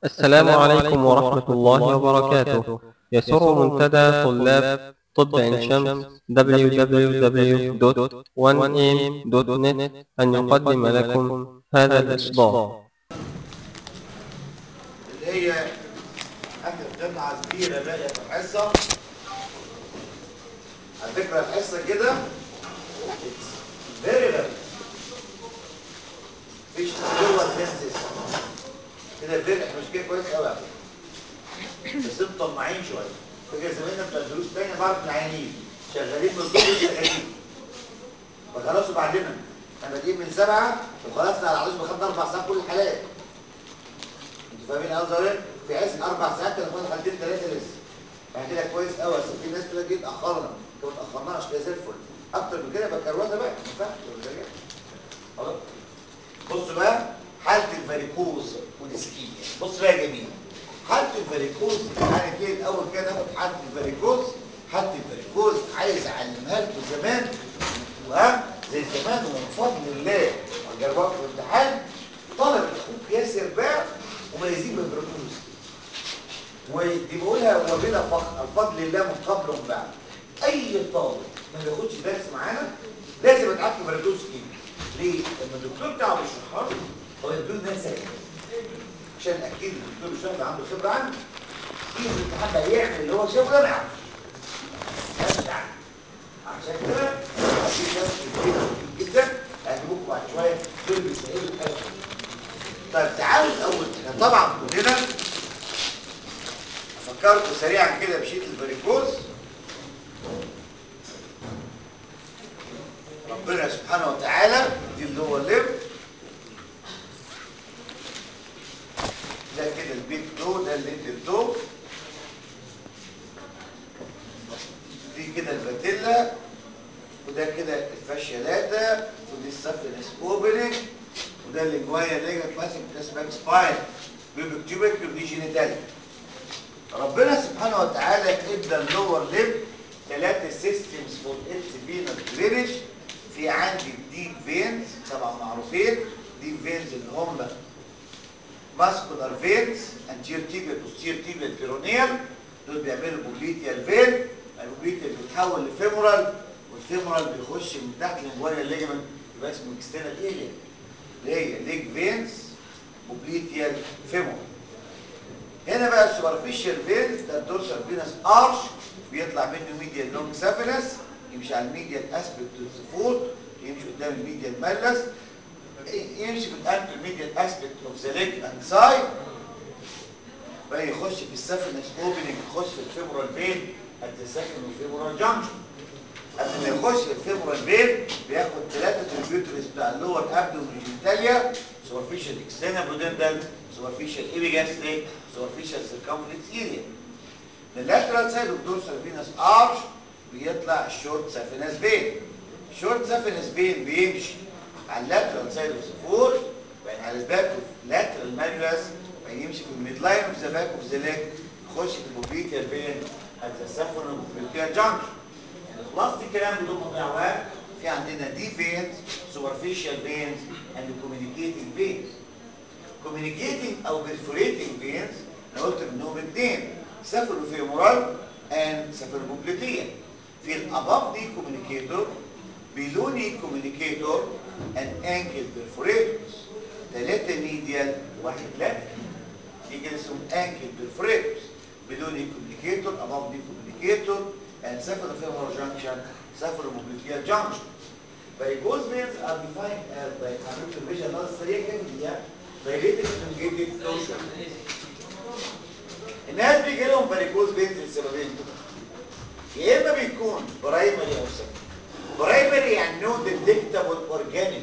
السلام عليكم ورحمة الله وبركاته يسر منتدى طلاب طب عين شمس www.1am.net أن يقدم لكم هذا الإصدار اللي هي اخر جامعه كبيره باقيه في الحصه على فكره الحصه كده فيري رير مفيش جوه البيزنس كده فيري احنا مش كده كويس قوي على فكره بس انتوا طماعين شويه فاكر زمايلنا بتوع الدروس الثانيه بعض العيانين شغالين من الظهر شغالين فخلصوا بعدنا احنا بادئين من سبعه وخلصنا على العروس خدنا اربع ساعات كل الحالات انتوا فاهمين قصدي ايه؟ في عز اربع ساعات كانوا خدنا حالتين ثلاثه لسه يعني كده كويس قوي بس في ناس تقول لك جيت اخرنا انت ما تاخرناش كده زي الفل اكتر من كده يبقى كروته بقى ما ينفعش ولا إيه؟ خلاص بصوا بقى حاله الفاريكوز والاسكيميا بص بقى يا جميل حاله الفاريكوز يعني كده الاول كده ناخد حاله الفاريكوز حاله الفاريكوز عايز اعلمها لكم زمان وها زي زمان ومن فضل الله جربها في الامتحان طالب اخوك ياسر بقى مميزين بالفاريكوز ودي بقولها وبلا فخر الفضل لله من قبل ومن بعد اي طالب ما بياخدش درس معانا لازم يتعرف فاريكوز كيميا ليه؟ لما الدكتور بتاعه بيشرحها له هو يدوه ناس سهله عشان اكيد الدكتور الشغل عنده خبره عنه يجي الامتحان بقى يعمل اللي هو شافه ده ما يعرفش مش عارف عشان كده في ناس كتير جدا هجيبوكم بعد شويه دول بيسالوا الحاجه طيب تعالوا الاول احنا طبعا كلنا افكركم سريعا كده بشيء الفاريكوز ربنا سبحانه وتعالى دي اللي هو اللب ده كده البيت دو ده الليتل دو دي كده الباتيلا وده كده الفاشيالاتا ودي السفلس اوبننج وده الليجوايا ليجا ماسك اسمها سباين بيبك تيوبك ودي جينيتاليا ربنا سبحانه وتعالى ادى اللور ليب ثلاثة سيستمز فور اتس فينال درينج في عندي ديب فينز طبعا معروفين ديب فينز اللي هم ماسكولار فينز انتير تيبيال بوستير تيبيال بيرونيال دول بيعملوا بوبليتيال فين البوبليتيال بيتحول لفيمورال والفيمورال بيخش من تحت لمجوانيا الليجمنت يبقى اسمه اكسترنال ايليا اللي هي ليج فينز بوبليتيال فيمورال هنا بقى السوبرفيشال فينز ده الدورسال فينس ارش بيطلع منه ميديال لونج سافينس يمشي على الميديال اسبكت الزفور يمشي قدام الميديال مالس يمشي في الانتر ميديال اسبكت اوف ذا ليج اند سايد بقى يخش في السافينس اوبننج يخش في الفيمورال فين ات ذا سكند والفيمورال جانكشن قبل ما يخش في الفيمورال فين بياخد ثلاثه تريبيوتريز بتاع اللور ابدومين جينيتاليا سوبرفيشال اكسترنال برودنتال سوبرفيشال ايبيجاستريك سوبرفيشال سيركمفلكس ايريا اللاترال سايد اوف دورسال فينس ارش بيطلع الشورت سافينس فين الشورت سافينس فين بيمشي على اللاترال سايد اوف ذا فور بعدين على الباك اوف لاترال مانيولاس بعدين يمشي في الميد لاين اوف ذا باك اوف ذا ليج يخش في البوبليتيال فين ات ذا سافون اوف البوبليتيال جانكشن خلاص الكلام بدون مضيعات في عندنا دي فينز سوبرفيشال فينز اند كوميونيكيتنج فينز communicating او perforating veins انا قلت منهم اثنين سافروفيمورال and سافروبوبليتيا في الاباف دي كوميونيكيتور بيلوني كوميونيكيتور and ankle perforators ثلاثة ميديال واحد لاترال دي كده اسمهم ankle perforators بيلوني كوميونيكيتور above دي كوميونيكيتور and سافروفيمورال junction سافروبوبليتيا junction Varicose veins are defined as by حضرتك الفيجن ناقص سريع كده دي dilated elongated torsion الناس بيجي لهم فاريكوز بينز لسببين يا اما بيكون برايمري او سكندري برايمري يعني نو ديتكتابل اورجانيك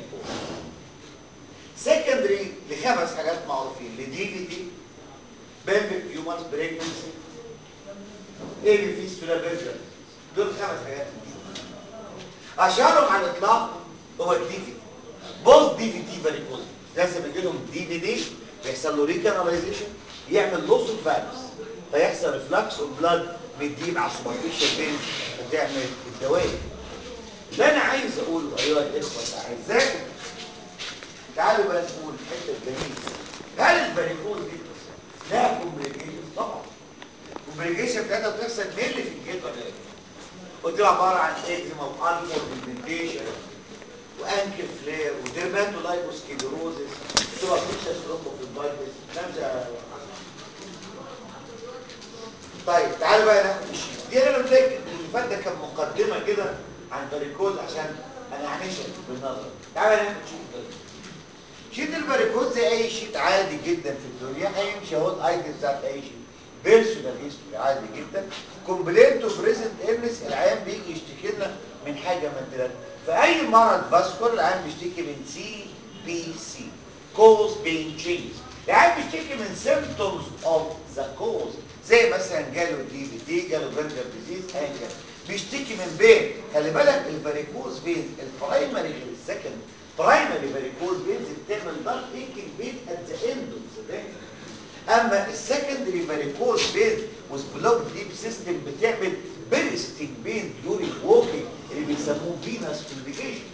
سكندري لخمس حاجات معروفين لدي في تي بامبك هيومانز بريجنسي ايه اللي فيه ستولابيزر دول خمس حاجات اشهرهم على الاطلاق هو الدي في تي بوست دي في تي فاريكوز لازم يجي لهم دي في دي بيحصل له ريكاناليزيشن يعمل لوس اوف فالفز فيحصل ريفلكس اوف بلاد بتجيب على السوبرفيشال فين فتعمل الدوائر اللي انا عايز اقوله ايها الاخوه الاعزاء تعالوا بقى نقول الحته الجميله هل الفاريكوز دي الكومبليكيشن بتاعتها بتحصل مين في الجلد ولا ايه وتبقى عباره عن اكزيما والفور بيجمنتيشن وانكل فلير وديرماتولايكوسكيدروزس تبقى فيشس ثرومبوفيبايتس نمزه طيب تعالوا بقى ناخد الشيت دي انا قلت لك اللي فات ده كان مقدمه كده عن فاريكوز عشان انا هنشر بالنظر تعالوا ناخد شيت الفاريكوز شيت الفاريكوز زي اي شيت عادي جدا في الدنيا هيمشي اهو الايدز بتاعت اي شيت بيرسونال هيستوري عادي جدا كومبلينت تو بريزنت ايلنس العيان بيجي يشتكي لنا من حاجه من ثلاثه فاي مرض فاسكولار العيان بيشتكي من سي بي سي كوز بين تشينجز العيان بيشتكي من سيمبتومز اوف ذا كوز زي مثلا جاله دي بي تي جاله برجر ديزيز ايا كان بيشتكي من بين خلي بالك الفاريكوز فين البرايمري غير السكند برايمري فاريكوز فينز بتعمل دارك ايكينج بين ات ذا اند اوف ذا اما السكندري فاريكوز فين وسبلوك ديب سيستم بتعمل بيرستنج بين ديورينج ووكينج اللي بيسموه فينس كومبليكيشن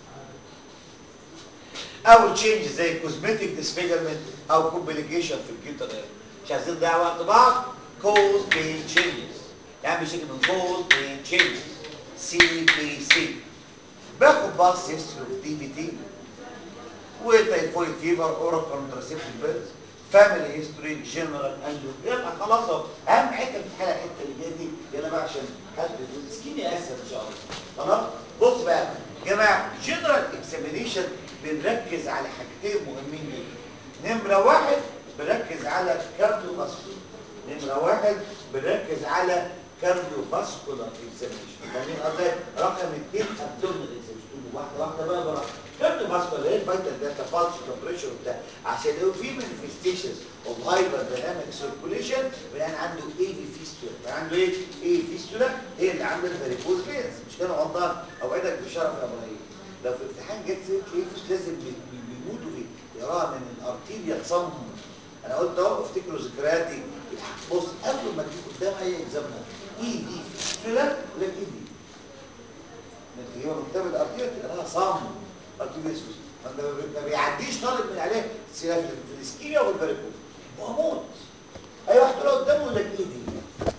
او تشينج زي كوزمتيك ديسفيجرمنت او كومبليكيشن في الجيتر مش عايزين نضيع وقت بعض كوز بين تشينجز يعني بيشتكي من كوز بين تشينجز سي بي سي باخد باص هيستوري دي بي تي وتايفويد فيفر اورال كونتراسيبتيف بيلز فاميلي هيستوري جنرال انجيو يلا خلاص اهو اهم حته في الحاله الحته اللي جايه دي يلا بقى عشان حد سكيني اسهل ان شاء الله تمام بص بقى يا جماعه جنرال اكزامينيشن بنركز على حاجتين مهمين جدا نمره واحد بنركز على كارديو فاسكولار نمره واحد بنركز على كارديو فاسكولار اكزامينيشن فاهمين قصدي رقم اثنين ابدومينال اكزامينيشن واحده واحده بقى براحتك كارديو فاسكولار ايه الفيتال داتا بالس كومبريشن وبتاع عشان لو في مانيفستيشنز اوف هايبر دايناميك سيركوليشن يعني عنده اي في فيستولا يعني عنده ايه اي فيستولا هي اللي عامله الفاريكوز فينز مش كده غلطان اوعدك بشرف يا ابراهيم لو في امتحان جت سيره ايه فيش لازم بيموتوا بيه يقراها من الارتيريا تصمم انا قلت اهو افتكروا ذكرياتي بص قبل ما تجيب قدام اي اكزامنا اي دي فيستولا ولا اي دي انت هو كتاب الارتيريا تقراها صم ارتيريا ما بيعديش طالب من عليه في الاسكيميا والباريكوز واموت اي واحد طلع قدامه يقول لك ايه دي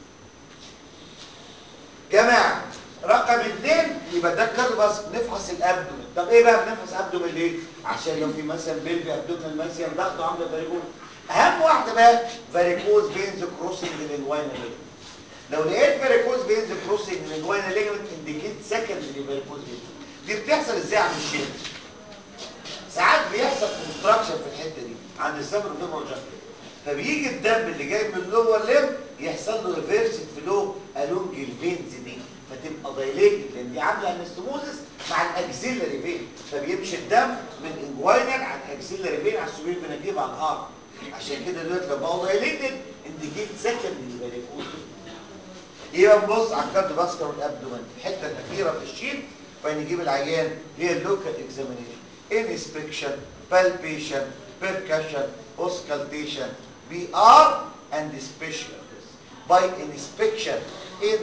جماعه رقم اثنين يبقى ده كاربس نفحص الابدومين طب ايه بقى بنفحص ابدومين ليه عشان لو في مثلا بيلفي ابدومين ماسيا ضغطه عامله فاريكوز اهم واحده بقى فاريكوز بينز كروسنج للواينا ليجمنت لو لقيت فاريكوز بينز كروسنج للواينا ليجمنت انديكيت سكندري فاريكوز بينز دي بتحصل ازاي عند الشيخ ساعات بيحصل كونستراكشن في الحته دي عند السبر فيمور جاكيت فبيجي الدم اللي جاي من اللور ليم يحصل له ريفيرس فلو الونج الفينز دي فتبقى دايليتد لان دي عامله انستموزس مع الاكسيلري فين فبيمشي الدم من انجوينال على الاكسيلري فين على السوبر فينجيف على الهارت عشان كده دلوقتي لما هو دايليتد انديكيت سكند فاريكوز يبقى نبص على الكارد باسكر والابدومن الحته الاخيره في الشيت فنجيب العيان هي اللوكال اكزامينيشن inspection, palpation, percussion, auscultation, VR and special. By inspection in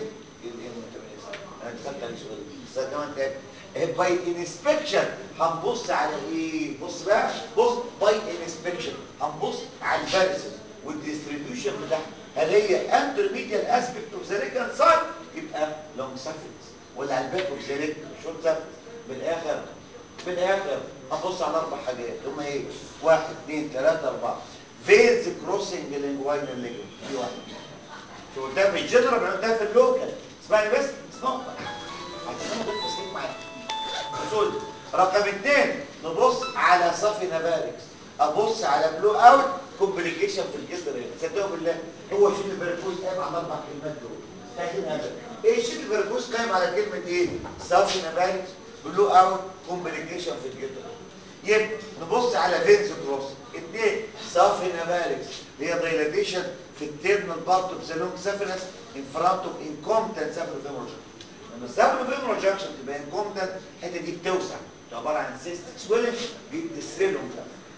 انا دخلت على سؤال بس كمان تاني باي انسبكشن هنبص على ايه بص بقى بص باي انسبكشن هنبص على الفيرسز والديستريبيوشن بتاعها هل هي انترميديال اسبكت اوف ذا ريكال سايد يبقى لونج سافكس ولا على الباك اوف ذا ريكال شورت سافكس بالاخر في الاخر هبص على اربع حاجات هم ايه واحد اثنين ثلاثة اربعة فيز كروسنج لينجوينال ليجمنت دي واحد شو ده في الجنرال ده في اللوكال اسمعني بس اسمعوا هتسمعوا ده التسليم معايا اصول رقم اثنين نبص على صافي نباركس ابص على بلو اوت كومبليكيشن في الجسر صدقوا بالله هو شيل البركوز قايم على اربع كلمات دول فاهمين هذا ايه شيل البركوز قايم على كلمه ايه صافي نباركس بلو اوت كومبليكيشن في الجدر يبقى نبص على فينز كروس اثنين صافي نابالكس اللي هي دايلاتيشن في التيرنال بارت اوف ذا لونج سافينس ان فرونت اوف انكومتنت سافينو فيمورال لما السافينو فيمورال جاكشن تبقى انكومتنت الحته دي بتوسع عباره عن سيستك سويلنج بيدسريلهم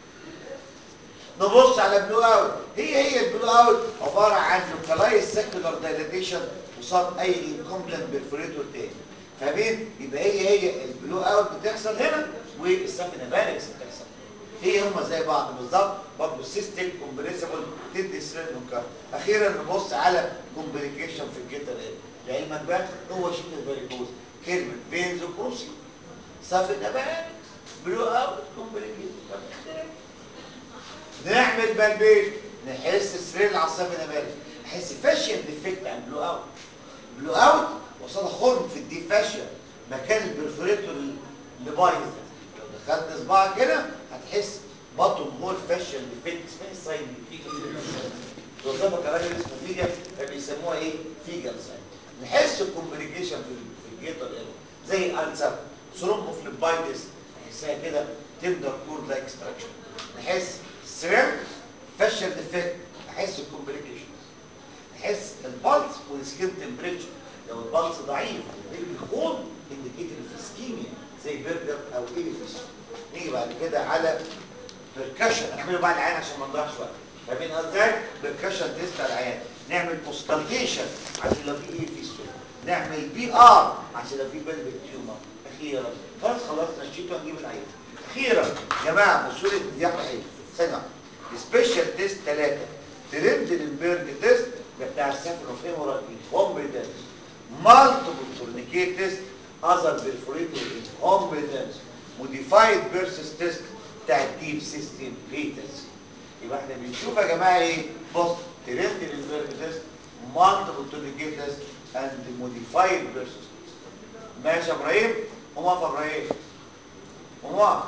نبص على بلو اوت هي هي البلو اوت عباره عن لوكالايز سيكولار دايلاتيشن قصاد اي انكومتنت بيرفوريتور تاني فاهمين يبقى هي هي البلو اوت بتحصل هنا والسفن بالانس بتحصل هي هم زي بعض بالظبط برضه سيستم كومبريسبل تدي سرير منكر اخيرا نبص على كومبليكيشن في الجيتر لعلمك بقى هو شيء الفاريكوز كلمه فينز وكروسي صف النبات بلو اوت كومبليكيشن نعمل بالبيت نحس السرير العصب النبات نحس فاشيا ديفكت عن بلو اوت بلو اوت وصل خرم في الدي فاشيا مكان البرفوريتور اللي بايظ لو دخلت صباعك هنا هتحس بطن هول فاشيا ديفكت اسمها الساين وظبط راجل اسمه فيجا فبيسموها ايه فيجا ساين نحس الكومبليكيشن في في الجيتر ايرور زي السر ثرومبوفليبايتس نحسها كده تندر كورد لايك ستراكشر نحس سرير فاشل ديفكت نحس الكومبليكيشن نحس البلس والسكين تمبريتشر لو البلس ضعيف الخوض انديكيتور في اسكيميا زي برجر او ايليفيس نيجي بعد كده على بركشن هنعمله بعد العيان عشان ما نضيعش وقت فاهمين ازاي بركشن تيست على العيان نعمل بوستالجيشن عشان لو في ايه في السوق نعمل بي ار عشان لو في بلبل تيومر اخيرا خلاص خلصنا الشيت وهنجيب العيان اخيرا يا جماعه بصوا لي دي ايه ثانيه سبيشال تيست ثلاثه ترند البيرج تيست ده بتاع السافروفيمورال انكومبتنس مالتيبل تورنيكيت تيست اذر بيرفوريتور انكومبتنس موديفايد فيرسس تيست بتاع الديب سيستم ليتنسي يبقى احنا بنشوف يا جماعه ايه بص ترند البيرج تيست مالتيبل تورنيكيت تيست اند موديفايد فيرسس تيست ماشي يا ابراهيم قوم اقف يا ابراهيم قوم اقف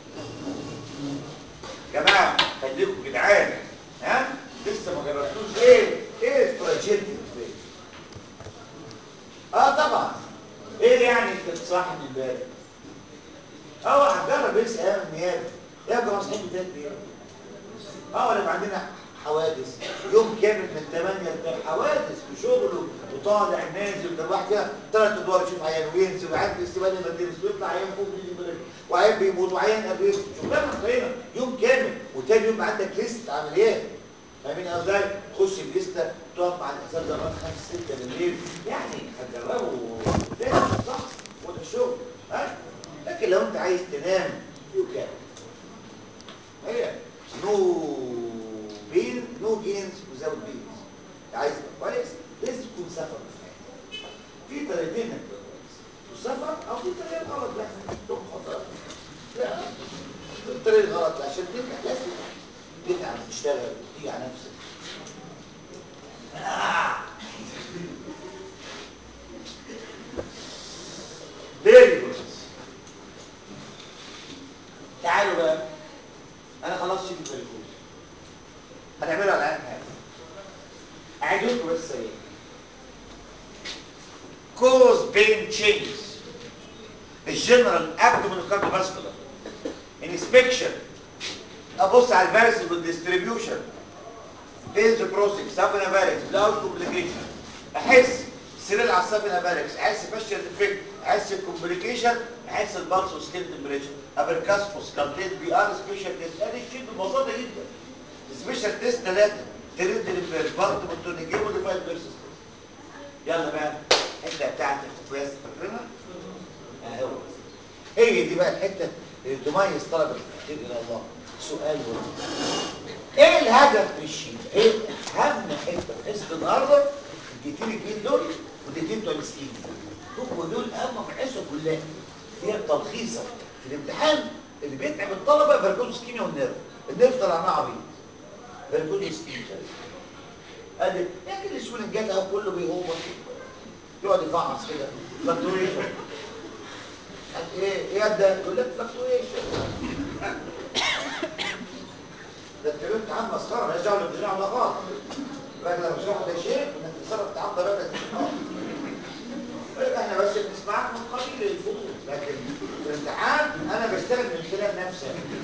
جماعه خليكم جدعان ها لسه ما جربتوش ايه ايه استراتيجيه البيت اه طبعا ايه يعني انت تصحي من امبارح اه هتجرب اسال ايام النيابه يا جماعه صحيح بتاعت ايه اه ولا يبقى عندنا حوادث يوم كامل من 8 ل حوادث وشغله وطالع نازل ده الواحد فيها ثلاث ادوار يشوف عيان وينزل وعيان في استقبال المدارس ويطلع عيان فوق بيجي المدرس وعيان بيموت وعيان قبل شغلانه طويله يوم كامل وتاني يوم عندك ليست عمليات فاهمين ازاي تخش الليسته تقف مع الاساتذه لغايه 5 6 بالليل يعني هتجربوا تاني صح وده الشغل ها لكن لو انت عايز تنام يو كان هي نو بين نو جينز وزاوت بينز عايز تبقى كويس لازم تكون سفر في حياتك في طريقتين انك تبقى كويس السفر او في طريقه غلط لا تكون خطر لا الطريقه الغلط عشان تنجح لازم تتعب تشتغل تيجي على نفسك آه. Very good. تعالوا بقى انا خلاص شفت الفريكوز هنعمله على عين حاجه اعيدوا لكم بس ايه كوز بين تشينجز الجنرال ابدومين كارديوفاسكولار انسبكشن ابص على الفيرسز والديستريبيوشن فيز كروسنج سافينافاريكس بلاوت كومبليكيشن احس سير العصاب الاباركس احس فاشيال ديفكت احس الكومبليكيشن احس البلس وسكين تمبريتشر ابركاسفوس كالتيت بي ار سبيشال تيست ادي الشيء ببساطه جدا سبيشال تيست ثلاثه تريد الامبير برضه بتونيجي موديفايد فيرسس يلا بقى الحته بتاعت الخفياس فاكرينها؟ اهو هي دي بقى الحته اللي تميز طلبه التحقيق الى الله سؤال واحد ايه الهدف من الشيء؟ ايه اهم حته في حصه النهارده الدقيقتين الجديد دول والدقيقتين بتوع السكين هم دول اهم في الحصه كلها هي التلخيصه في الامتحان اللي بيتعب الطلبه فيركوز سكيميا والنيرف النيرف طلعناه عبيط فيركوز سكيميا ادي لكن السولين جات اهو كله بيهوبر يقعد يفعص كده فلكتويشن ايه ايه ده يقول لك فلكتويشن ده الكلام تعب مسخره مالهاش دعوه بالامتحان ده خالص الراجل لما بيشرح ده شيء انك تتصرف تعب ده بقى احنا بس بنسمعك من قبيل الفضول لكن في الامتحان انا بشتغل من خلال نفسي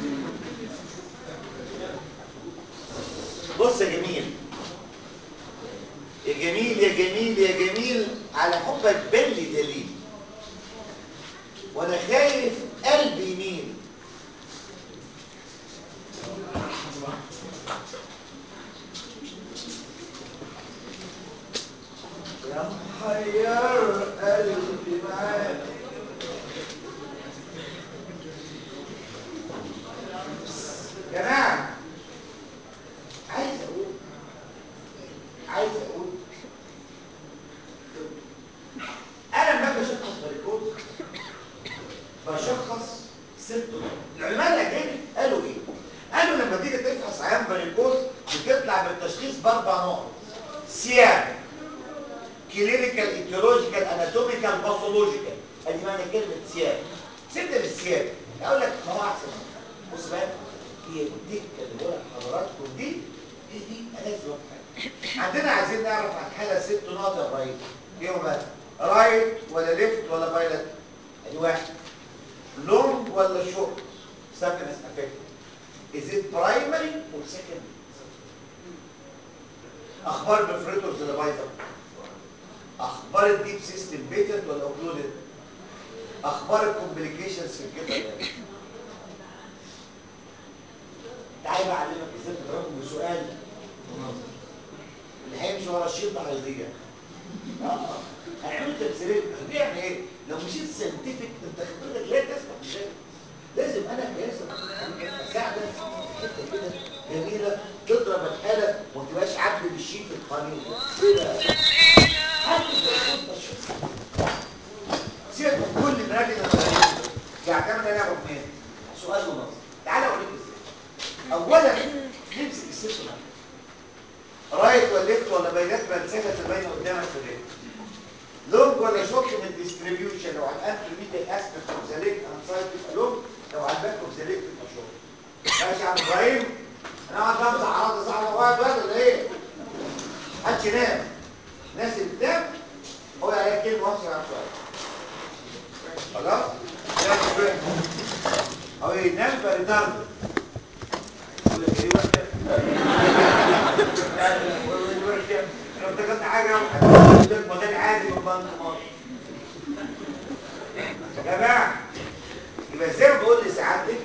بص يا جميل يا جميل يا جميل يا جميل على حبك بلي دليل وانا خايف قلبي يميل يا محير قلبي معاك تطلع بالتشخيص باربع نقط سيان كلينيكال ايتيولوجيكال اناتوميكال باثولوجيكال ادي معنى كلمه سيان سيبنا بالسيان اقول لك ما هو احسن بص بقى هي الدكه اللي بقول لحضراتكم دي هي دي اساس حاجه عندنا عايزين نعرف عن حاله ست نقط يا ابراهيم ايه هو بقى رايت ولا ليفت ولا بايلت ادي واحد لونج ولا شورت سكند افكت از ات برايمري اور سكند اخبار البريفريتورز اللي بايظه اخبار الديب سيستم بيتنت ولا اوكلودد اخبار الكومبليكيشنز في الجبهه يعني. تعالى بقى اعلمك ازاي تضربهم بسؤال اللي هيمشي ورا الشيط ده هيضيع اه هنعمل تمثيليه هتضيع يعني ايه لو مشيت ساينتفك انت خبرتك لا تسمح بشيء لازم انا كياسر اساعدك في حته كده جميله تضرب الحاله وما تبقاش عبد بالشيء في القانون كده سيبك من كل الراجل اللي يعتمد على ركنين سؤال ونص تعال اوريك ازاي اولا نمسك الست رايت ولا ليفت ولا بينات بلسكه تبين قدامك في الليفت لونج ولا شورت من الديستريبيوشن لو على الانترميديت اسبكت اوف ذا ليج اند سايد تبقى لونج لو على الباك اوف ذا ليج تبقى شورت ماشي يا عم ابراهيم انا قاعد بمسح على صح واحد بقى ولا ايه؟ محدش ينام الناس اللي بتنام هو عليها كلمه واحده عن شويه خلاص؟ هو ينام فريتارد يقول لك ايه وحده؟ وحده لو افتكرت حاجه هتقول مكان عادي من بنك مصر يا جماعه يبقى زي ما بقول لسعادتك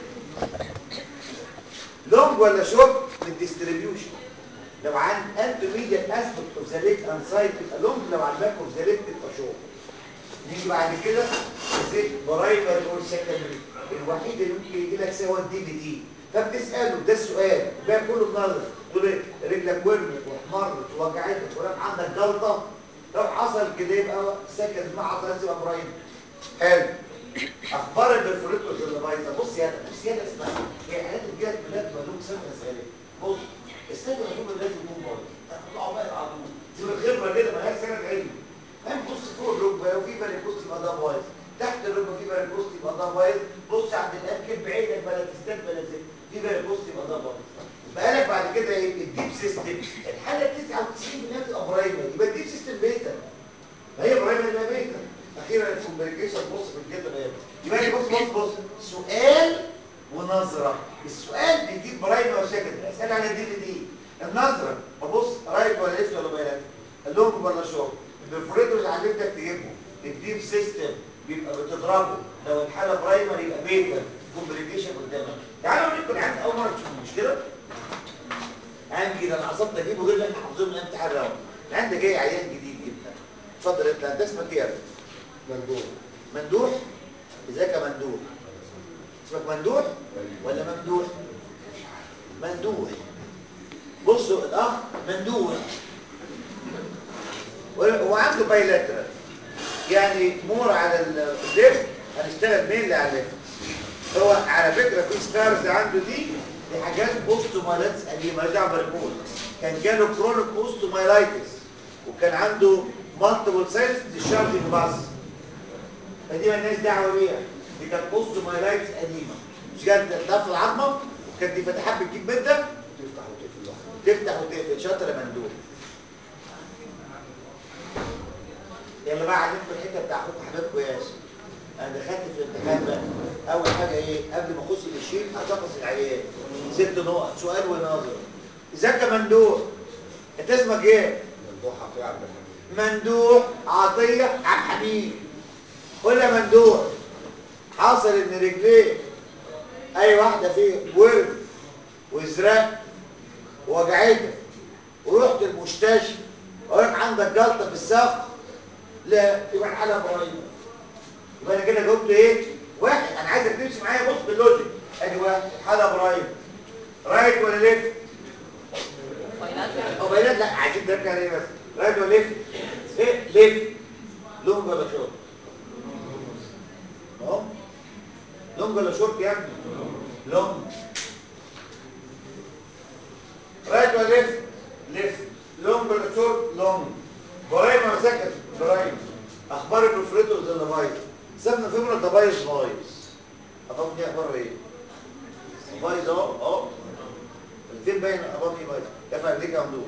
لونج ولا شورت للديستريبيوشن لو عن انترميديت اسبكت اوف ذا ليج اند سايد تبقى لونج لو على الباك اوف ذا ليج تبقى شورت نيجي بعد كده ازاي برايمري اور سكندري الوحيد اللي ممكن يجي لك سوا الدي بي تي فبتساله ده السؤال الباقي كله بنظر تقول ايه رجلك ورمت واحمرت ووجعتك ولك عندك جلطه لو حصل كده يبقى سكند مع حضرتك يبقى برايمري حلو اخبار البرفوريتورز اللي بايظه بص يا بص يا اسمع هي حالات الجهاز بلاد ملوك سنه سالك بص السنه مفهوم لازم يكون بايظ طلعوا بقى على طول تبقى خبره كده مالهاش سنه علم هم بص فوق الركبه لو في فاريكوست يبقى ده بايظ تحت الركبه في فاريكوست يبقى ده بايظ بص عند الانكل بعيدك بلا تستات بلا زي في فاريكوست يبقى ده بايظ يبقى لك بعد كده ايه الديب سيستم الحاله 99% بتبقى برايمري يبقى الديب سيستم بيتا ما هي برايمري يبقى بيتا اخيرا الكومبليكيشن بص في الجبهه ايه يبقى لي بص بص بص سؤال ونظره السؤال بيجيب برايمري وسكندري اسال على دي دي النظره ببص رايت ولا ليفت ولا بايلات اللونج ولا شورت البرفوريتورز علمتك تجيبهم الديب سيستم بيبقى بتضربه لو الحاله برايمري يبقى بيتا كومبليكيشن قدامك تعالوا اوريكم العيان اول مره تشوفوا مش كده عيان كده انا قصدت اجيبه غير اللي احنا حافظينه من امتحان الراوند العيان ده جاي عيان جديد جدا اتفضل انت انت اسمك ايه يا ابني؟ مندوب مندوح ازيك يا مندوح اسمك مندوح ولا ممدوح مندوح بصوا الاخ مندوح هو عنده بايلاترال يعني مور على الليفت هنشتغل مين اللي على الليفت هو على فكره في سكارز عنده دي دي حاجات بوستومايلايتس قديمه رجع بركول كان جاله كرونيك بوستومايلايتس وكان عنده مالتيبل سايتس ديشارجنج باس فدي مالناش دعوه بيها دي كانت بوستومايلايتس قديمه مش جت في العظمه كانت دي فتحات بتجيب مده تفتح وتقفل لوحدها تفتح وتقفل شاطر يا مندوب يلا بقى علمكم الحته بتاع اخوكم حبيبكم ياسر انا دخلت في الامتحان بقى اول حاجه ايه قبل ما اخش للشيء اشخص العيان ست نقط سؤال ونظر ازيك يا مندوح انت اسمك ايه مندوح عطيه عبد الحميد مندوح عطيه عبد الحميد قول يا مندوح حاصل ان رجليه اي واحده فيه ورم وازرق ووجعتك ورحت المستشفى وقالك عندك جلطه في الساق لا يبقى الحاله قريبه يبقى انا كده جاوبت ايه واحد انا عايزك تمشي معايا بص باللوجيك ادي واحد الحاله قريبه رايت ولا ليفت او بينات لا عايزين نرجع ليه بس رايت ولا ليفت ايه ليفت لونج ولا شورت اهو لونج ولا شورت يا ابني لونج رايت ولا ليفت ممدوح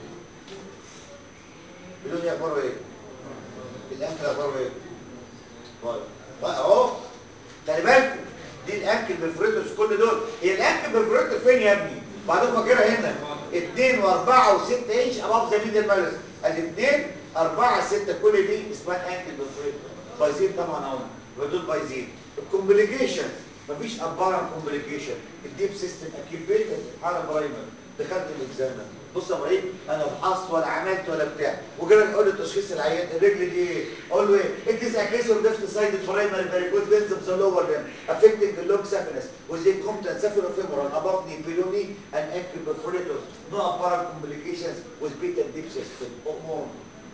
بدون اخباره ايه الانكل اخباره ايه طيب بقى اهو خلي بالكم دي الانكل بالفريتوس كل دول هي الانكل بالفريتوس فين يا ابني بعدين فاكرها هنا 2 و4 و6 انش اباف ذا ميدل مالس ادي 2 4 6 كل دي اسمها انكل بالفريتوس بايزين طبعا اهو يبقى دول بايزين الكومبليكيشن مفيش ابارا كومبليكيشن الديب سيستم اكيبيتد حاله برايمر دخلت الاكزامنر بص يا ابراهيم انا فحصت ولا عملت ولا بتاع وجالك اقول له تشخيص العيان الرجل دي ايه اقول له ايه it is a case of left sided primary varicose veins of the lower limb affecting the long saphenous with incompetent saphenofemoral above knee below knee and ankle perforators no apparent complications with beta deep system امور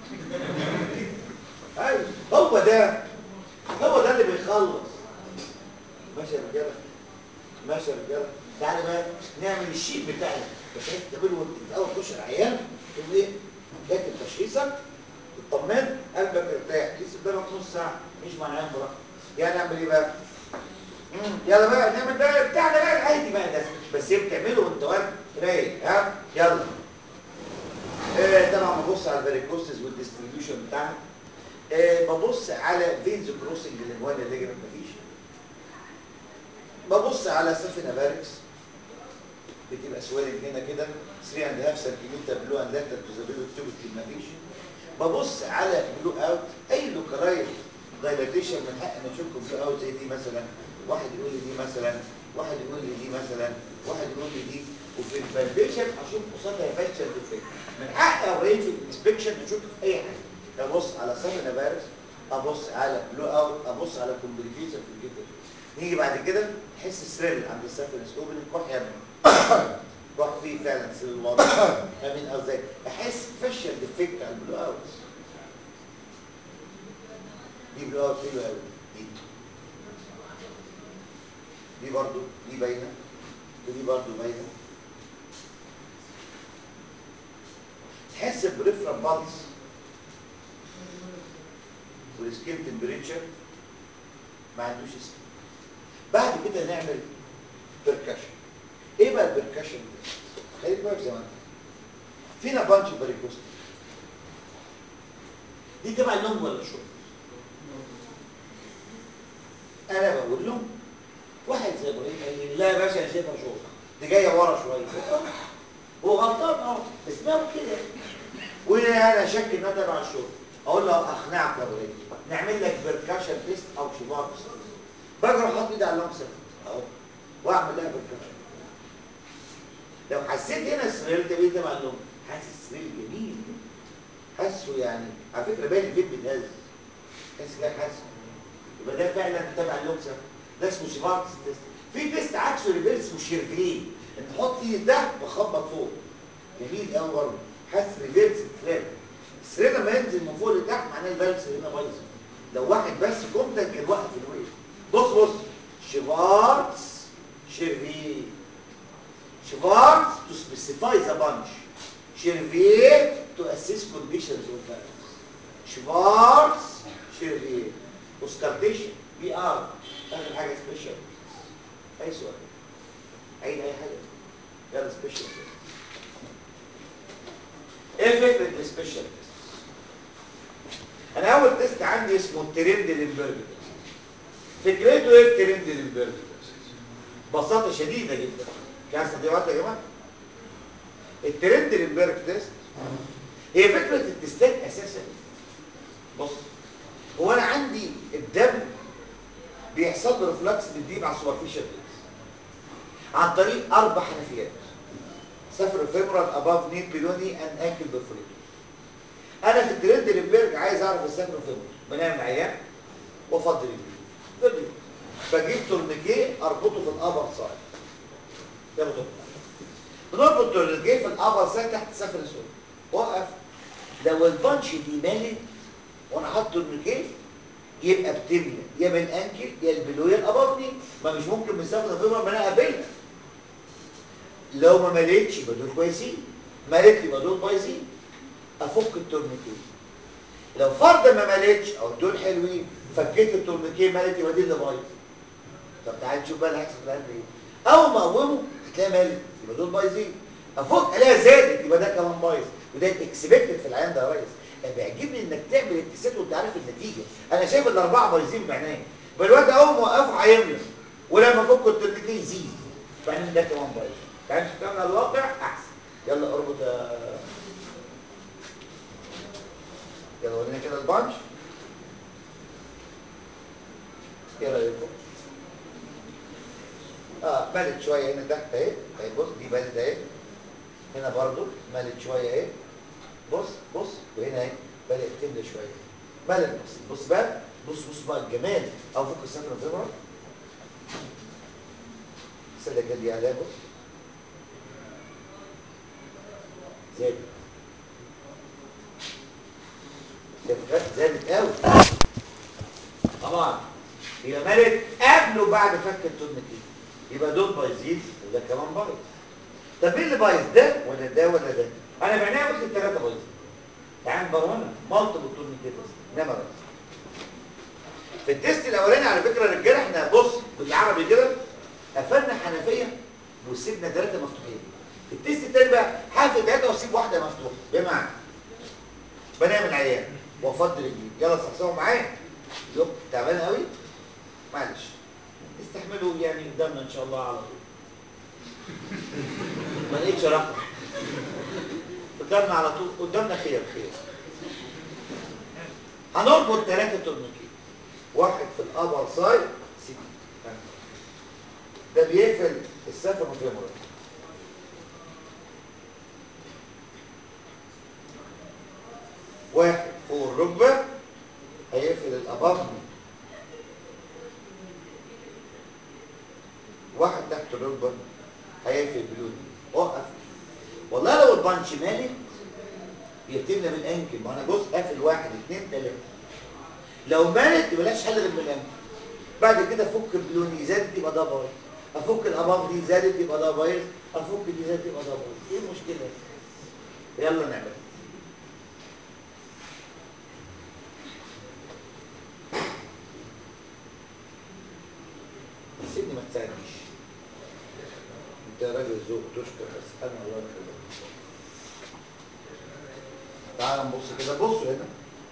ايوه هو ده هو ده اللي بيخلص ماشي يا رجاله ماشي يا رجاله تعالى بقى نعمل الشيت بتاعنا بحيث تعمله وانت في اول تخش العيان تقول ايه كاتب تشخيصك اطمن قلبك ارتاح لسه قدامك نص ساعه مش مع العيان براحتك يعني نعمل ايه بقى؟ مم، يلا بقى نعمل بقى بتاعنا بقى العادي بقى ده بس ايه بتعمله وانت واقف رايق ها يلا آه طبعا ببص على الفاريكوستس والديستريبيوشن بتاعها آه ببص على فينز كروسنج الانوان اللي جنب مفيش ببص على سفن باركس بتبقى سوالف هنا كده 3 اند هاف سنتيمتر بلو اند لاتر تو ذا بيلو تيوب مفيش ببص على بلو اوت اي لوكرايل دايلاتيشن من حق ان اشوفكم بلو اوت زي دي مثلا واحد يقول لي دي مثلا واحد يقول لي دي مثلا واحد يقول لي دي وفي الفاليديشن اشوف قصادها فاشل ديفكت من حق اوريد في الانسبكشن اشوف في اي حاجه ابص على سفن باركس ابص على بلو اوت ابص على كومبليكيشن في الجيت نيجي بعد كده نحس ثريل عند السفنس اوبن كح يا ابني كح فيه فعلا ثريل واضح فاهمين قصدي احس فشل ديفكت على البلو اوت دي بلو اوت حلوه قوي دي دي برضو دي باينه ودي برضو باينه تحس بريفرال بالز والسكين تمبريتشر ما عندوش سكين بعد كده نعمل بركشن ايه بقى البركشن ده خليك بقى زي ما انت فينا بانش باريكوست دي تبع اللونج ولا شورت انا بقول له واحد زي ابراهيم قال لي لا يا باشا انا شايفها شورت دي جايه ورا شويه هو غلطان اه بس ما كده وانا شك انها تبع الشورت اقول له اقنعك يا ابراهيم نعمل لك بركشن تيست او شباك باجي احط ايدي على اللونج سيرفيس اهو واعمل لها بركشن لو حسيت هنا السرير ده بيه تبع اللونج حاسس السرير جميل حاسه يعني على فكره باين البيت بيتهز تحس كده حاسه يبقى ده فعلا تبع اللونج سيرفيس ده اسمه شباك تيست في تيست عكسه ريفيرس اسمه شيرفيه ان تحط ايدي تحت واخبط فوق جميل قوي برضه حاسس ريفيرس ثريد السرير لما ينزل من فوق لتحت معناه الفالس هنا بايظه لو واحد بس كومتك كان واقف في الويل بص بص شفارتس شيرفي شفارتس to specify the bunch شيرفي to assess conditions of balance شفارتس شيرفي اوسكارتيشن بي ار اخر حاجه سبيشال اي سؤال عيد اي حاجه يلا سبيشال ايه فكره السبيشال تيست انا اول تيست عندي اسمه الترند للبرجر فكرته ايه الترند للبرجر ببساطه شديده جدا كاسه دي وقت يا جماعه الترند للبرج تيست هي فكره التستات اساسا بص هو انا عندي الدم بيحصل له ريفلكس بالديب على السوبرفيشال عن طريق اربع حنفيات سفر فيمورال اباف نيل بيلوني ان انكل بفريتو انا في الترند للبرج عايز اعرف السفر فيمورال بنعمل عيان وافضل الفيديو بجيب تورنيكيه اربطه في الابر سايد يلا دكتور بنربط تورنيكيه في الابر سايد تحت سفر السود وقف لو البانش دي مالت وانا حاطط تورنيكيه يبقى بتملى يا بالانكل يا البلو يا الابابني ما مش ممكن بنستخدم فيبر ما انا قابلها لو ما مليتش يبقى دول كويسين مليت يبقى دول بايظين افك التورنيكيه لو فرضا ما مليتش او دول حلوين فكيت التورنيكيه ملت يبقى دي اللي بايظ طب تعال نشوف بقى اللي هيحصل في القلب ايه اول ما اقومه هتلاقيها ملت يبقى دول بايظين افك الاقيها زادت يبقى ده كمان بايظ وده الاكسبكتد في العيان ده يا ريس أنا بيعجبني انك تعمل التست وانت عارف النتيجه انا شايف الاربعه بايظين بعينيا فالواد اول ما وقفه هيملى ولما فك الترنيكي يزيد بعدين ده كمان بايظ تعالى نشتغل على الواقع احسن يلا اربط يا يلا ورينا كده البانش ايه رايكم اه ملت شويه هنا تحت اهي اهي بص دي ملت اهي هنا برضو ملت شويه اهي بص بص وهنا اهي بدات تملى شويه ملت بص بص بقى بص بص بقى الجمال او فوق السنتر الفيبرال السنه كده دي عليها بص زادت شايف زادت قوي طبعا يبقى مالك قبل وبعد فك التورنيكيه يبقى دول بايظين وده كمان بايظ طب مين اللي بايظ ده ولا ده ولا ده انا بعينيا قلت الثلاثه بايظين تعال نبرهنها مالتيبل تورنيكيتس انما بس في التيست الاولاني على فكره يا رجاله احنا بص بالعربي كده قفلنا حنفيه وسيبنا ثلاثه مفتوحين التيست الثاني بقى حافظ ثلاثه واسيب واحده مفتوحه بمعنى بنام العيان وافضل رجلي يلا صحصحوا معايا يوم تعبان قوي معلش استحملوا يعني قدامنا ان شاء الله على طول ما لقيتش رقم قدامنا على طول قدامنا خير خير هنربط ثلاثة تورنيكي واحد في الابر سايد سي ده بيقفل السفر وفيمورال واحد فوق الركبة هيقفل الاباف واحد تحت الركبة هيقفل بلون وقف والله لو البانش مالت يبتدينا بالانكل ما انا بص قافل واحد اثنين ثلاثة لو مالت يبقاش حل غير بالانكل بعد كده افك البلون زادت يبقى ده بايظ افك الاباف دي زادت يبقى ده بايظ افك دي زادت يبقى ده بايظ ايه المشكلة يلا نعمل سيبني ما تساعدنيش انت راجل ذوق تشكر بس انا الله يخليك تعال نبص كده بصوا هنا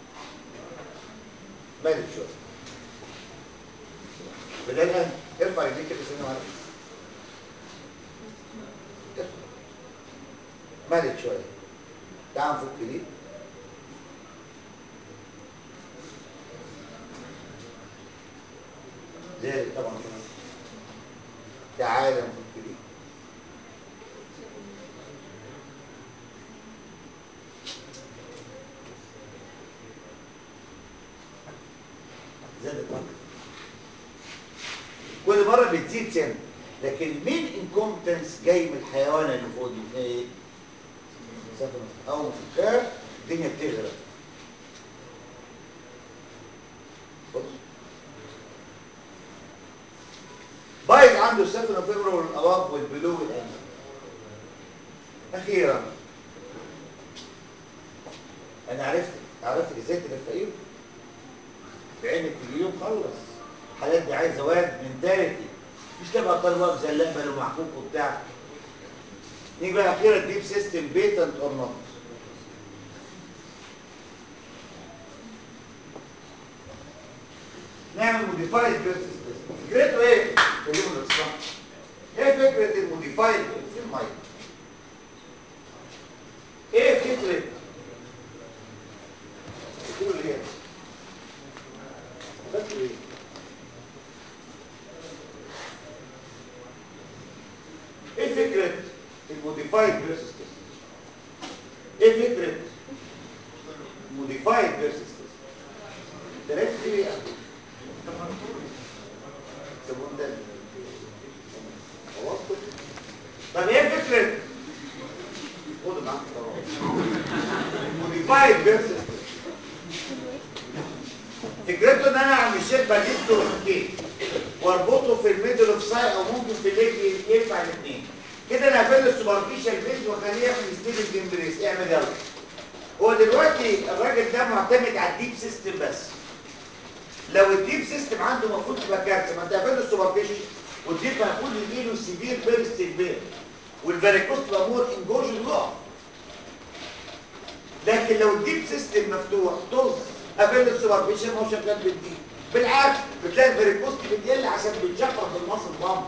مالك شويه بداية ارفع رجليك كده سنة معاك ارفع مالك شويه تعال نفك دي زادت طبعا كمان تعالى نفك دي زادت اكتر كل مره بتزيد سنه لكن مين انكومبتنس جاي من الحيوان اللي فوق دي ايه سفر اول ما تفكها الدنيا بتغرق بص بايظ عنده السفن فيبر والاباف والبلو والانجل اخيرا انا عرفت عرفت ازاي ترفقيه بعينك اليوم خلص الحالات دي عايزه واد منتاليتي مش تبقى طالب واقف زي اللهبل ومحكوك وبتاع نيجي بقى اخيرا تجيب سيستم بيتنت اور نوت نعمل موديفايد بيرسس فكرته ايه؟ كلمه الاصلاح ايه فكره الموديفايد في المايك ايه فكره بتقول ايه فاكر ايه ايه فكره الموديفايد بيرسس ايه فكره الموديفايد بيرسس ده عرفت ايه يا اخي الزبون ده خلاص كده. طب ايه فكره خدوا معاك طبعا موديفايد بيرسس فكرته ان انا اعمل شيب بجيب تورنيكيت واربطه في الميدل اوف ساي او ممكن في الليج ينفع الاثنين كده انا هقفل السوبرفيشال بيز واخليه يعمل ستيل جمبريس اعمل يلا هو دلوقتي الراجل ده معتمد على الديب سيستم بس لو الديب سيستم عنده المفروض تبقى كارثه ما انت قافل السوبرفيشال والديب هيكون يجيله سيفير بيرست بين والفاريكوس تبقى مور انجوجن يقع لكن لو الديب سيستم مفتوح طز قابل السوبرفيشن ما هو شغال بالديب بالعكس بتلاقي الفيريكوست بتقل عشان بتشفر في المصل بامب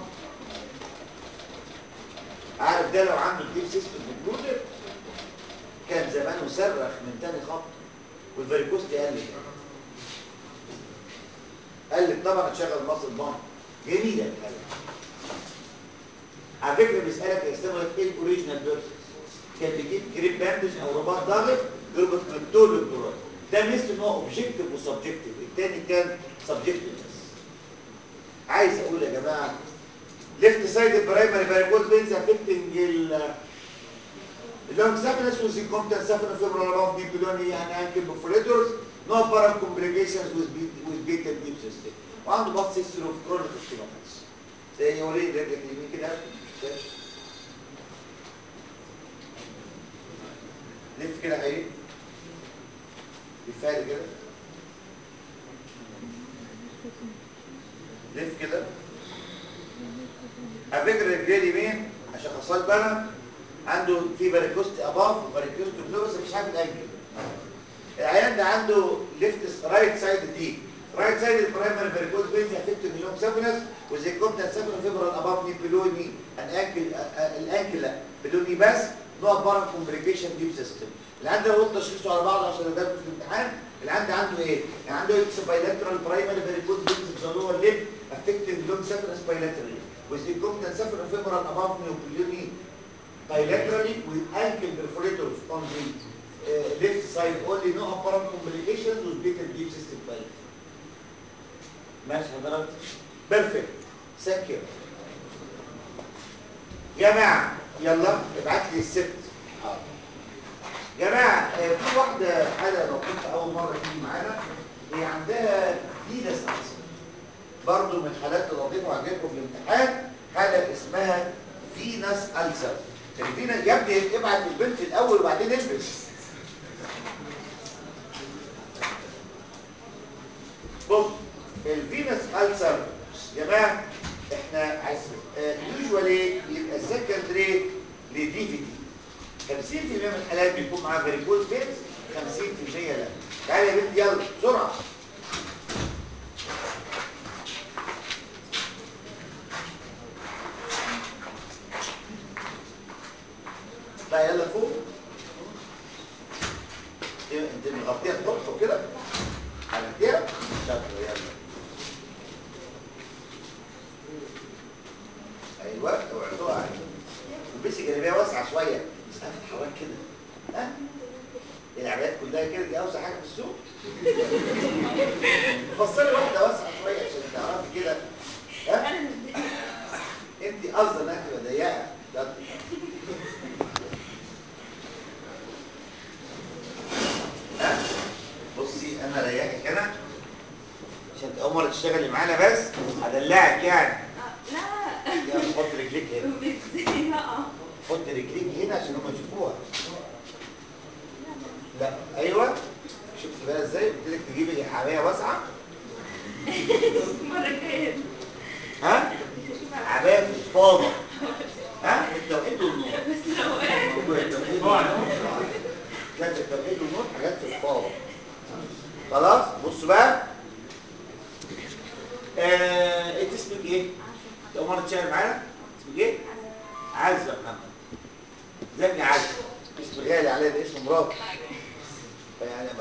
عارف ده لو عنده الديب سيستم موجود كان زمانه صرخ من تاني خط والفيريكوست قل قلت طبعا تشغل مصل بامب جميله الحاجه على فكره بيسالك يا اسلام ايه الاوريجينال بيرسز كان بيجيب كريب باندج او رباط ضاغط يربط من طول للدوران ده مثل ان هو اوبجكتيف وسبجكتيف الثاني كان سبجكتيف بس عايز اقول يا جماعه ليفت سايد برايمري فاريكوز بينز افكتنج اللونج سافنس وزي كومبتن سافنس فيبرال اباف دي بلوني يعني انكل بفريتورز نو بارا كومبليكيشنز ويز بيتا ديب سيستم وعنده بط سيستم اوف كرونيك ستينوماتس زي يوريد رجلك اليمين كده لف كده حقيقي بالفعل كده لف كده على فكره رجليه اليمين عشان خصائص بنا عنده في باريكوست اباف وباريكوست بلو بس مفيش حاجه في الانكل العيان ده عنده ليفت رايت سايد دي رايت سايد البرايمري باريكوست بينز افكت اليوم سافنس وزي كومتا سافنس فيبرال اباف ني بلوني الانكل الانكل لا بلوني بس نوع بارا كومبليكيشن ديب سيستم اللي عنده قلت تشخيصه على بعض عشان ده في الامتحان اللي عنده عنده ايه؟ يعني عنده اكس بايلاترال برايمري فيريكوز بينز بزلوه الليب افكتنج لونج سافنس بايلاترالي وزي كومتا سافنس فيبرال اباف نيوكليوني bilaterally with ankle perforators on the uh, left side only no apparent complications with better deep system failure. ماشي حضرتك؟ بيرفكت ثانك يو جماعة يلا ابعت لي الست جماعة آه، في واحدة حالة لو كنت أول مرة تيجي معانا هي عندها فينس ألسر برضه من الحالات اللي لطيفة وعجبكم في الامتحان حالة اسمها فينس ألسر الفينس يا ابني ابعت البنت الأول وبعدين البس بص الفينس ألسر يا جماعة احنا عايز يوجوالي يبقى السكندري لدي في دي 50% من الحالات بيكون معاها فيريكوز فينس 50% لا تعالى يا بنت يلا بسرعة لا يلا فوق إيه، انت مغطيها الطرف كده عملتيها شاطره يلا ايوه اوعدوها عليك البسي جلابيه واسعه شويه بس افتح حواك كده ها العبايات كلها كده دي اوسع حاجه في السوق فصلي واحده واسعه شويه عشان تعرفي كده ها انت قصدك انها تبقى ضيقه ده- ها بصي انا ريحك انا عشان اول مره تشتغلي معانا بس هدلعك يعني لا يلا حط رجليك هنا بتزي لا حط رجليك هنا عشان هم يشوفوها لا ايوه شفت بقى ازاي قلت لك تجيبي حمايه واسعه المرة الجاية ها عبايه فضفاضه ها التوحيد والنور بس لو ايه التوحيد والنور كانت التوحيد والنور حاجات فضفاضه خلاص بصوا بقى آه، انت اسمك ايه؟ انت اول مره تشتغل معانا؟ اسمك ايه؟ عزه محمد ازيك يا عزه؟ اسم غالي عليا ده اسم مراتي يعني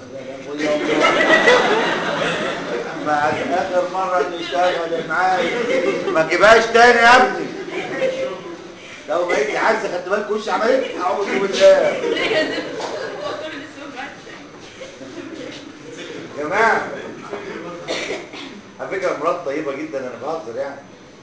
بعد اخر مره تشتغل معايا ما تجيبهاش تاني يا ابني لو بقيت عزه خدت بالك وش عملت اعوذ بالله هي زي فكر الاسم بعد يا جماعه على فكره مرات طيبه جدا انا بهزر يعني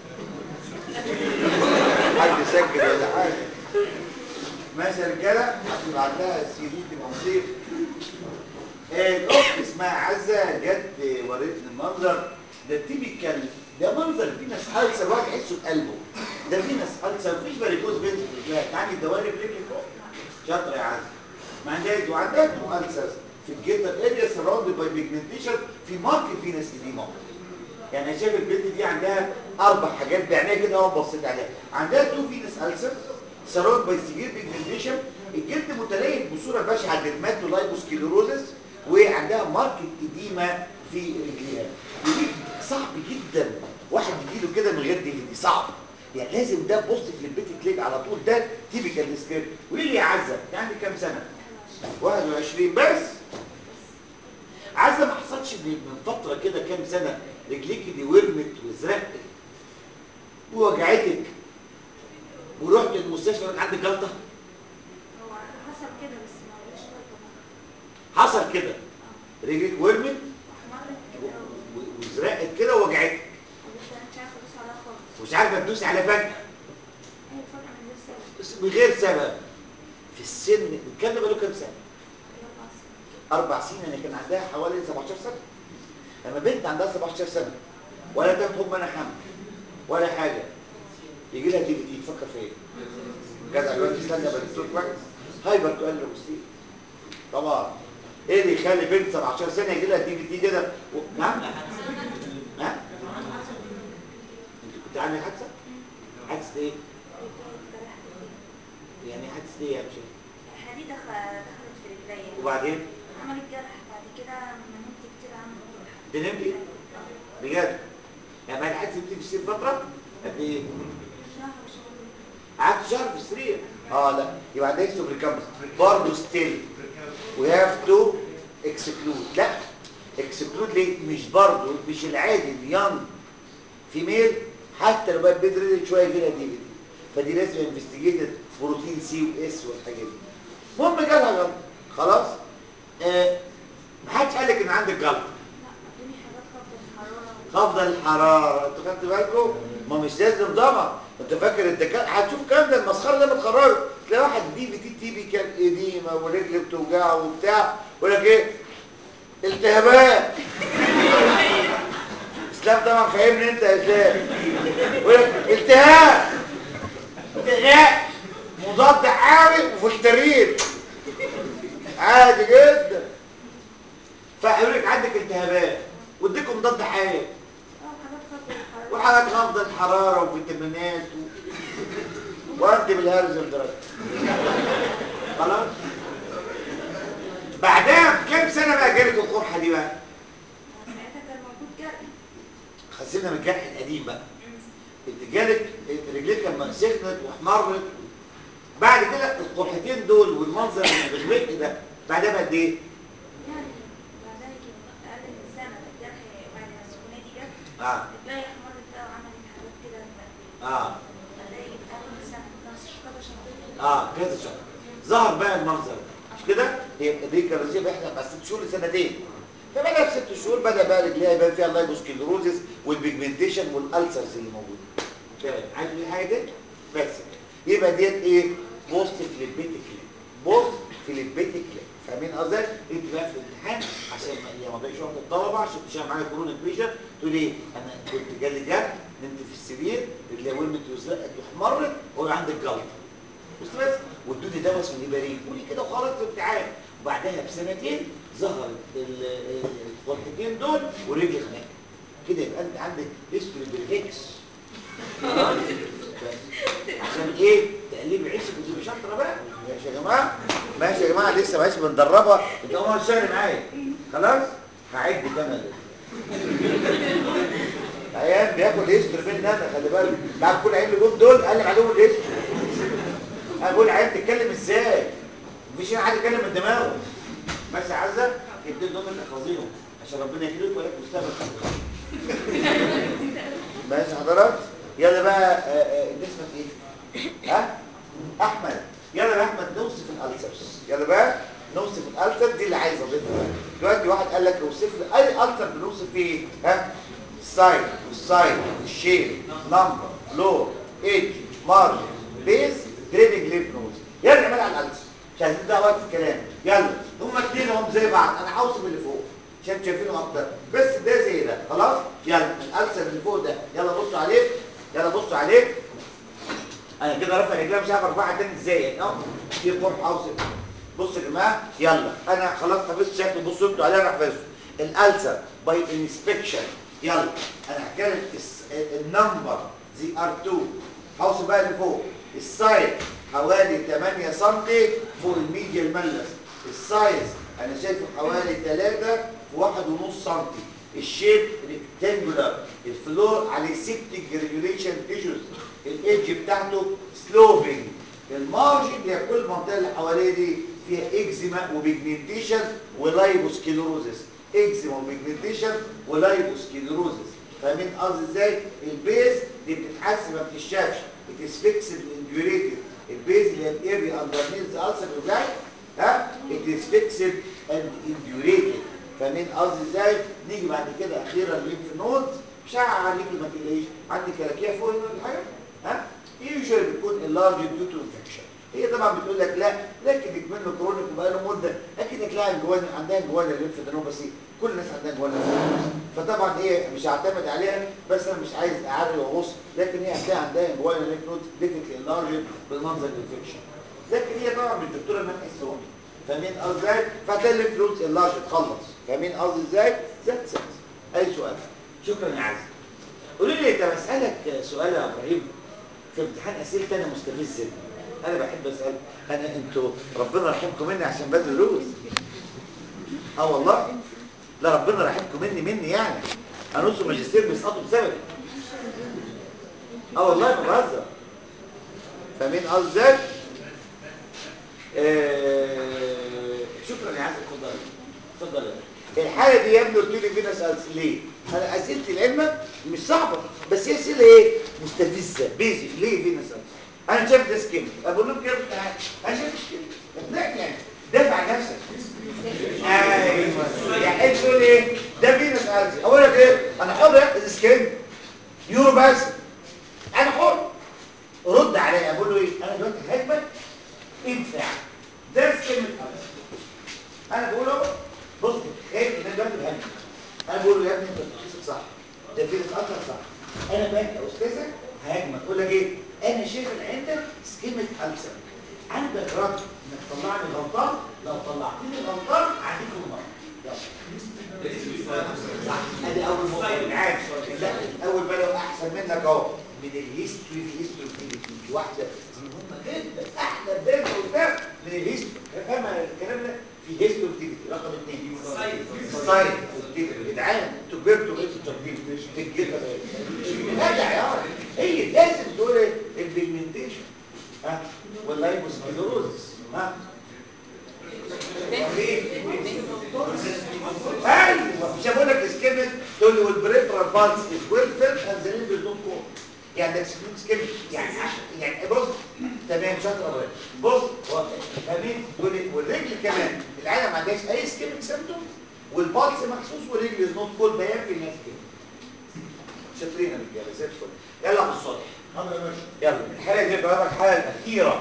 حد يسجل ولا حاجه ماشي يا رجاله حد يبعت لها السي دي تبقى مصير آه، الاخت اسمها عزه جت وريتني المنظر ده تيبيكال ده منظر في ناس حالسه الواحد يحسه بقلبه ده في ناس حالسه مفيش فاريكوز بنت لا تعالي الدوائر برجلك فوق شاطره يا عزه ما عندهاش وعندها تو ألسرز في الجيتر اريا سراوندد باي بيجمنتيشن في ماركت فينس اديما يعني انا شايف البنت دي عندها اربع حاجات بعينيها كده اهو بصيت عليها عندها تو فينس ألسر سيرويد بايستيجير بيجمنتيشن الجلد متليف بصوره بشعه ديرماتولايبوسكليروزس وعندها ماركت اديمه في رجليها ودي صعب جدا واحد يجيله كده من غير دي دي صعب يعني لازم ده بوست في البيت كليك على طول ده تيبيكال سكريبت وليه لي عزه انت عندك كام سنه 21 بس عزه ما حصلش من من فتره كده كام سنه رجليك دي ورمت وزرقت ووجعتك ورحت المستشفى قال عندك جلطه هو حصل كده بس ما بقاش غلطة حصل كده رجلك ورمت احمرت كده و- و- وزرقت كده ووجعتك ومش مش عارفة ادوس عليها خالص مش عارفه تدوس على فجاه ايوه فجأة من غير سبب بس من غير سبب في السن الكلام ده بقاله كام سنه هي أربع سنين اربع سنين يعني كان عندها حوالي 17 سنه لما بنت عندها 17 سنه ولا تفهم انا حمل ولا حاجه يجي لها دي بي تي تفكر في ايه جدع الواد استنى بس الدكتور كويس هايبر قال له بصي طبعا ايه اللي يخلي بنت 17 سنه يجي لها دي بي تي كده و... نعم ها انت كنت عامل حادثه حادثه ايه يعني حادثه ايه يا مشي حديدة خ- دخلت في رجليا وبعدين عملت جرح بعد كده لما نمت كتير عملت جرح ده نمت ايه بجد يعني بعد حادثه انت في السرير فتره قد ايه شهر شهر قعدت شهر في السرير اه لا يبقى عندك اكتب ريكامبس برضه ستيل وي هاف تو اكسكلود لا اكسكلود ليه مش برضه مش العادي اليانج فيميل حتى لو بقت بدري شويه يجي لها دي دي فدي لازم انفستيجيتد بروتين سي واس والحاجات دي المهم جالها جلطه خلاص آه محدش قال لك ان عندك جلطه لا ادوني حاجات خفض خفض الحرارة الحرارة انتوا خدتوا بالكم ما مش لازم ضمع انت فاكر الدكاتره هتشوف الكلام ده المسخره ده متخرج تلاقي واحد دي بي تي تي بي كان اديمه ورجل بتوجعه وبتاع يقول لك ايه التهابات اسلام طبعا فاهمني انت يا اسلام يقول لك التهاب لا مضاد حيوي وفلترين عادي جدا فيقول لك عندك التهابات واديكم مضاد حيوي اه حاجات خفض الحرارة وحاجات خفض الحرارة وفيتامينات و... وانت بالهرز الدرجة خلاص بعدها بكام سنة بقى جالت القرحة دي بقى ساعتها كان موجود جرح خسينا من الجرح القديم بقى انت جالك رجليك لما سخنت واحمرت بعد كده القرحتين دول والمنظر الغرق ده بعدها بقى قد ايه؟ يعني بعدها يجي اقل من سنة الجرح بعد ما السخونية دي جت اه رجليا احمرت بقى وعملت حاجات كده اه بعدها يجي اقل من سنة خمس كذا شهر اه كذا شهر ظهر بقى المنظر ده مش كده هي دي كراسيه بيحصل بعد ست شهور لسنتين فبدا في ست شهور بدا بقى رجليها يبان فيها اللايبوسكليروزس والبيجمنتيشن والالسرز اللي موجوده تمام عايز تقول حاجه تاني بس يبقى ديت ايه بوست فليبيتيك بوست فليبيتيك فاهمين قصدي انت بقى في الامتحان عشان ما يعني ما تضيعش وقت الطلبه عشان تشتغل معايا كورونا بريشر تقول ايه انا كنت جالي جرح نمت في السرير رجليا ورمت وزرقت واحمرت وعندك جلطه بص بس وادوني دواء اسمه هيبارين قولي كده وخلاص الامتحان وبعدها بسنتين ظهر الغلطتين دول ورجل خناق كده يبقى انت عندك هيستوري بالهكس خلاص؟ بس. عشان ايه تقليب عيش كنت مش شاطره بقى ماشي يا جماعه ماشي يا جماعه لسه ماشي بندربها انت اول شهر معايا خلاص هعد كمان عيان بياكل هيستوري مني انا خلي بالك تعرف كل عيان اللي جم دول قلب عليهم الهيستوري انا بقول عيان تتكلم ازاي مفيش حد يتكلم من دماغه بس يا عزه ادي لهم الاخاذيهم عشان ربنا يهديك وياك مستقبل ماشي حضرات يلا بقى آه، آه، انت اسمك ايه ها احمد يلا يا احمد نوصف الالسرز يلا بقى نوصف الالسر دي اللي عايز اضيفها دلوقتي واحد قال لك اوصف لي اي السر بنوصف فيه ايه ها سايد والسايد الشيب نمبر لو ايدج مارجن بيز دريننج ليف نوز يلا نعمل على الالسر مش عايزين ده وقت الكلام يلا هما الاثنين هم زي بعض انا هوصف اللي فوق عشان شايفينه اكتر بس ده زي ده خلاص يلا الالسر اللي فوق ده يلا بصوا عليه يلا بصوا عليه انا كده رافع رجلي مش عارف ارفعها تاني ازاي يعني اهو في قرح اوصل بصوا يا جماعه يلا انا خلاص حفظت شكله بصوا انتوا عليا انا حفظته الالسر باي انسبكشن يلا انا هتكلم النمبر زي ار 2 هوصل بقى اللي فوق السايد حوالي 8 سم فوق الميديال ملس السايز انا شايفه حوالي 3 في 1.5 سم الشيب ريكتانجولار الفلور عليه سيبتيك جرانيوليشن تيشوز الايدج بتاعته سلوبنج المارجن هي كل المنطقه اللي حواليه دي فيها اكزيما وبيجمنتيشن ولايبوسكيلروزس اكزيما وبيجمنتيشن ولايبوسكيلروزس فاهمين قصدي ازاي البيز دي بتتحس ما بتتشافش بتسفكسد وانديوريتد البيز اللي هي الاريا اندرنيز ذا السر بتاعي ها بتسفكسد اند انديوريتد فاهمين قصدي ازاي نيجي بعد كده اخيرا الليمف نود شعر عليكي ما تقلقيش عندي كلاكيع فوق هنا ولا حاجه ها يوجوالي بتكون اللارج ديو تو انفكشن هي طبعا بتقول لك لا لكن منه كرونيك وبقى له مده لكن تلاقي جوان عندها جوان الليمف دينوباسي كل الناس عندها جوان فطبعا هي مش هعتمد عليها بس انا مش عايز اعري واغص لكن هي هتلاقي عندها جوان الليمف نود ديفيكلي اللارج بالمنظر الانفكشن لكن هي طبعا مش دكتوره ما تحسهم فاهمين قصدي ازاي فتلاقي الليمف نود اللارج اتخلص فاهمين قصدي ازاي ذات سنس اي سؤال شكرا يا عزيزي قولي لي طب اسالك سؤال يا ابراهيم في امتحان اسئله انا مستفز جدا انا بحب اسال انا انتوا ربنا يرحمكم مني عشان بدري دروس اه والله لا ربنا يرحمكم مني مني يعني انا نص ماجستير بيسقطوا بسببي اه والله ما بهزر فاهمين قصدي ازاي؟ آه شكرا يا عزيزي اتفضل اتفضل الحاله دي يا ابني قلت لي فينا سالت ليه؟ انا اسئله العلم مش صعبه بس هي اسئله ايه؟ مستفزه بيزك ليه فينا سالت؟ انا شايف ده سكيم اقول لهم كده تعالى انا شايف سكيم لا يعني دافع عن نفسك ايوه يعني انت تقول ايه ده فينا سالت اقول لك ايه انا حر اخد سكيم يورو بس انا حر رد عليا اقول له ايه انا دلوقتي هجمك ادفع ده سكيم الأرض. انا بقول له بص خايف ان انا دلوقتي بهاجمك انا بقول له يا ابني انت تشخيصك صح ده فينا اكتر صح انا بقى يا استاذك هاجمك اقول لك ايه انا شايف ان عندك سكيمة ألسر عندك رد انك تطلعني غلطان لو طلعتني غلطان هعديك المرة يلا صح ادي اول نقطة عارف لا اول بلد احسن منك اهو من الهيستوري الهيستوري دي في واحدة دي مهمة جدا احلى بنت وبتاع من الهيستوري فاهم الكلام ده في هيستوري رقم اثنين سايد يا جدعان انتوا كبرتوا بقيتوا تشربين في الجيتر جدع يا راجل. هي لازم تقول البيجمنتيشن ها واللايبوسكليروزس ها ايوه مش هقول لك سكيمت تقول لي والبريفرال بالز از ويل فيت اند ذا ليمب دونت كور يعني ده سكيمت سكيمت يعني عش- يعني بص تمام شاطر يا ولد. بص هو فاهمين تقول لي والرجل كمان العيله ما عندهاش اي سكيمت سيمتوم والبالز مخصوص والرجل از نوت كول ده يكفي الناس كده شاطرين يا رجاله زي الفل يلا بالصوت يلا الحاله دي بقى الحاله الاخيره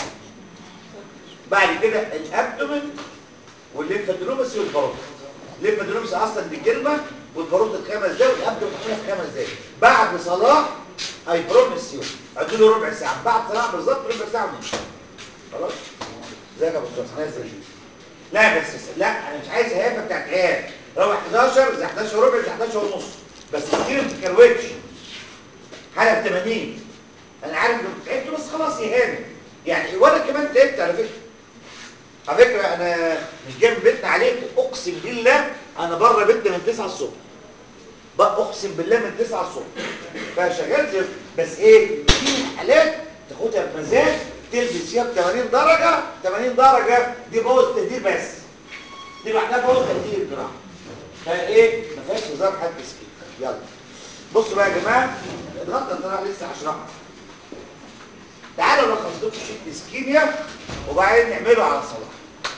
بعد كده الابدومن والليمفادينومس والباروت الليمفادينومس اصلا دي كلمه والباروت الخمس دقايق والابدومن في خمس دقايق بعد صلاه اي بروميس يو ادوا له ربع ساعه بعد صلاه بالظبط ربع ساعه ونص خلاص ازيك يا ابو استاذ نازل لا بس لا انا مش عايز هيافه بتاعت عيال روح 11 زي 11 وربع زي 11 ونص بس كتير ما تكروتش حاله 80 انا عارف انك تعبت بس خلاص يا هاني يعني وانا كمان تعبت على فكره على فكره انا مش جاي من بيتنا عليك اقسم بالله انا بره بيتنا من 9 الصبح بقى اقسم بالله من 9 الصبح فشغلت بس ايه في حالات تاخدها بمزاج تلبس ثياب 80 درجه 80 درجه دي بوظ تقدير بس دي لوحدها بوظ تقدير بصراحه فايه ما فيهاش هزار حد مسكين يلا بصوا بقى يا جماعه اضغطنا انا لسه هشرحها تعالوا نلخص لكم شيت اسكيميا وبعدين نعمله على صلاح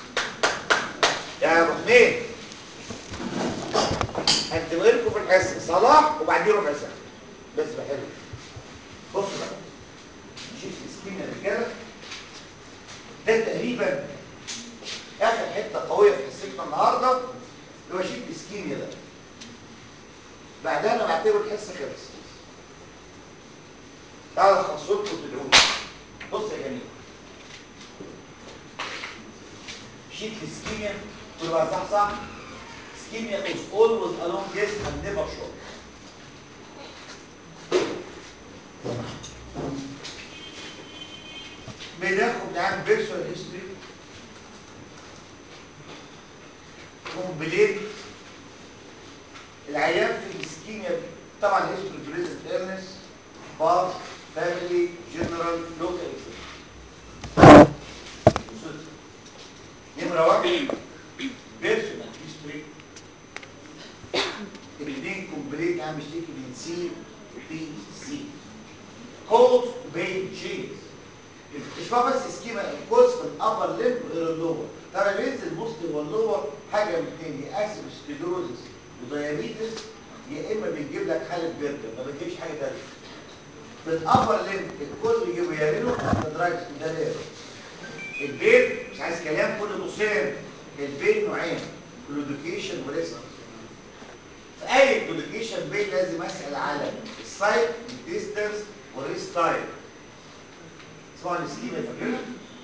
يا ابو حميد هنتبقى لكم في الحصه صلاح وبعدين ربع ساعه بس بحلو بصوا بقى شيت اسكيميا رجاله ده تقريبا اخر حته قويه في حصتنا النهارده اللي هو شيت اسكيميا ده بعدها انا بعتبر الحصه خلصت تعالوا الخصوص لكم تدعوني بص يا جميل شيت السكيميا تقول بقى صح صح سكيميا is always along this and never short بناخد بيرسونال هيستوري كومبليت العيان في الاسكيميا طبعا هيستوري بريزنت ايرنس باث فاميلي جنرال لوكال نمرة واحد بيرسونال هيستوري الاثنين كومبليت عم بيشتكي من سي بي سي كولد بين جينز مش بقى بس اسكيما الكوز في الابر ليمب غير اللور طبعا بينزل البوست واللور حاجه من اثنين يا اسيدوسكليروزس وديابيتس يا اما بيجيب لك حاله برجر ما بتجيبش حاجه ثانيه في الابر ليمب الكوز بيجيبه يا رينو يا درايفس ده ليه البين مش عايز كلام كل نصين البين نوعين كلوديكيشن وريسك في اي كلوديكيشن بين لازم اسال على السايت الديستانس والريست تايم اسمعوا السكيما فاكرها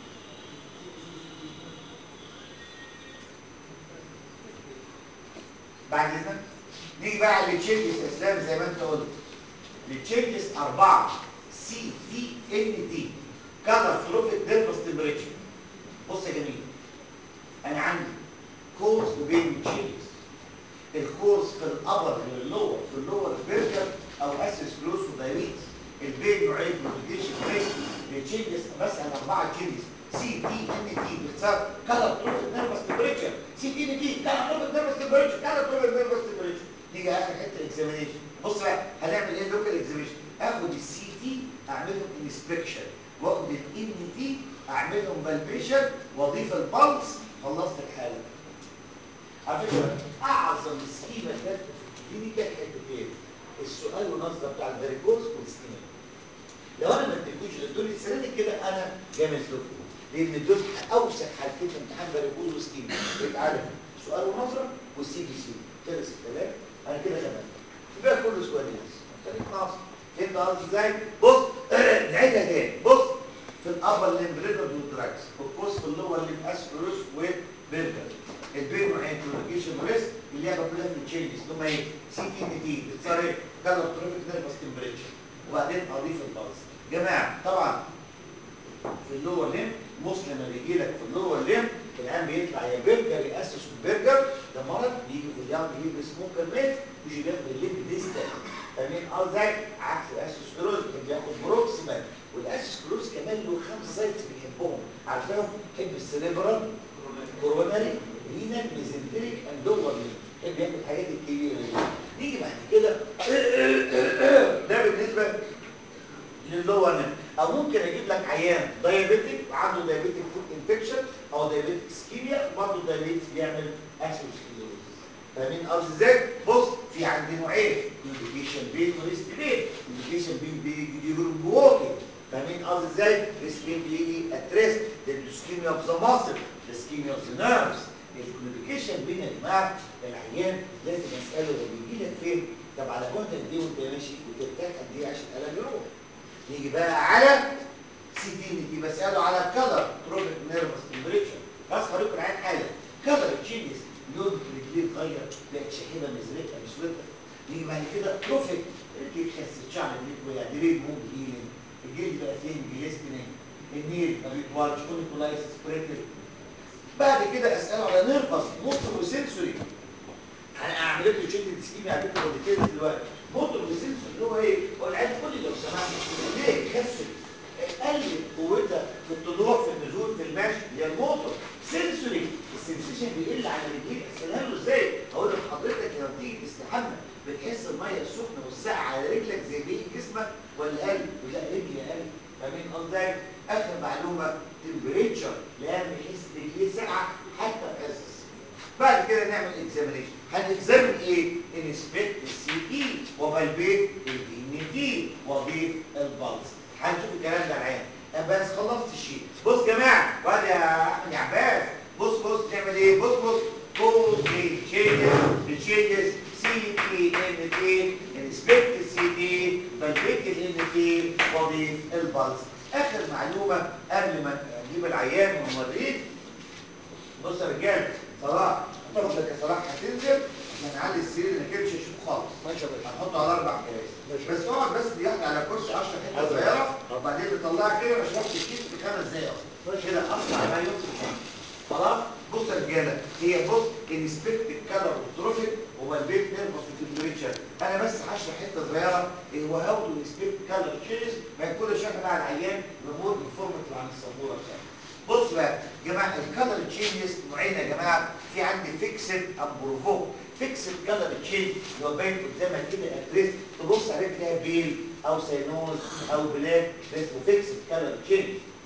بعد اذنك نيجي بقى على التشيكس يا اسلام زي ما انت قلت التشيكس اربعه سي تي ان تي كاتاستروفيك ديرفس تمبريتشر بص يا جميل انا عندي كورس وبين تشيكس الكورس في الابر غير اللور في اللور برجر او اسيس كلوس ودايبيتس البين نوعين كومبليكيشن ريسك التشينجز بسال اربعه تشينجز سي تي ان تي باختصار كلر تروفيك نيرفس تمبريتشر سي تي ان تي كلر تروفيك نيرفس تمبريتشر كلر تروفيك نيرفس تمبريتشر نيجي اخر حته اكزامينيشن بص بقى هنعمل ايه لوكال اكزامينيشن اخد السي تي اعملهم انسبكشن واخد الان تي اعملهم بالبيشن واضيف البلس خلصت الحاله على فكره اعظم سكيما كانت في الكلينيكال حتتين السؤال والنظره بتاع الفاريكوز والسكيما لو انا ما اديتكوش دول السنه كده انا جامد لكم لان دول اوسع حالتين في امتحان فاريكوز وسكيما يبقى عارف سؤال ونظره والسي بي سي خلص الكلام انا كده خدمت يبقى كله سؤال بس خليك ناقص فهمت قصدي ازاي بص نعيدها تاني بص في الابر ليمبرينر والدراكس والكوس في اللور ليم اسبروس وبرجر البين نوعين كلوديكيشن وريسك اللعبه كلها في التشينجز اللي هم ايه سي تي ان تي بتصير ايه كلر تروفيك نيرفس تمبريتشر وبعدين اضيف البلس جماعه طبعا في اللور ليم مسلم لما بيجي لك في اللور ليم الان بيطلع يا برجر يا اسس برجر ده مرض بيجي في اليوم بيجي سموكر ميت يجي بياخد الليم ديستال فاهمين قصدي عكس الاسوسكلوز بياخد بروكسيمال والاسوسكلوز كمان له خمس سايتس بيحبهم عارفينهم بيحب السليبرال كوروناري رينال ميزنتريك اندوور بيحب يعمل الحاجات الكبيره دي نيجي بعد كده ده بالنسبه للور نيم او ممكن اجيب لك عيان دايابيتيك وعنده دايابيتيك فود انفكشن او دايابيتيك اسكيميا وبرضه دايابيتيك بيعمل اسوسكلوز فاهمين قصدي ازاي؟ بص في عندي نوعين كومبليكيشن بين وريست بين كومبليكيشن بين بيجي بوكينج فاهمين قصدي ازاي؟ ريست بين بيجي اتريست الاسكيميا اوف ذا ماسل الاسكيميا اوف ذا نيرفز الكوميونيكيشن بين يا جماعه العيان لازم اساله هو بيجي لك فين؟ طب على بعد قد ايه وانت ماشي وترتاح قد ايه عشان الالم يروح؟ نيجي بقى على سي دي دي بساله على كلر تروبيك نيرفس تمبريتشر بس هوريكم العين حاجه كلر تشينجز لون رجليه اتغير بقت شحيبه مزرقه مسوده نيجي بعد كده تروفيك رجليه خست شعر رجليه يعني ريد مود هيلينج الجلد بقى فين جليستنينج النيل ما بيطولش كونيكولايس سبريتل بعد كده اساله على نيرفس موتور وسنسوري اعمل له تشيك السكيمي على فكره وديتيلز دلوقتي موتور وسنسوري اللي هو ايه؟ هو العيال كل لو سمحت ليه كسر قلل قوتها في الطلوع في النزول في المشي اللي هي الموتور سنسوري السنسيشن بيقل على رجليك اسالها له ازاي؟ هقول لحضرتك لما تيجي تستحمى بتحس الميه السخنه والساقعه على رجلك زي باقي جسمك ولا قلب؟ لا رجلي قلب فاهمين قصدي؟ اخر معلومه تمبريتشر لان بيحس رجليه ساقعه حتى في عز بعد كده نعمل اكزامينيشن هنكزامن ايه؟ انسبكت السي اي وبالبيت الان تي واضيف البلس هنشوف الكلام ده العين بس خلصت الشيء بص يا جماعه وادي يا احمد يا عباس بص بص نعمل ايه؟ بص بص كل تشينجز تشينجز سي تي ان تي انسبكت السي تي بالبيت الان تي واضيف البلس اخر معلومه قبل ما نجيب العيان ونوريه بص يا رجاله صلاح فضلك يا صلاح هتنزل عشان نعلي السرير انك مش هتشوف خالص ماشي يا باشا هنحطه على اربع كراسي ماشي. بس اقعد بس ياخد على كرسي 10 حته حاضر. صغيره وبعدين نطلعها كده ونشرب الكيس في خمس دقايق كده اسرع ما يمكن خلاص بص يا رجاله هي بص انسبكت كلر اوتروفيك وبالبيت نيرفس وتمبريتشر انا بس هشرح حته صغيره ايه هو هاو تو انسبكت كلر تشينجز ما يكون شرح بقى على العيان بمور انفورماتيف عن السبوره بتاعته بص بقى يا جماعه الكلر تشينجز نوعين يا جماعه في عندي فيكسد ام بروفوك فيكسد كلر تشينج اللي هو باين قدامك كده ادريس تبص عليه تلاقي بيل او سينوز او بلاك ده اسمه فيكسد كلر تشينج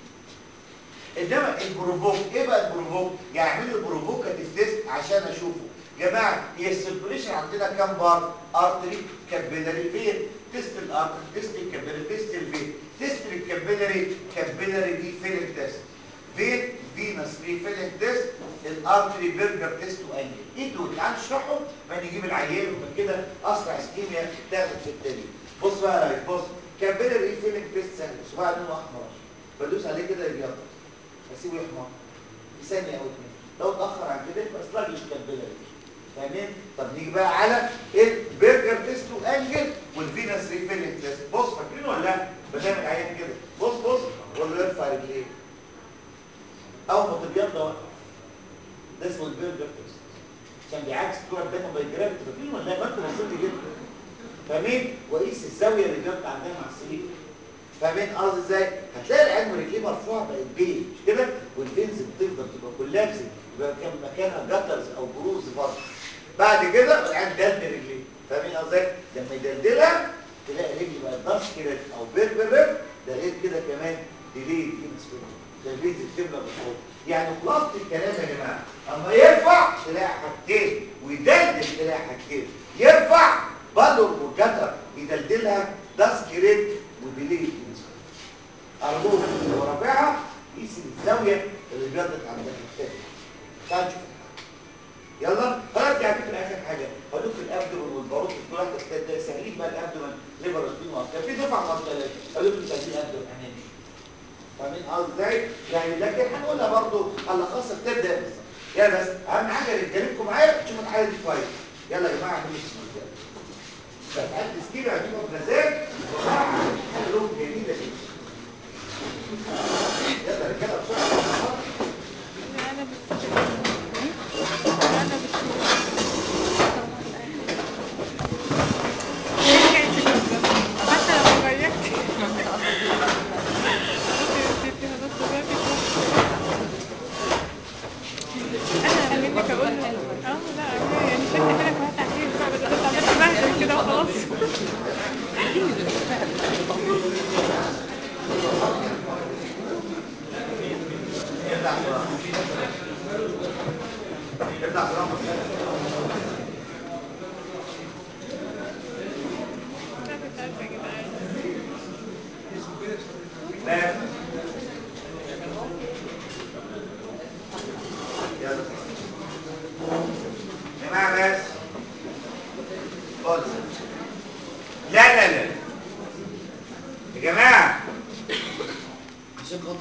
انما البروفوك ايه بقى البروفوك يعني اعملوا بروفوكاتيف تيست عشان اشوفه يا جماعه هي السيركوليشن عندنا كام بار ارتري كابيلاري فين تيست الارتري تيست الكابيلاري تيست الفين تيست الكابيلاري كابيلاري دي فيلنج تيست فين فينس ري فيلنج تيست الارتري برجر تيست وانجل ايه دول تعال نشرحهم ما نجيب العيان ومن كده اسرع اسكيميا تاخد في التاني بص بقى يا ريس بص كابيلاري فيلنج تيست سهل صباع لونه احمر بدوس عليه كده يبيض اسيبه يحمر في ثانيه او اتنين لو اتاخر عن كده يبقى سلاجش كابيلاري فاهمين طب نيجي بقى على البرجر تيست وانجل والفينس ريفيلنج تيست بص فاكرين ولا لا بنعمل عيان كده بص بص ولا يرفع رجليه اول ما تبيض ده وقت. ده اسمه البرجر تيست عشان بيعكس بتوع الدم بايجرافيتي فاكرين ولا لا ما انت بصيت جدا فاهمين وقيس الزاويه اللي جت عندنا مع السرير فاهمين قصدي ازاي هتلاقي العين رجليه مرفوعه بقت بيج مش كده والفينز بتفضل تبقى كولابس يبقى كان مكانها جاترز او بروز برضه بعد كده العين دلدل رجليه فاهمين قصدي ازاي لما يدلدلها تلاقي رجلي بقت داس كده او بيربر ده غير كده كمان ديلي فينس ده الفينز بتملى بالصوت يعني خلاصه الكلام يا جماعه اما يرفع تلاقي حاجتين ويدلدل تلاقي حاجتين يرفع بالور وجتر يدلدلها داس كريت وديلي فينس أرجوك لو رافعها قيس الزاوية اللي بيضت عندها الثاني تعال نشوف يلا خلاص يعني في اخر حاجه هقول في الابدومن والباروت كل واحده بتبدا سهلين بقى الابدومن ليفر سبين واسكار في دفعه مصدريه هقول لكم تسهيل ابدومن هنمشي فاهمين قصدي ازاي؟ يعني لكن هنقولها برضه هنلخصها بتبدا بالظبط يا بس اهم حاجه رجالتكم معايا تشوفوا الحاله دي كويس يلا يا جماعه اعملوا السكيل ده عندي سكيل هتبقى بمزاج بصراحه حاجه لهم جميله جدا يلا رجاله بسرعه انا بس انا بس حتى لو غيرت انا منك اقول له اه لا يعني شفت كده كويس تحليل بقى بدل ما عملت بهدل كده وخلاص ارجع برامج لا مش عارفه يا جدعان لا يلا يا جماعه بس خالص لا لا لا يا جماعه عشان خاطر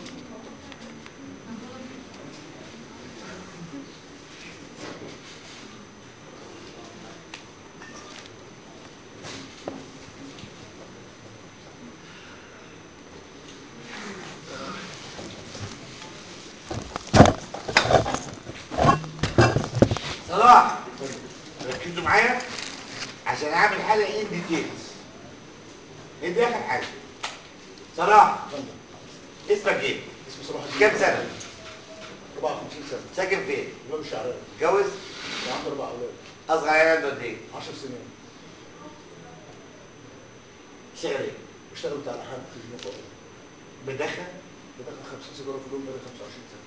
صلاح ركزوا معايا عشان اعمل حاجه ان ديتيلز دي اخر حاجه صلاح اسمك ايه اسمه صلاح الدين كام سنه 54 سنه ساكن فين امام الشعراوي اتجوز وعنده اربع اولاد اصغر عيال قد ايه 10 سنين شغال ايه اشتغل بتاع لحام في المطار بدخن بدخل 50 سيجاره في اليوم بقالي 25 سنه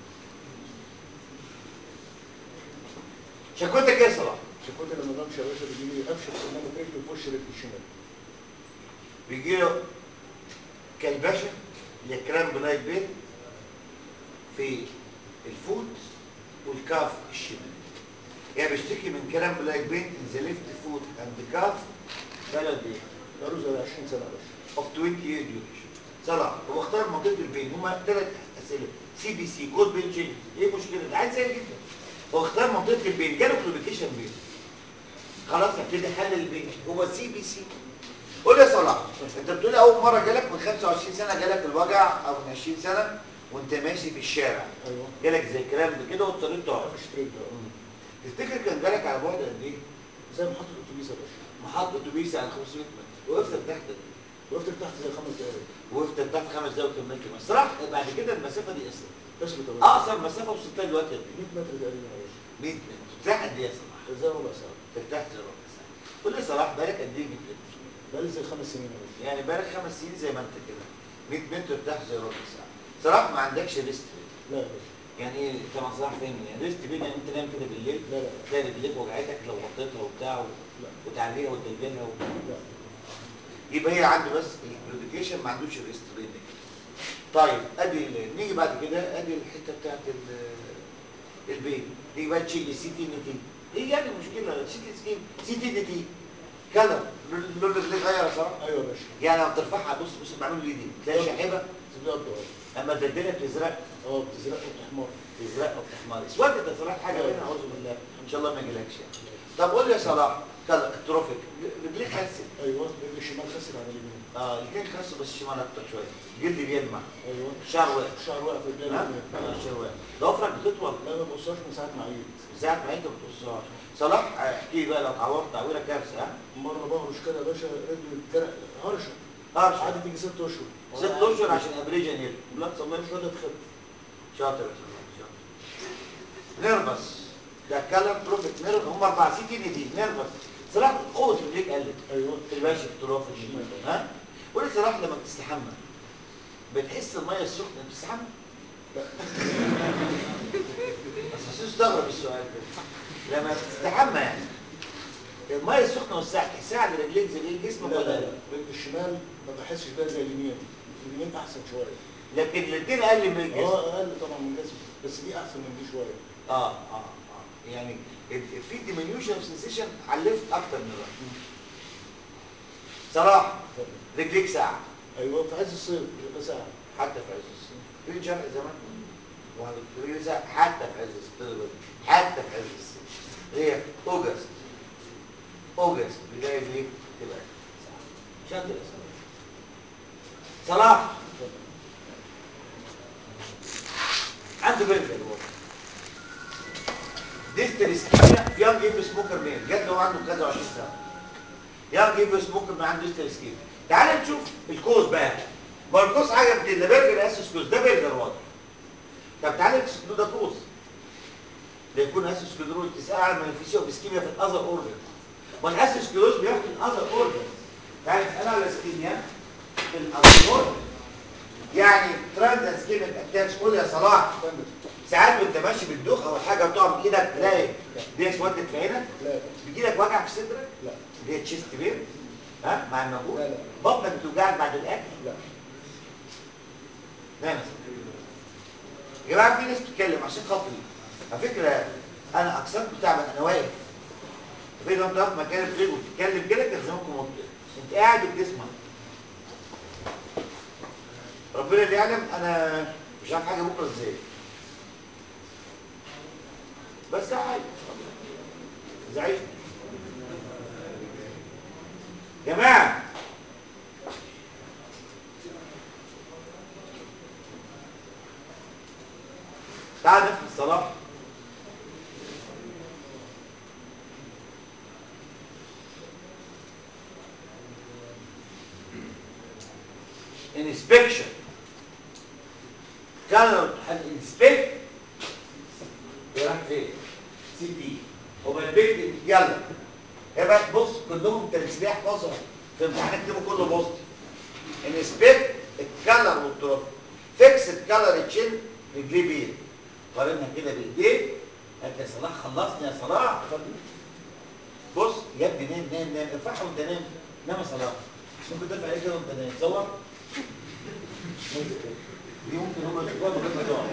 شكوتك ايه يا صلاح شكوتي لما بمشي يا باشا بيجي لي امشي بسنانه رجلي في وش رجلي الشمال بيجي له كلبشه اللي هي كرام بلايك بين في الفوت والكاف الشمال يعني بيشتكي من كلام بلايك بين ان ذا ليفت فوت اند كاف بلد ايه بقاله زي 20 سنه يا باشا اوف 20 year duration صلاح هو اختار منطقه البين هما ثلاث اسئله سي بي سي كود بين تشينج ايه المشكله ده عايز سهل جدا هو اختار منطقه البين جاله كلوديكيشن بين خلاص هبتدي حل البين هو سي بي سي قول يا صلاح انت بتقول اول مره جالك من 25 سنه جالك الوجع او من 20 سنه وانت ماشي في الشارع ايوه جالك زي كلام كده واضطريت تقف مفيش تريد اه تفتكر كان جالك على بعد قد ايه؟ زي محطه الاتوبيس يا باشا محطة اتوبيس على 500 متر وقفت تحت وقفت تحت زي خمس دقايق وقفت تحت خمس دقايق وكملت مصر صراحة بعد كده المسافة دي اصلا اسمه تمام اقصر مسافة وصلتها دلوقتي قد 100 متر تقريبا يا باشا 100 متر ترتاح قد ايه يا صلاح؟ زي ربع ساعه ترتاح زي ربع ساعة قول لي صلاح بالك قد ايه 100 متر؟ بقالي زي خمس سنين يا باشا يعني بالك خمس سنين زي ما انت كده 100 متر ترتاح زي ربع ساعة صلاح ما عندكش ريست لا يا باشا يعني ايه طبعا صلاح فاهم يعني ريست بين يعني انت نايم كده بالليل لا لا تلاقي رجليك وجعتك لو غطيتها وبتاع و- لا وتعليها وتدللها و... لا يبقى هي عنده بس البروديكيشن ما عندوش الريست بين طيب ادي ال- نيجي بعد كده ادي الحته بتاعت ال- البين نيجي بقى تشيل السي تي ان تي ايه يعني المشكله سي تي سكين سي تي ان تي كلر لون رجليك غير يا صراحه ايوه يا باشا يعني لما بترفعها بص بص بعمل ليه دي تلاقي شحيبه تبيض اه اما تدلها بتزرق اه بتزرق وبتحمر تزرق او تحمر اسود ده صلاح حاجه هنا اعوذ بالله ان شاء الله ما يجيلكش يعني طب قول لي يا صلاح كلر التروفيك رجليك خست ايوه رجل الشمال خسر عن اليمين اه الاثنين خسوا بس الشمال اكتر شويه جلد بيلمع ايوه شعر واقع الشعر واقع في رجلي ها الاثنين آه، شعر واقع ضوافرك بتطول لا ما بقصاش من ساعه ما عيت ساعة ما انت ما بتقصهاش صلاح احكي لي بقى لو اتعورت تعويره كارثه ها مره بهرش كده يا باشا رجلي اتجرح هرشه هرش قعدت تيجي ست اشهر ست اشهر عشان ابريجن يل لا تصمم مش راضيه تخف شاطر يا صلاح شاطر نيرفس ده كلام تروفيك نيرفس هم اربع سي تي دي نيرفس صلاح قوه رجليك قلت ايوه الماشي في تروفيك ها قول لي صلاح لما بتستحمى بتحس الميه السخنه بتستحمى لا بس استغرب السؤال ده لما بتستحمى يعني الميه السخنه والساعه تحسها على رجليك زي ايه جسمك لا لا ولا لا رجل الشمال ما بحسش بيها زي اليمين اليمين احسن شويه لكن الاثنين اقل من الجسم اه اقل طبعا من جسمي بس دي احسن من دي شويه اه اه اه يعني ال- في ديمينيوشن اوف سنسيشن على الليفت اكتر من الرايت صلاح رجليك ساعه ايوه في عز الصيف بيبقى ساعه حتى في عز الصيف فين شرع زمان رجليك ساعه حتى في عز الصيف حتى في عز الصيف هي اوجست اوجست بدايه ليه تبقى ساعه شاطر يا صلاح صلاح عنده برجر هو ديستر اسكيميا في يانج ايف سموكر مين جات له عنده كذا 20 سنه يانج ايف سموكر ما عنده ديستر اسكيميا تعال نشوف الكوز بقى ما الكوز حاجه بتدل برجر اسس كوز ده برجر واضح طب تعال نكسكلود ده كوز ده يكون اسس كلوز تسال عن مانيفيسيو اوف اسكيميا في الاذر اورجن والاسس كلوز بياخد الاذر اورجن تعال نسال على اسكيميا في الاذر اورجن يعني ترانز اسكيميك اتاكس قول يا صلاح ساعات وانت ماشي بتدوخ او حاجه بتقع من ايدك تلاقي دي اسودت في عينك لا بيجي لك وجع في صدرك لا اللي هي تشيست بين ها مع المجهود لا، لا. بطنك بتوجعك بعد الاكل لا نعم يا سيدي. يا جماعه في ناس بتتكلم عشان خاطري على فكره انا اكثر بتاع انا واقف في لو انت واقف مكان الفريق وبتتكلم كده كان زمانكم مبطئ انت قاعد وبتسمع ربنا اللي يعلم انا مش عارف حاجه بكره ازاي بس ده عادي زعيم جماعه تعال نفهم الصلاة inspection كان الانسبكت راح فين سي بي هو البيت يلا يبقى بص كلهم تسبيح حفظهم في امتحان اكتبوا كله بوست انسبكت الكلر والتراب فيكس الكلر تشيل رجليه بيه قارنها كده بايديه قال يا صلاح خلصني يا صلاح بص يا ابني نام نام نام ارفعها وانت نام نام يا صلاح ممكن ترفع عليك كده وانت نام تصور دي ممكن هم يشوفوها من غير ما يقع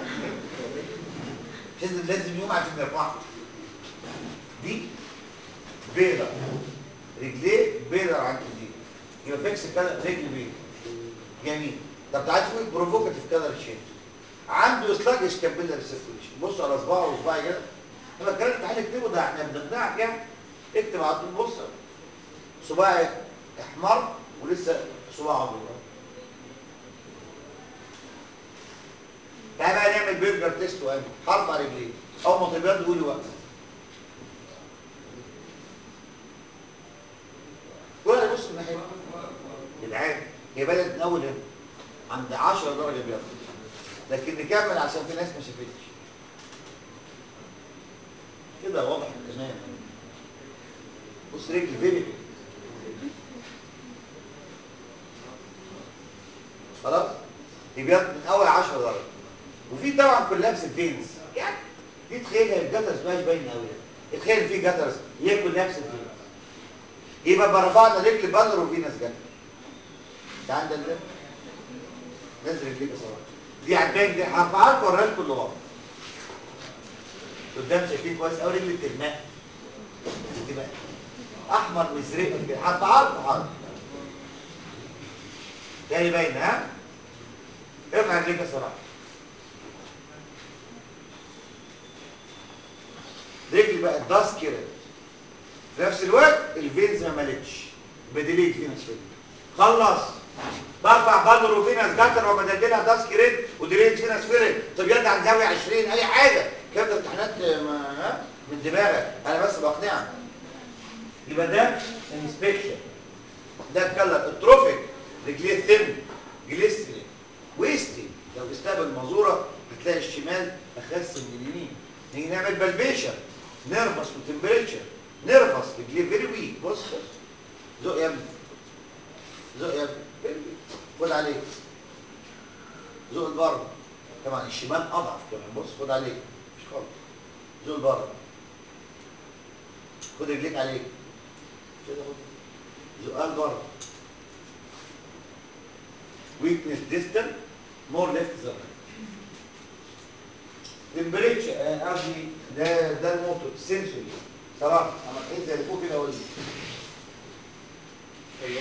لازم لازم يوم عشان يرفعها دي بيضة رجليه بيضة عند دي يبقى فيكس كده رجل بيضة جميل طب تعالى شوف البروفوكاتيف كلر شيب عنده سلاجش كابيلر سيركوليشن بص على صباعه وصباعي كده لما الكلام تعالى اكتبه ده احنا بنقنعك يعني اكتب على طول بص صباعي احمر ولسه صباعه ابيض تعالى بقى نعمل برجر تيست وقال هرفع رجليه اول ما تبيض يقول لي وقف ولا بص من ناحيه جدعان هي بدات من اول هنا عند 10 درجه بيض لكن نكمل عشان في ناس ما شافتش كده واضح تمام بص رجلي فين خلاص يبيض من اول 10 درجه وفي طبعا كولابس الفينز يعني دي تخيلها الجترز مش باين قوي تخيل في جترز هي كولابس الفينز يبقى بقى رفعنا رجل بلر وفي ناس جت ده عندك ده نزل رجليك بصراحه دي عجباني دي هرفعها لكم اوريها لكم اللي ورا قدام شايفين كويس قوي رجل الترماء الترماء احمر مزرق كده هرفعها لكم حاضر تاني باين ها ارفع رجليك بصراحه رجل بقى داس كده في نفس الوقت الفينز ما مالتش بديليت فينس فينس خلص برفع بدر وفينس جتر وبدللها داس كريد وديليت فينس فيرد طب يد عن زاويه 20 اي حاجه كده امتحانات ما- ها؟ من دماغك انا بس بقنعك يبقى ده انسبكشن ده اتكلم التروفيك رجليه ثم جليسترين ويستي لو استقبل المزوره هتلاقي الشمال اخس من اليمين نيجي نعمل بلبيشن نرفس وتمبريتشر نرفس رجليه فيري ويك بص بص زق يا ابني زق يا ابني very weak. خد عليك زق لبره طبعا الشمال اضعف كمان بص خد عليك مش خالص زق لبره خد رجليك عليك كده خد زقها لبره weakness distal more left than right تمبريتشر قصدي ده ده الموتور سنسوري صراحه انا بحس زي اللي فوق كده اقول لك ايوه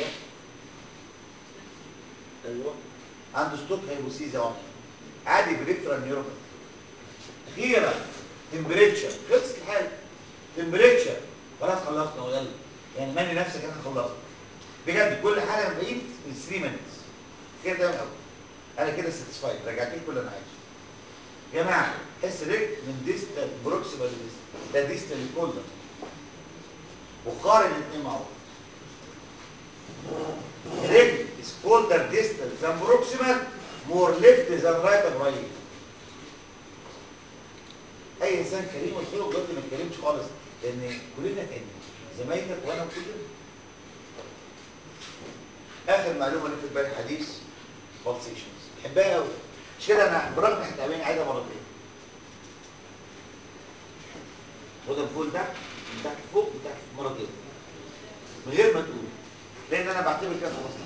ايوه عنده ستوك هيبوسيزا واحد عادي بريفرال نيوروباثي اخيرا تمبريتشر خلصت الحاجه تمبريتشر خلاص خلصنا ويلا يعني ماني نفسك انا خلصت بجد كل حاجه من بعيد من 3 مينتس كده تمام قوي انا كده ساتسفايد رجعت لكم اللي انا عايزه يا جماعه حس رجل من ديستال بروكسيمال لديستال ده ديستال كله وقارن الاثنين مع بعض رجل is colder distal than proximal more left than right and right اي انسان كريم قلت له بجد ما اتكلمش خالص لان كلنا كريم زمايلك وانا كلنا اخر معلومه اللي في بالي حديث بالسيشنز بحبها قوي مش كده انا برغم احنا تعبانين عايزها مرتين خد الفول ده من تحت فوق من تحت مرتين من غير ما تقول لان انا بعتبر كده خلاص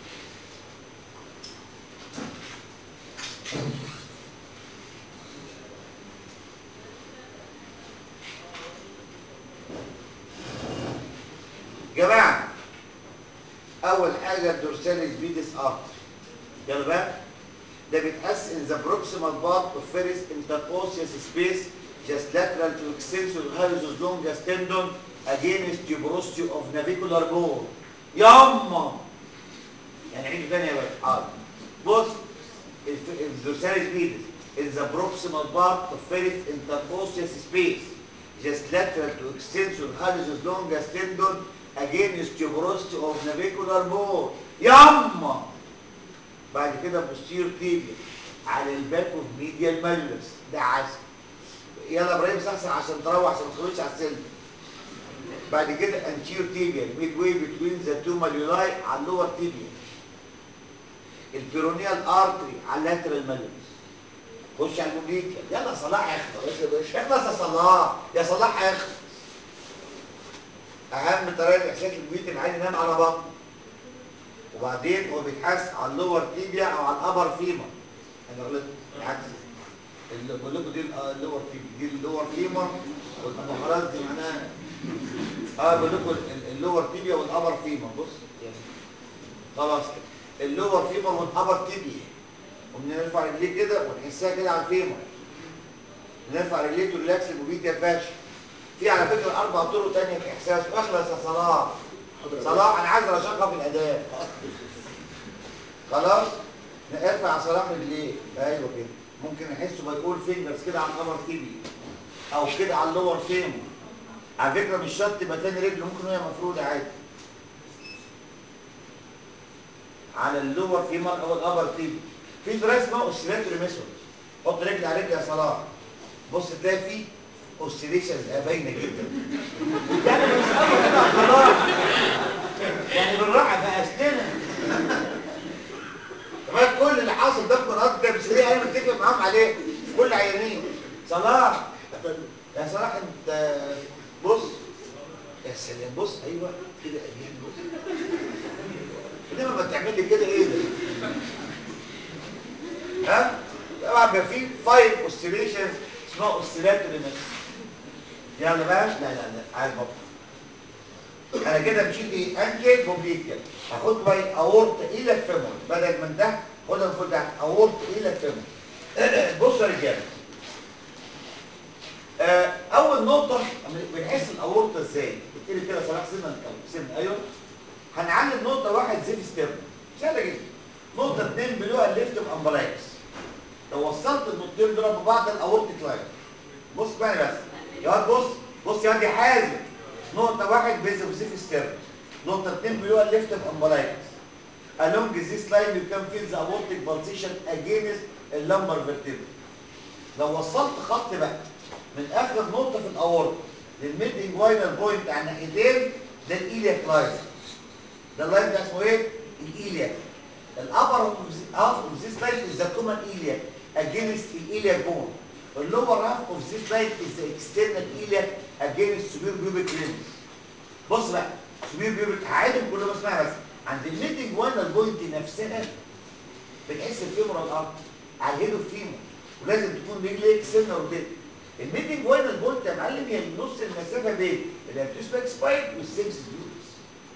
جماعه اول حاجه الدورساليس فيدس ارتري يلا بقى ده بيتقاس in the proximal part of first interosseous space just lateral to extensor hallucis longus tendon against tuberosity of navicular bone ياما يعني عيد تاني يا باشا حاضر بص الدورساليس فيدس in the proximal part of first interosseous space just lateral to extensor hallucis longus tendon against tuberosity of navicular bone ياما بعد كده بوستير تيبيا على الباك اوف ميديال مالوس ده عسل يلا ابراهيم صحصح عشان تروح عشان ما تخرجش على السلم بعد كده انتير تيبيا ميد واي بتوين ذا تو ماليولاي على اللور تيبيا البيرونيال ارتري على اللاترال مالوس خش على البوبليكا يلا صلاح اخلص اخلص يا صلاح يا صلاح اخلص اهم طريقه احساس البيت العين ينام على بطنه وبعدين هو بيتحس على اللور تيبيا او على الابر فيما انا غلطت العكس اللي بقول لكم دي اللور تيبيا دي اللور فيما والمحاضرات دي معناها اه بقول لكم ال- اللور تيبيا والابر فيما بص يعني خلاص كده اللور فيما والابر تيبيا وبنرفع رجليه كده ونحسها كده على الفيما نرفع رجليه تريلاكس الموبيليا فاشل في على فكره اربع طرق ثانيه في احساس اخلص يا صلاح صلاح انا عايز رشاقه في الاداء خلاص ارفع صلاح رجليه ايوه كده ممكن احسه بيقول فينجرز كده على القمر تيبي او كده على اللور فيمو على فكره مش شرط يبقى تاني رجل ممكن وهي مفروده عادي على اللور فيمر او الابر تيبي في طريقه اسمها اوسيلاتوري ميثود حط رجل على رجل يا صلاح بص تلاقي في اوسيليشنز باينه جدا يعني مش قوي كده خلاص يعني بالراحه بقى اسنانها كمان كل اللي حاصل ده في مناطق تمثيليه انا متفق معاهم عليه كل عيانين صلاح يا صلاح انت بص يا سلام بص ايوه كده ايام بص انما ما تعمل لي كده ايه ده ها طبعا بيبقى في فايف اوسيليشنز اسمها اوسيلاتوري ميثود يلا بقى لا لا لا عايز بطل انا كده مشيت ايه انكل بوبليكال هاخد باي اورت الى الفيمور بدل من ده خدها من فوق ده اورت الى الفيمور بصوا يا رجاله آه، اول نقطه بنحس الاورطه ازاي بتقلب كده صلاح سنه سنه ايوه هنعلم نقطه واحد زيف ستيرن سهله جدا نقطه اثنين بلوها الليفت امبلايكس لو وصلت النقطتين دول ببعض الاورتيك لاين بص بقى بس يا واد بص بص يا واد يا حازم نقطه واحد بيزف زيف ستيرن نقطه اثنين بلوها الليفت امبلايكس along this line you can feel the aortic pulsation against the lumbar vertebra لو وصلت خط بقى من اخر نقطه في الاورط للميد انجوينال بوينت على الناحيتين ده الايلياك لاين ده اللاين ده اسمه ايه الايلياك الابر اوف اوف ذيس لاين از ذا كومن ايلياك اجينست الايلياك بون اللور هاف اوف ذيس لاين از ذا اكسترنال ايلياك اجينست سوبير بيوبيك رينس بص بقى سوبير بيوبيك هعيدهم كلهم اسمها بس عند الميد انجوينال بوينت نفسها بتحس الفيمورال ارت على الهيد اوف فيمور ولازم تكون رجليك سنه روتيت الميدنج وين البولت يا معلم هي نص المسافه بين الابتوسباك سبايك والسيمس ديوتس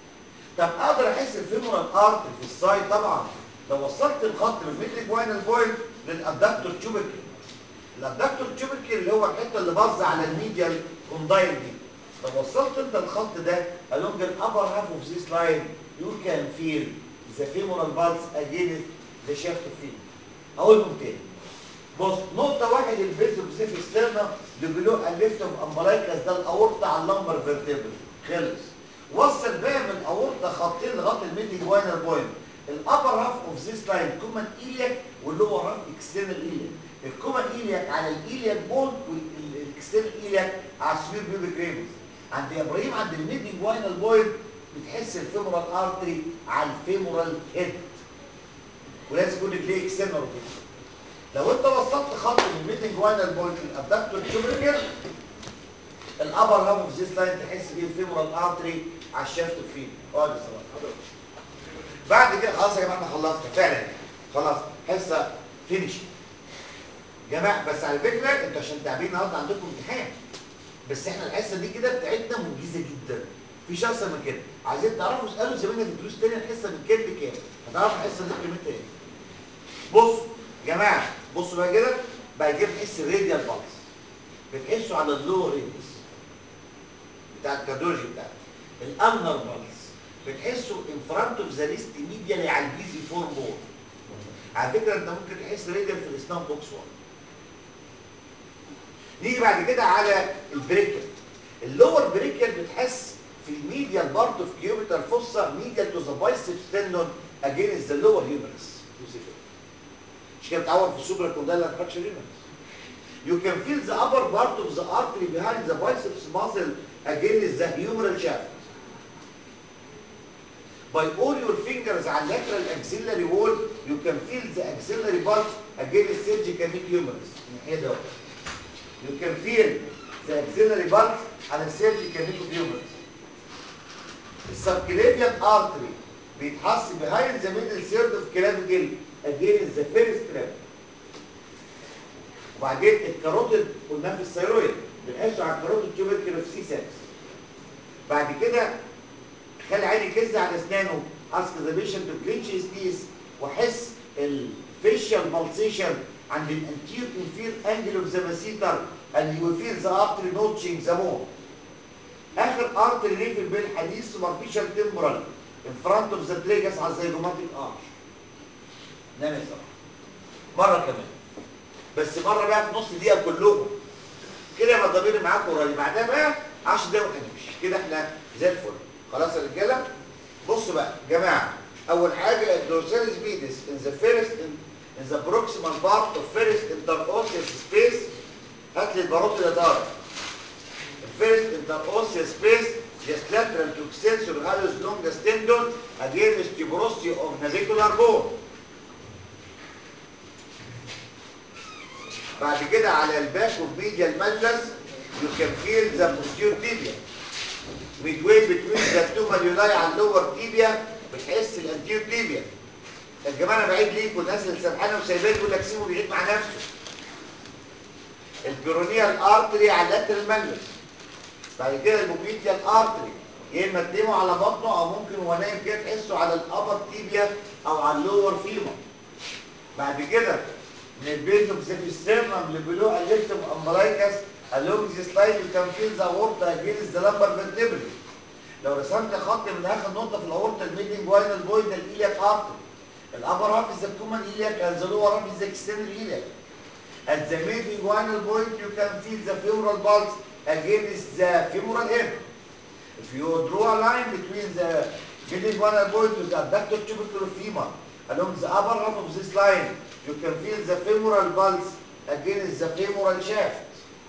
طب اقدر احس الفيمورال ارت في السايد طبعا لو وصلت الخط من الميدنج وين البوينت للادكتور تيوبيكل الادكتور تيوبيكل اللي هو الحته اللي باظه على الميديال كوندايل دي لو وصلت انت الخط ده along the upper half of this line you can feel the femoral pulse against the shaft of femur هقولهم تاني بص نقطة واحد البيز بسيف استرنا لبلو الليفت اوف امبلايكاس ده الاورطة على اللمبر فيرتبرال خلص وصل بقى من الاورطة خطين لغاية الميدي جوينر بوينت الابر هاف اوف ذيس لاين كومن ايلياك واللور هاف اكسترنال ايلياك الكومن ايلياك على الايلياك بون والاكسترنال ايلياك على السوير بيبي كريمز عند يا ابراهيم عند الميدي جوينر بوينت بتحس الفيمورال ارتري على الفيمورال هيد ولازم يكون رجليه اكسترنال روتيشن لو انت وصلت خط من الميدنج واينال بوينت للابدكتور تشوبريكل الابر هاف اوف ذيس لاين تحس بيه الفيمورال ارتري على الشافت فين اقعد الصراحه بعد كده خلاص يا جماعه احنا خلصنا فعلا خلاص حصه فينش جماعه بس على فكره انتوا عشان تعبين النهارده عندكم امتحان بس احنا الحصه دي كده بتاعتنا منجزه جدا مفيش احسن من كده عايزين تعرفوا اسالوا زمايلنا في الدروس الثانيه الحصه من كام لكام هتعرفوا الحصه دي قيمتها ايه بصوا جماعه بصوا بقى كده بقى كده بنحس الراديال بالس بتحسوا على اللور ريدس بتاع الكارديولوجي بتاعك الانر بالس بتحسوا ان فرونت اوف ذا ليست ميديالي على البيزي فور بور على فكره انت ممكن تحس راديال في الاسنان بوكس 1 نيجي بعد كده على البريكر اللور بريكر بتحس في الميديال بارت اوف كيوبيتال فوسا ميديال تو ذا بايسبس تندون اجينست ذا لور هيومرس مش كده بتعور في السوبر كوندايلر فراكشر هيومرس You can feel the upper part of the artery behind the biceps muscle against the humeral shaft. By all your fingers على lateral axillary wall, you can feel the axillary pulse against surgical mid humerus. الناحية ده. You can feel the axillary pulse على surgical mid humerus. السبكليفيان artery بيتحس behind the middle third of clavicle against the first clavicle. وبعدين الكاروتيد قلناه في الثيرويد بنقاسه على الكاروتيد تيوبيكل في سي 6 بعد كده خلي عيني كز على اسنانه اسك ذا بيشنت تو كلينش هيز تيث واحس الفيشال بالسيشن عند الانتير انفير انجل اوف ذا ماسيتر اللي يفير ذا ارتري نوتشنج ذا مون اخر ارتري ليه في البين الحديث سوبرفيشال تمبرال ان فرونت اوف ذا تريجس على الزيجوماتيك ارش نعم يا صاحبي مره كمان بس مره بقى في نص دقيقه كلهم كده يبقى الضمير معاكم قريب بعدها بقى 10 دقايق وهنمشي كده احنا زي الفل خلاص يا رجاله بصوا بقى جماعه اول حاجه الدورساليس فيدس in the first in, in the proximal part of first interosseous space هات لي الباروت اللي دار الفيرست interosseous space just lateral to extensor hallucis longus tendon against tuberosity of navicular bone بعد كده على الباك اوف medial malleus you can feel the posterior tibia midway between the two malleoli على اللور تيبيا بتحس الانتيور تيبيا يا جماعه انا بعيد ليكم الناس اللي سرحانه وسايباه يقول لك سيبه بيعيد مع نفسه البيرونيال ارتري على اللاترال مالوس بعد كده الموبيديال ارتري يا اما تنيمه على بطنه او ممكن وهو نايم كده تحسه على الابر تيبيا او على اللور فيما بعد كده من البيت اوف سيفيسترنم لبلو اليكتوم امبلايكس along this slide you can feel the aorta against the lumbar vertebrae لو رسمت خط من اخر نقطه في الاورتا الميدنج واينال بوينت الإيلياك ارتري الابر هاف is the common iliac and the lower half is the external iliac At the midinguinal point, you can feel the femoral pulse against the femoral hip. If you draw a line between the midinguinal point with the adductor tubercular femur along the upper half of this line, you can feel the femoral pulse against the femoral shaft.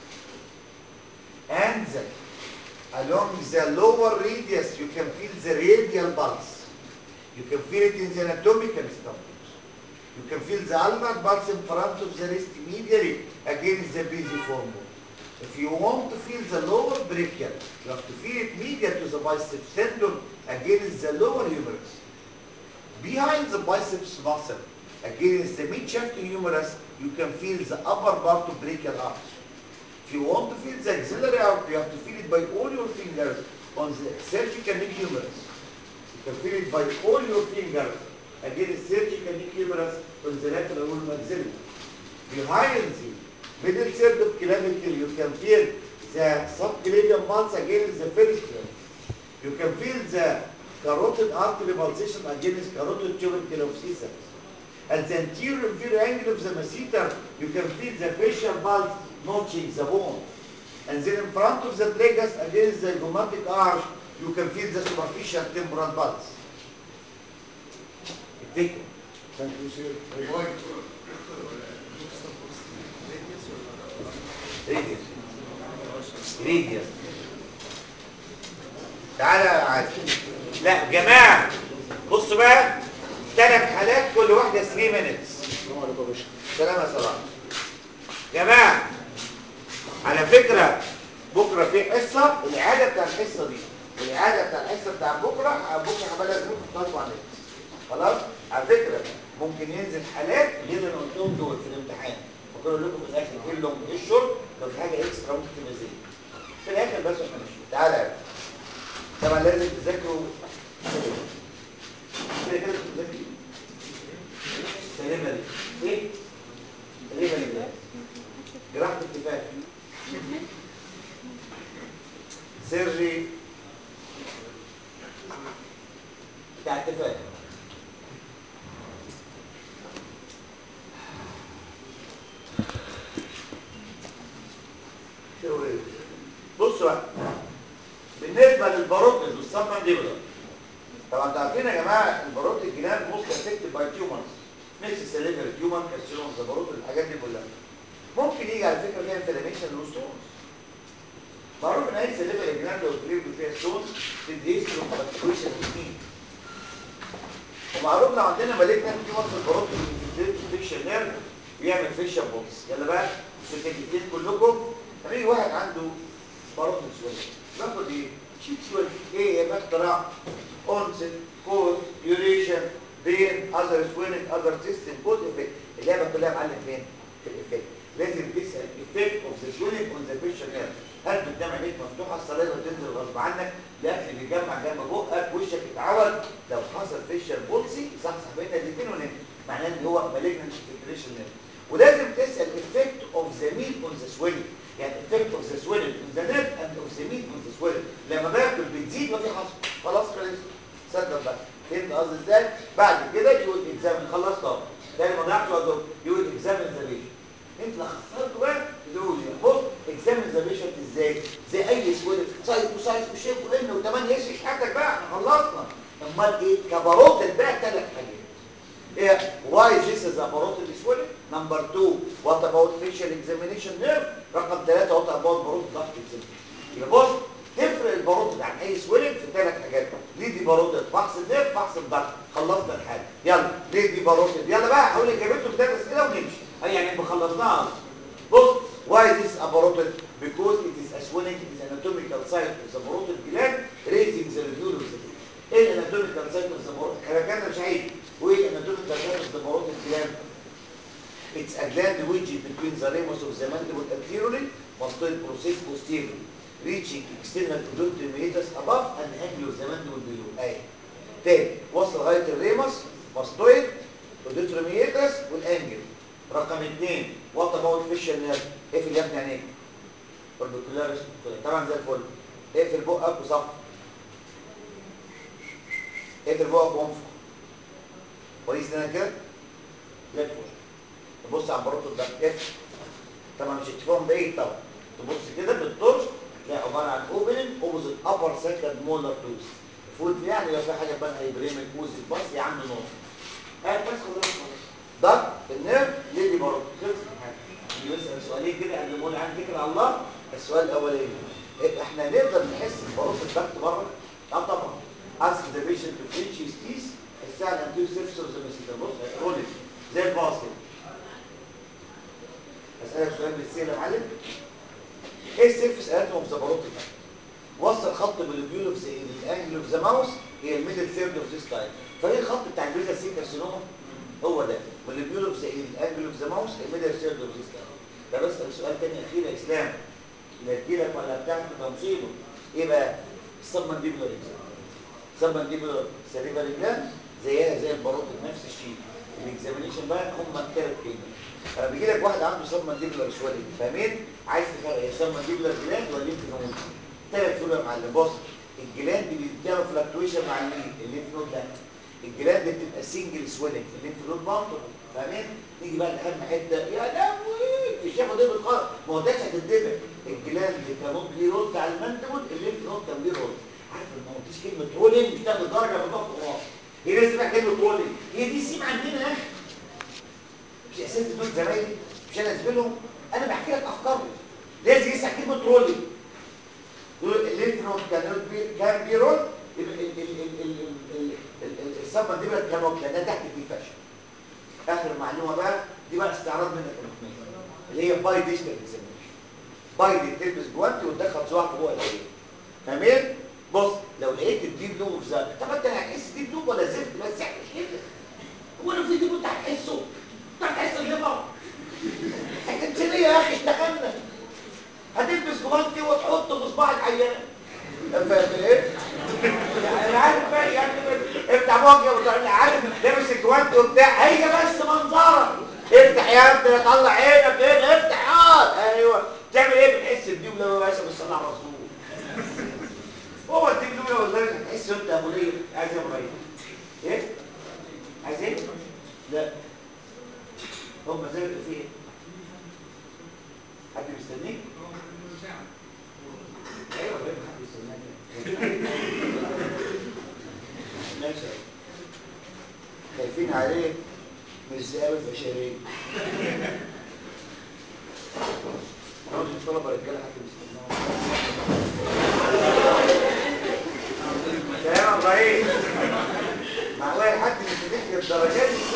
And the, along the lower radius, you can feel the radial pulse. You can feel it in the anatomical structures. You can feel the ulnar pulse in front of the wrist medially against the pisiform bone. If you want to feel the lower brachial, you have to feel it medial to the biceps tendon against the lower humerus. Behind the biceps muscle, against the mid-shaft humerus, you can feel the upper part of brachial arch. If you want to feel the axillary arch, you have to feel it by all your fingers on the cervical neck humerus. You can feel it by all your fingers against surgical neck humerus on the lateral wall maxillary. Behind the middle third of clavicle, you can feel the subclavian pulse against the first clavicle. You can feel the carotid artery pulsation against carotid tubercle of Caesar. At the anterior inferior angle of the masseter, you can feel the facial pulse notching the bone. And then in front of the tragus against the zygomatic arch, you can feel the superficial temporal pulse. Take it. Thank you, sir. ريديوس ريديوس تعالى يا عادل لا جماعة بصوا بقى ثلاث حالات كل واحدة 3 minutes السلام عليكم يا باشا سلام يا صلاح جماعة على فكرة بكرة في حصة الإعادة بتاع الحصة دي والإعادة بتاع الحصة بتاع بكرة بكرة هبقى لازم تحطها على النت خلاص على فكرة ممكن ينزل حالات غير اللي أنا قلتهم دول في الامتحان بقول لكم في الآخر ايه لهم ايه الشرب لو في حاجة اكسترا ممكن تبقى زي في الآخر بس احنا ماشيين تعالى يا باشا. طبعا لازم تذاكروا كده كده تذاكروا سليمة دي ايه؟ سليمة دي جراحة اتفاق سري بتاع اتفاق شو ايه؟ بصوا بقى بالنسبة للباروتز والسبمانديبولار طبعا انتوا عارفين يا جماعة الباروت الجنان موست افكتد باي تيومرز ميكس سيليفر تيومر كارسينوم الباروت الحاجات دي كلها ممكن يجي على فكرة فيها انفلاميشن وستونز معروف ان اي سيليفر جنان لو كبير فيها ستونز تدي هيسترو فلكتويشن كتير ومعروف لو عندنا مالجنان تيومر في الباروت انفكشن نيرف بيعمل فيشن بوكس يلا بقى السكتين كلكم لما يجي واحد عنده باروت سويل ناخد ايه؟ شيت سويل ايه يا بقى اختراع اونست كوز ديوريشن بين اذر سويلنج اذر سيستم كود افكت اللعبه كلها معلم فين؟ في الافكت لازم تسال افكت اوف ذا سويلنج اون ذا فيشن نيرف هل بتنام عينيك مفتوحه الصلاه بتنزل غصب عنك الاكل بيجمع جنب بقك وشك اتعود لو حصل فيشن بولسي صح صاحبنا الاثنين ونام معناه ان هو مالجنت فيبريشن نيرف ولازم تسال افكت اوف ذا ميل اون ذا سويلنج يعني افكت اوف ذا سويلنج اون ذا نيرف اند اوف ذا ميل اون ذا سويلنج لما باكل بتزيد وفي حصل خلاص خلص صدق بقى فهمت قصدي ازاي بعد كده يقول اكزامن خلصت اهو ده ما ضيعتش وقت يقول اكزامن ذا بيشن انت 8 هيش حياتك بقى احنا خلصنا امال ايه كباروتد بقى ثلاث حاجات ايه why this is a parotid swelling number 2 what about facial examination nerve رقم 3 what about parotid duct examination يبقى بص تفرق الباروتد عن اي سويلنج في ثلاث حاجات ليه دي باروتد فحص النيرف فحص الضغط خلصنا الحاجه يلا ليه دي باروتد يلا بقى هقول لك جابته بثلاث اسئله ونمشي أي يعني خلصناها بص why this is a parotid because it is a swelling it is anatomical site of the parotid gland raising the radial ايه الاناتوميكال سايت اوف ذا parotid كلام مش عيب وايه الاناتوميكال سايت اوف ذا parotid gland It's a gland which is between the ramus of the mandible anteriorly, mastoid process posteriorly, reaching external conjunctive meatus above and angle of the mandible below. اهي. تاني وصل لغايه الريموس ماستويد والدوتروميتس والانجل. رقم اثنين وات اباوت فيشال نيرف اقفل يا ابني عينيك. اوربيكولاريس طبعا زي الفل. اقفل بقك وصف. اقفل بقك وانفخ. كويس انا كده؟ زي الفل. تبص على الباروت ده اف طبعا مش اتفاهم بعيد طبعا تبص كده بالطرش هتلاقي عباره عن اوبننج اوبوزيت ابر سكند مولر توز فوت يعني لو في حاجه بقى هيبريمك كوز الباص يا عم نص هات بس خلاص ده النيرف ليه دي باروت خلص الحاجه يجي بيسال سؤالين كده قبل ما اقول عن فكره على الله السؤال الاولاني إيه، احنا نقدر نحس بباروت الضغط بره؟ اه طبعا ask the patient to clench his teeth الساعه الانتير سيرفس اوف ذا ميسيتر بص رولي زي الباص كده اسالك سؤال بالسيل يا معلم ايه السيرفس اناتوم اوف ذا باروتيد وصل خط بالبيول اوف ذا الانجل اوف ذا ماوس هي الميدل ثيرد اوف ذيس تايم فايه الخط بتاع البيزا سي كارسينوما هو ده والبيول اوف ذا الانجل اوف ذا ماوس الميدل ثيرد اوف ذيس تايم ده بسال سؤال تاني اخير يا اسلام لا تجيلك ولا بتاعك ده مصيبه ايه بقى السبمنديبولار اكزام سبمنديبولار سيريفال جلاند زيها زي الباروتيد نفس الشيء الاكزامينيشن بقى هم الثلاث كلمات لما بيجي لك واحد عنده سب مانديبولار سويلنج فاهمين عايز تفرق ايه سب مانديبولار جلاند ولا ليمف نود ثلاث فروق يا معلم بص الجلاند اللي بتعمل فلكتويشن مع المين الليمف نود لا الجلاند بتبقى سنجل سويلنج الليمف نود منطق فاهمين نيجي بقى لاهم حته يا لهوي الشافه دي بتقرا ما هو ده هتتدبع الجلاند كانون ليه رول بتاع المانديبول الليمف نود كان ليه رول عارف ما قلتش كلمه رولينج مش تاخد درجه في الضغط خلاص هي لازم تبقى كلمه رولينج هي دي سيم عندنا يا اخي مش اساس دول زمايلي مش انا زميلهم انا بحكي لك افكارهم لازم يسمع كلمه رولي دول الليمف نود كان بي كان بيرول الصبه دي بقى كانوا ده تحت دي فشل اخر معلومه بقى دي بقى استعراض منك يا اللي هي باي ديجيتال اكزامينشن باي دي تلبس جوانتي وتدخل صباعك جوه العين فاهمين بص لو لقيت الديب لوب في ذاك طب انت هتحس ديب لوب ولا زفت بس اعمل كده هو انا في ديب انت هتحسه انت هتحس الليفر انت ليه يا اخي اشتغلنا هتلبس جوانتي وتحط في صباع العيان فاهم ايه؟ يعني انا عارف بقى يعني افتح بوجه وطلع عارف لابس الجوانتي وبتاع هي بس منظرك افتح يا ابني طلع عينك هنا افتح اه ايوه تعمل ايه بتحس بدي ولا باشا بالصلاه على الرسول هو الدين دول والله هتحس انت ابو ليه عايز يا ابراهيم ايه عايز ايه لا هم زي اللي فيه حد مستنيك ايوه غير حد مستنيك ماشي خايفين عليه مش ذئاب البشريه راجل الطلبه رجاله حد مستنيك سلام يا ابراهيم معقول حد مستنيك للدرجات دي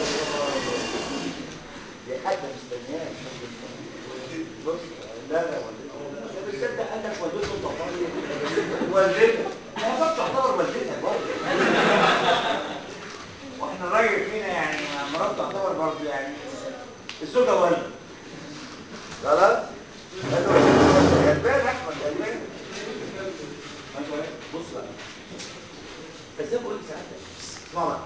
دي حد مستنياك بص لا لا والدتك ده بتصدق قال لك والدته طفالي والدتك لا بس تعتبر والدتك برضه واحنا الراجل فينا يعني مرات تعتبر برضه يعني الزوجه والده خلاص غلبان احمد غلبان بص بقى ازاي بقول لك ساعتها اسمع بقى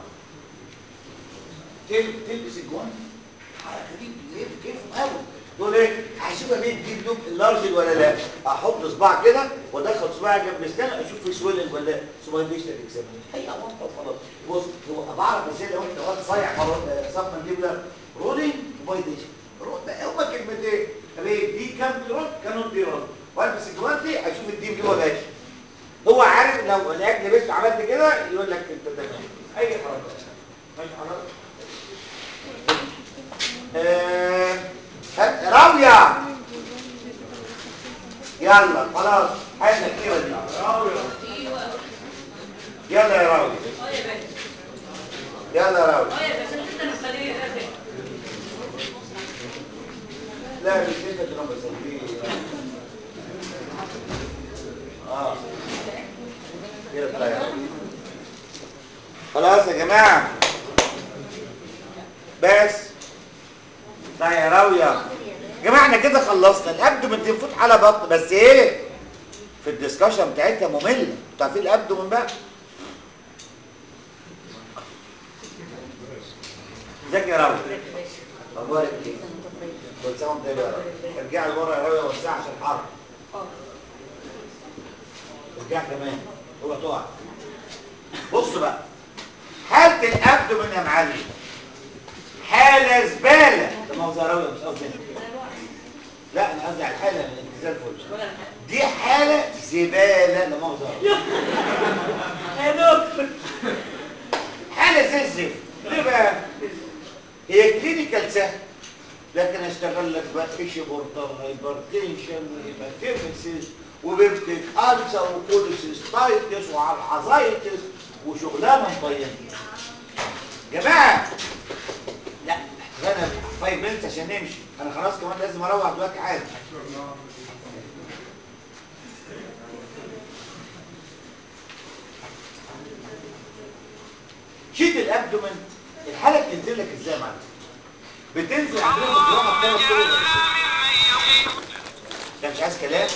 تل- تلبس الجوان حركه دي كيف كيف قوي تقول ايه هشوفها مين دي اللوب اللارج ولا لا احط صباع كده وادخل صباعي جنب اسناني اشوف في سويلنج ولا لا سومايليشن اكزامين هي منطقه خلاص بص هو بعرف ازاي لو انت واد صايع صف نجيب لك رولينج ومايليشن هما كلمتين طب ايه دي كام بيرول كانوا بيرول والبس الجوانتي اشوف الديب دي ولا ايش هو عارف لو الاكل بس عملت كده يقول لك انت تمام اي حركه ماشي حضرتك آه، ها، راوية يلا خلاص حاجة كده دي يلا يا راوية يلا يا راوية لا مش انت تنام بس اه كده طلع يا راوية. خلاص يا جماعة بس لا يا راوية يا جماعة احنا كده خلصنا الابدومن دي المفروض على بطن بس ايه في الدسكشن بتاعتها مملة انتوا عارفين الابدومن بقى ازيك يا راوية اخبارك ايه كل سنة وانت طيب يا راوية ارجعي لورا يا راوية وسعي عشان الحر ارجع كمان هو تقع بص بقى حالة الابدومن يا معلم حالة زبالة ده موضوع راوية مش قصدي لا انا قصدي على الحالة انت زي الفل دي حالة زبالة لا مؤاخذة يا دكتور حالة زي الزفت ليه بقى؟ هي كلينيكال سهل لكن اشتغل لك بقى فيش بورتال هايبرتنشن وهيباتيمسيس وبيبتيك ألسر وكوليسيستايتس وعالحظايتس وشغلانة مطينة جماعة لا انا فايف مينتس عشان نمشي انا خلاص كمان لازم اروح دلوقتي عادي شيت الابدومن الحاله بتنزل لك ازاي يا معلم بتنزل عندنا في الجراحه بثلاث طرق رئيسيه ده مش عايز كلام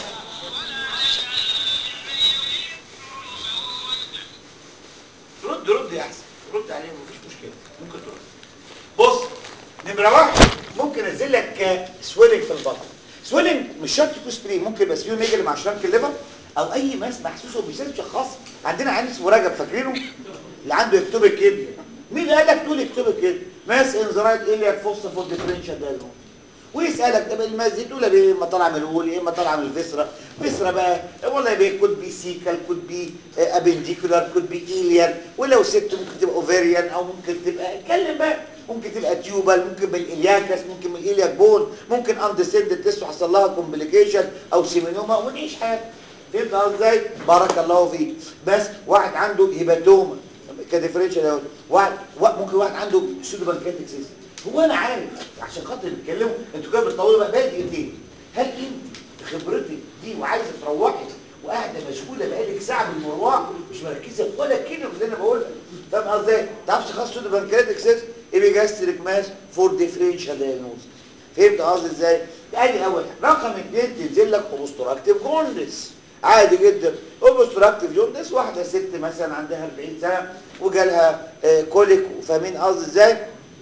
رد رد يا احسن رد عليه مفيش مشكله ممكن ترد بص نمره واحد ممكن انزل لك سويلنج في البطن سويلنج مش شرط يكون سبرين ممكن يبقى سبرين نيجل مع شرنك الليفر او اي ماس محسوس وبيصير شخص عندنا عيان اسمه رجب فاكرينه اللي عنده اكتوبيك كده مين اللي قال لك تقول اكتوبيك كده ماس انزرايت الياك فوسفور ديفرنشال دايجنوز ويسالك ده الماس دي تقول يا اما طالعه من الول يا اما طالعه من الفيسرا فيسرا بقى والله يبقى كود بي سيكال كود بي ابنديكولار كود بي ايليان ولو ست ممكن تبقى اوفيريان او ممكن تبقى اتكلم بقى ممكن تبقى تيوبال ممكن بالالياكس ممكن من الالياك بون ممكن اندسند تسو حصل لها كومبليكيشن او سيمينوما ونعيش حياتنا فهمت قصدي ازاي بارك الله فيك بس واحد عنده هيباتوما كديفرنشال اهو واحد ممكن واحد عنده سودو بانكرياتيك سيستم هو انا عارف عشان خاطر بتكلموا انتوا كده بتطولوا بقى بادئ ليه هل انت خبرتك دي وعايزه تروحي وقاعده مشغوله بقالك ساعه بالمروح مش مركزه في ولا كلمه من اللي انا بقولها فاهم قصدي ايه؟ تعرفش تخصص سودو بانكرياتيك سيستم ايه جاستريك ماس فور ديفرنشال دايجنوز فهمت قصدي ازاي؟ ادي اول حاجه رقم اثنين تنزل لك اوبستراكتيف جوندس عادي جدا اوبستراكتيف جوندس واحده ست مثلا عندها 40 سنه وجالها آه كوليك وفاهمين قصدي ازاي؟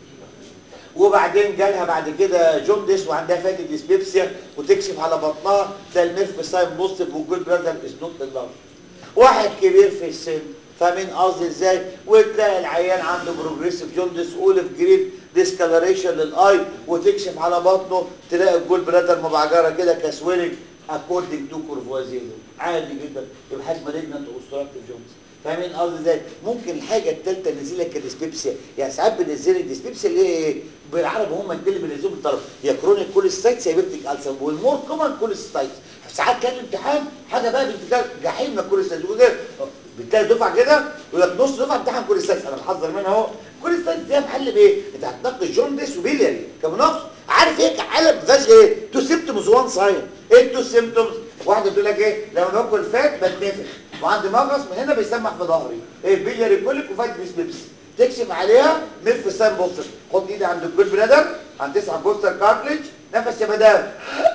وبعدين جالها بعد كده جوندس وعندها فاتي ديسبيبسيا وتكشف على بطنها تلاقي الميرف ساين بوزيتيف والجود برادر از نوت اللارج واحد كبير في السن فاهمين قصدي ازاي وتلاقي العيان عنده بروجريسيف جوندس اولف جريد ديسكالريشن للاي وتكشف على بطنه تلاقي الجول برادر مبعجره كده كسويلنج اكوردنج تو كورفوازيلو عادي جدا يبقى حاجه مالجنت اوبستراكتيف جوندس فاهمين قصدي ازاي ممكن الحاجه الثالثه ننزل لك الديسبيبسيا يعني ساعات بننزل الديسبيبسيا اللي هي بالعربي هم اللي بينزلوا بالطرف يا كرونيك كوليستايتس يا بيبتيك السر والمور كومن كوليستايتس ساعات كان الامتحان حاجه بقى بنت جحيم من كوليستايتس بتلاقي دفعه كده يقول لك نص دفعه امتحان كوليستايتس انا بحذر منها اهو كوليستايتس دي محل بايه انت هتناقش جوندس وبيلياري كمناقشه عارف ايه كحاله ما فيهاش ايه تو سيمبتومز وان ساين ايه التو سيمبتومز واحده بتقول لك ايه لما باكل فات بتنفخ وعندي مغص من هنا بيسمح في ظهري ايه بيلياري كوليك وفات بيسبس تكشف عليها ميرف سان بوستر حط ايدي عند الجول بلادر عند تسعة بوستر كارتلج نفس يا مدام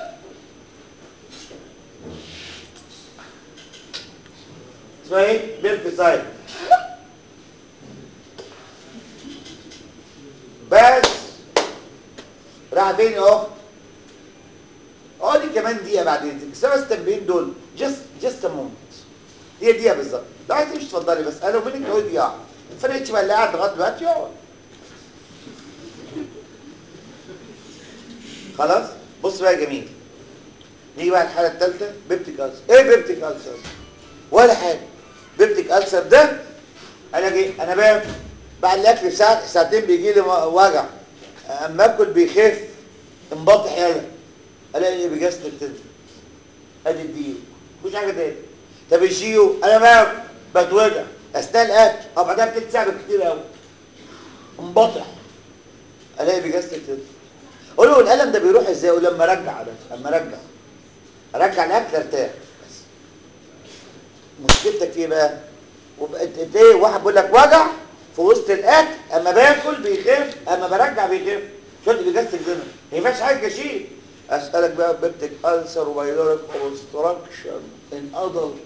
اسمها ايه ميرف ساين بس راح فين يا اخت اقعدي كمان دقيقه بعدين الخمس تمرين دول جست جست مومنت هي دقيقه بالظبط لو عايز مش تفضلي بس انا ومنك تقعدي دقيقه ما فرقتش بقى اللي قاعد لغايه دلوقتي يقعد خلاص بص بقى يا جميل نيجي بقى الحاله الثالثه بيبتيك ألسر ايه بيبتيك ألسر ولا حاجه بيبتك ألسر ده انا جي انا باكل بعد الاكل ساعه ساعتين بيجي لي وجع اما اكل بيخف انبطح يلا الاقي بجسد التدري ادي الديو مش حاجه تاني طب الشيو انا باكل بتوجع اثناء الاكل او بعدها بتلت ساعه كتير قوي انبطح الاقي بجسد التدري اقول له الالم ده بيروح ازاي اقول لما ارجع بس اما ارجع ارجع الاكل ارتاح بس مشكلتك ايه بقى وبقى انت انت ايه واحد بيقول لك وجع في وسط الاكل اما باكل بيخف اما برجع بيخف شو انت بيجسد كده ما ينفعش حاجه شيء اسالك بقى بيبتك ألسر وبايلوريك اوبستراكشن ان ادلت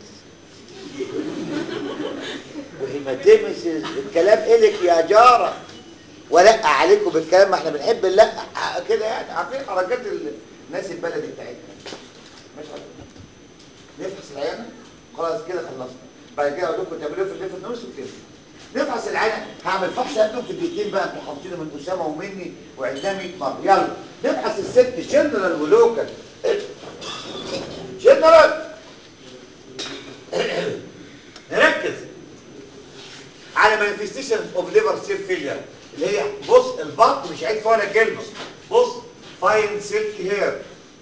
وهيماتيمسيس الكلام إلك يا جاره ولق عليكم بالكلام ما احنا بنحب نلق كده يعني عارفين حركات ال- الناس البلدي بتاعتنا مش عارف. نفحص العينه خلاص كده خلصنا بعد كده اقول لكم تعملوا إيه في الليفت نورس وكده نفحص العينه هعمل فحص قبلهم في الدقيقتين بقى انتوا حافظينه من اسامه ومني وعدناه 100 مره يلا نفحص الست جنرال ولوكال جنرال نركز على مانيفستيشن اوف ليفر سيل فيلير اللي هي بص البطن مش عايز فيها ولا كلمه بص فاين سيلك هير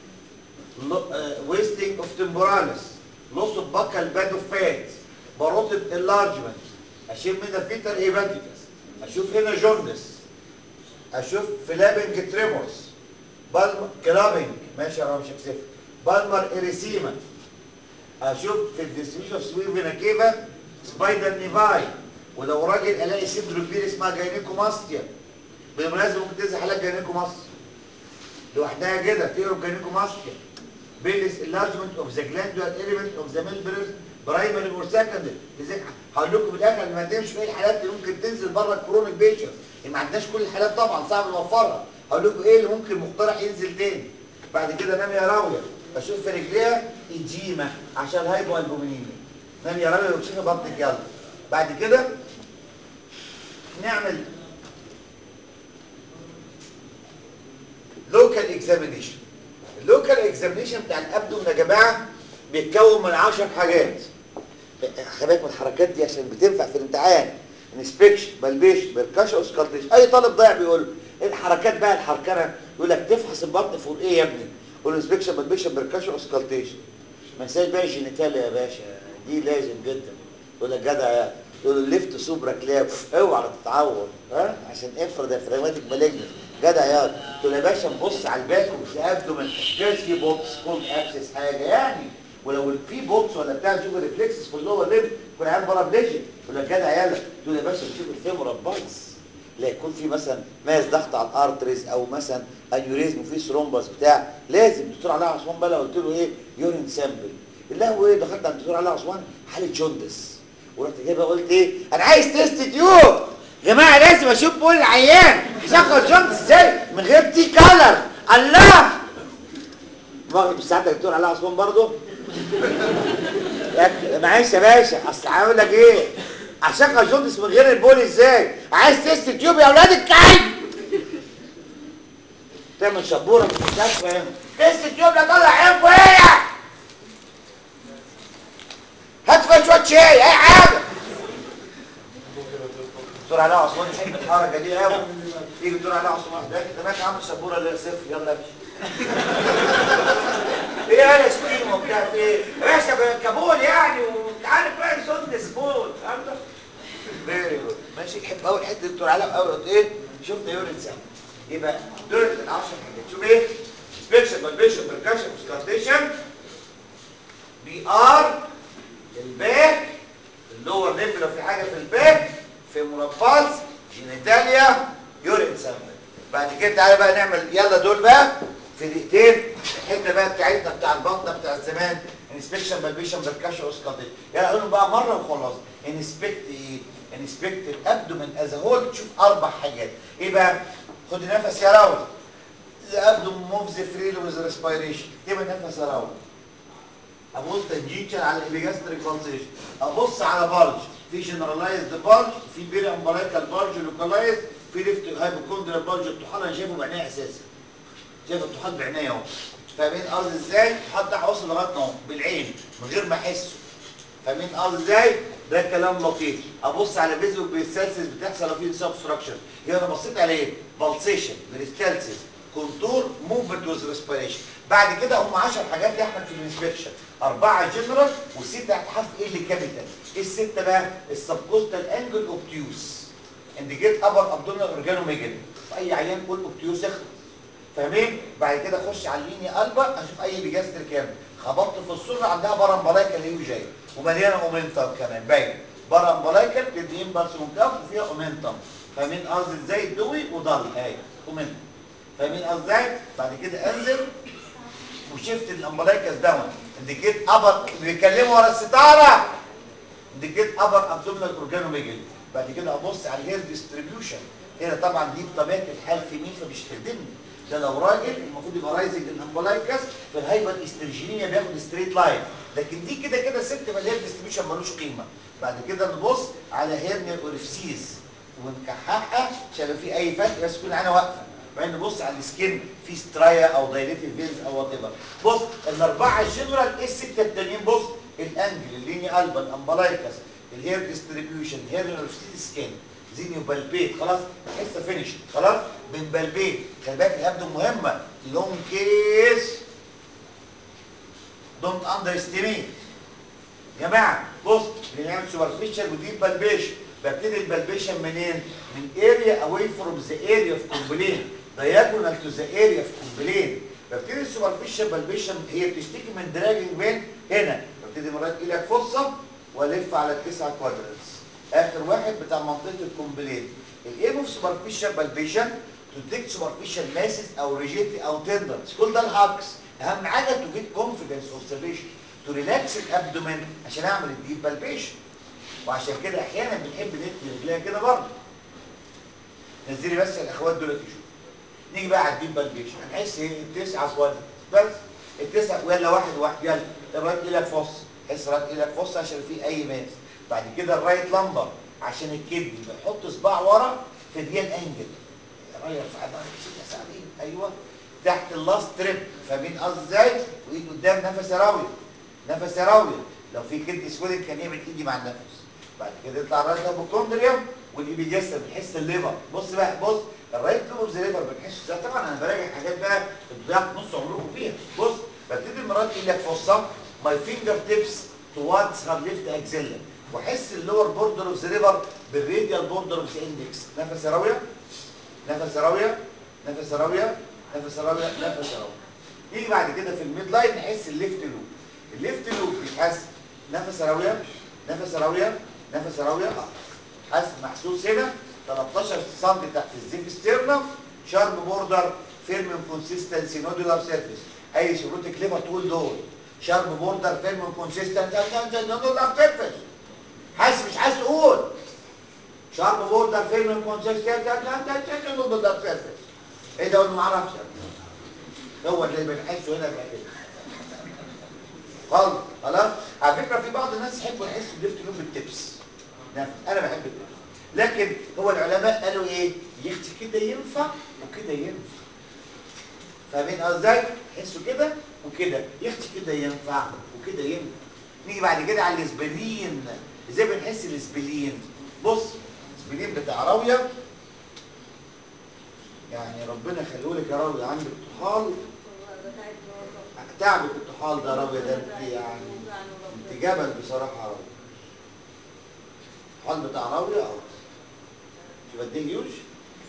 ويستنج اوف تمبوراليس لوس اوف باكال باد اوف فات باروتيد انلارجمنت اشوف هنا فيتر هيباتيكس اشوف هنا جوندس اشوف فلابنج تريمورز بالم كلابنج ماشي يا رب مش هكسف بالمر اريسيما اشوف في الديستريبيوشن اوف سوير فينا كيفا سبايدر نيفاي ولو راجل الاقي صدره كبير اسمها جاينيكوماستيا بالمناسبه ممكن تنزل حالات جاينيكوماستيا لوحدها كده تقرب جاينيكوماستيا بيلس enlargement of the glandular element of the membranes primary or secondary لذلك هقول لكم في الاخر ما تمشي في الحالات اللي ممكن تنزل بره الكرونيك بيشنت ما عندناش كل الحالات طبعا صعب نوفرها هقول لكم ايه اللي ممكن مقترح ينزل تاني بعد كده نام يا راويه اشوف في رجليها ايجيما عشان هايبو البومينيميا نام يا راويه وتشوفي بطنك يلا بعد كده نعمل لوكال اكزامينيشن اللوكال اكزامينيشن بتاع الابدومن يا جماعه بيتكون من 10 حاجات خلي بالك من الحركات دي عشان بتنفع في الامتحان انسبكشن بلبيشن بركاشن اوسكالتيشن اي طالب ضايع بيقول له ايه الحركات بقى الحركنه يقول لك تفحص البطن فوق ايه يا ابني قول له انسبكشن بلبيشن بركاشن اوسكالتيشن ما تنساش بقى الجينيتاليا يا باشا دي لازم جدا يقول لك جدع يا يقول له ليفت سوبرا كلاب اوعى تتعور ها عشان افرض افراماتيك مالجنس جدع يا تقول يا باشا نبص على الباك وفي ابدومن جايز في بوكس كولد اكسس حاجه يعني ولو في بوكس ولا بتاع نشوف الريفلكسز في اللور ليم يكون عيان بارابليجيك يقول لك جدع يالا تقول يا باشا نشوف الفيمورال بايس لا يكون في مثلا ماس ضغط على الارتريز او مثلا انيوريزم وفي ثرومبس بتاع لازم الدكتور علاء عثمان بقى لو قلت له ايه يورين سامبل بالله هو ايه دخلت عند الدكتور علاء عثمان حاله جوندس ورحت جاي بقى قلت ايه انا عايز تيست تيوب يا جماعه لازم اشوف بول العيان شغل جوندس ازاي من غير تي كالر الله واخد ساعتها الدكتور علاء عثمان برضه يا- معلش يا باشا اصل هقول لك ايه اشغل جوندس من غير البول ازاي عايز تيست تيوب يا اولاد الكلب تعمل شبوره في المستشفى هنا تيست تيوب لا طلع عينكم ايه هات فيها شويه شاي اي حاجه دكتور علاء عثمان يحب الحركه دي قوي يجي دكتور علاء عثمان ده انت ماشي عامل شبوره اللي صفر يلا امشي ايه انا سكين وبتاع في ايه يا باشا كابول يعني وانت عارف بقى الصوت سمول فهمت فيري جود ماشي يحب قوي الحته دكتور علاء قوي ايه شفنا يورين سام يبقى دول ال 10 حاجات شوف ايه سبيكشن بالبيشن بركاشن سكارتيشن بي ار الباك اللور ليمب لو في حاجه في الباك في مربالز جينيتاليا يورين سامبل بعد كده تعالى بقى نعمل يلا دول بقى في دقيقتين الحته بقى بتاعتنا بتاع البطنه بتاع زمان انسبكشن بالبيشن بركاشن اوسكالتيشن يلا قولهم بقى مره وخلاص انسبكت ايه انسبكت الابدومن از هول تشوف اربع حاجات ايه بقى خد نفس يا راوي الابدومن موفز فريلي ويز ريسبيريشن اكتب النفس يا راوي ابص تنجيشن على الابيجاستريك بالسيشن ابص على بلج في جنرالايزد بلج في بيري امبرايكال بلج لوكالايز في ليفت هايبوكوندريال بلج الطحال انا شايفه بعينيا اساسا شايف الطحال بعينيا اهو فاهمين الارض ازاي الطحال ده واصل لغايه اهو بالعين من غير ما احسه فاهمين قصدي ازاي ده كلام لطيف ابص على فيزيو بيستالسيس بتحصل لو في سبستراكشن يبقى انا بصيت على ايه بالسيشن بريستالسيس كونتور موفمنت ويز ريسبيريشن بعد كده هم 10 حاجات يا احمد في الانسبكشن اربعه جنرال والسته هتحط ايه اللي كابيتال ايه السته بقى السبكوستال انجل اوبتيوس انديكيت ابر ابدومينال اورجانوميجالي في اي عيان كل اوبتيوس يخلص فاهمين بعد كده اخش على الليني قلبه اشوف اي بيجاستر كام خبطت في الصوره عندها بارامبلايكا اللي هي جاي ومليانه اومنتم كمان باين بارامبلايكا بتدي امبلس منكف وفيها اومنتم فاهمين قصدي ازاي الدوي وضل اهي اومنتم فاهمين قصدي ازاي بعد كده انزل وشفت الامبلايكاس داون انديكيت ابر بيتكلموا ورا الستاره انديكيت ابر ابدومينال اورجانوميجالي بعد كده ابص على الهير ديستريبيوشن هنا طبعا دي بطبيعه الحال في مين فمش تخدمني ده لو راجل المفروض يبقى رايزنج الامبلايكاس في الهايبر استرجينيا بياخد ستريت لاين لكن دي كده كده ست فالهير ديستريبيوشن ملوش قيمه بعد كده نبص على هيرنيا اورفسيس ونكحكها عشان لو في اي فتح بس تكون عينها واقفه بعدين نبص على السكين في سترايا او دايليتد فينز او وات ايفر بص الاربعه جنرال ايه السته التانيين بص الانجل الليني البا الامبلايكاس الهير ديستريبيوشن الهير اورفسيس سكين زينيو بالبيت خلاص لسه فينيش خلاص بنبلبيت خلي بالك الابدو مهمه لونج كيس دونت اندر استيميت يا جماعه بص بنعمل سوبرفيشال وديب بالبيشن ببتدي البلبيشن منين؟ من اريا اواي فروم ذا اريا اوف كومبلين diagonal تو ذا اريا اوف كومبلين ببتدي السوبرفيشال بالبيشن هي بتشتكي من دراجنج فين؟ هنا ببتدي مرات ايدك فرصه والف على التسعه كوادرنتس اخر واحد بتاع منطقه الكومبلين الايم اوف سوبرفيشال بالبيشن تو ديكت سوبرفيشال ماسز او ريجيتي او تندرز كل ده الهاكس اهم حاجه تو جيت كونفيدنس اوبزرفيشن تو ريلاكس الابدومين عشان اعمل الديب بالبيشن وعشان كده احيانا بنحب ندي رجليها كده برضه نزلي بس الاخوات دول يشوفوا نيجي بقى على الديب بالبيشن هنحس ايه التسعه كوادر بس التسعه ولا واحد واحد يلا الرايت ايدك فص حس رايت ايدك فص عشان في اي ماس بعد كده الرايت لمبر عشان الكدني بحط صباع ورا في ديال انجل رايح في عضله ست ساعتين ايوه تحت اللاست تريب فاهمين قصدي ازاي وايد قدام نفس راويه نفس راويه لو في كدني سويدن كان يعمل ايدي مع النفس بعد كده يطلع الرايت هيبوكوندريوم والايبيجاستر بنحس الليفر بص بقى بص الرايت لوب اوف ذا ليفر بنحس ازاي طبعا انا براجع حاجات بقى بتضيع نص عمركم فيها بص ببتدي المرات ايد لك فصه ماي فينجر تيبس توادز هار ليفت اكزيلا واحس اللور بوردر اوف ذا ليفر بالراديال بوردر اوف ذا اندكس نفس راويه نفس راويه نفس راويه نفس راويه نفس راويه يجي بعد كده في الميد لاين نحس الليفت لوب الليفت لوب بيتحس نفس راويه نفس راويه نفس راويه حاسس محسوس هنا 13 سم تحت الزيف ستيرنم شارب بوردر فيرم كونسيستنسي نودولار سيرفيس اي شروط كليفر تقول دول شارب بوردر فيرم كونسيستنسي نودولار سيرفيس حاسس مش عايز تقول شارب بوردر فيرم كونسيستنسي نودولار سيرفيس ايه ده ما اعرفش هو اللي بنحسه هنا بقى كده خالص خلاص على فكره في بعض الناس يحبوا يحسوا الليفت لوب بالتبس نفس انا بحب التبس لكن هو العلماء قالوا ايه يختي كده ينفع وكده ينفع فاهمين ازاي يحسوا كده وكده يختي كده ينفع وكده ينفع نيجي بعد كده على الاسبلين ازاي بنحس الاسبلين بص الاسبلين بتاع راويه يعني ربنا يخليه لك يا راويه عندك طحال تعبك الطحال ده راويه ده انت يعني انت جبل بصراحه راويه الطحال بتاع راويه اه شوف قد ايه هيوج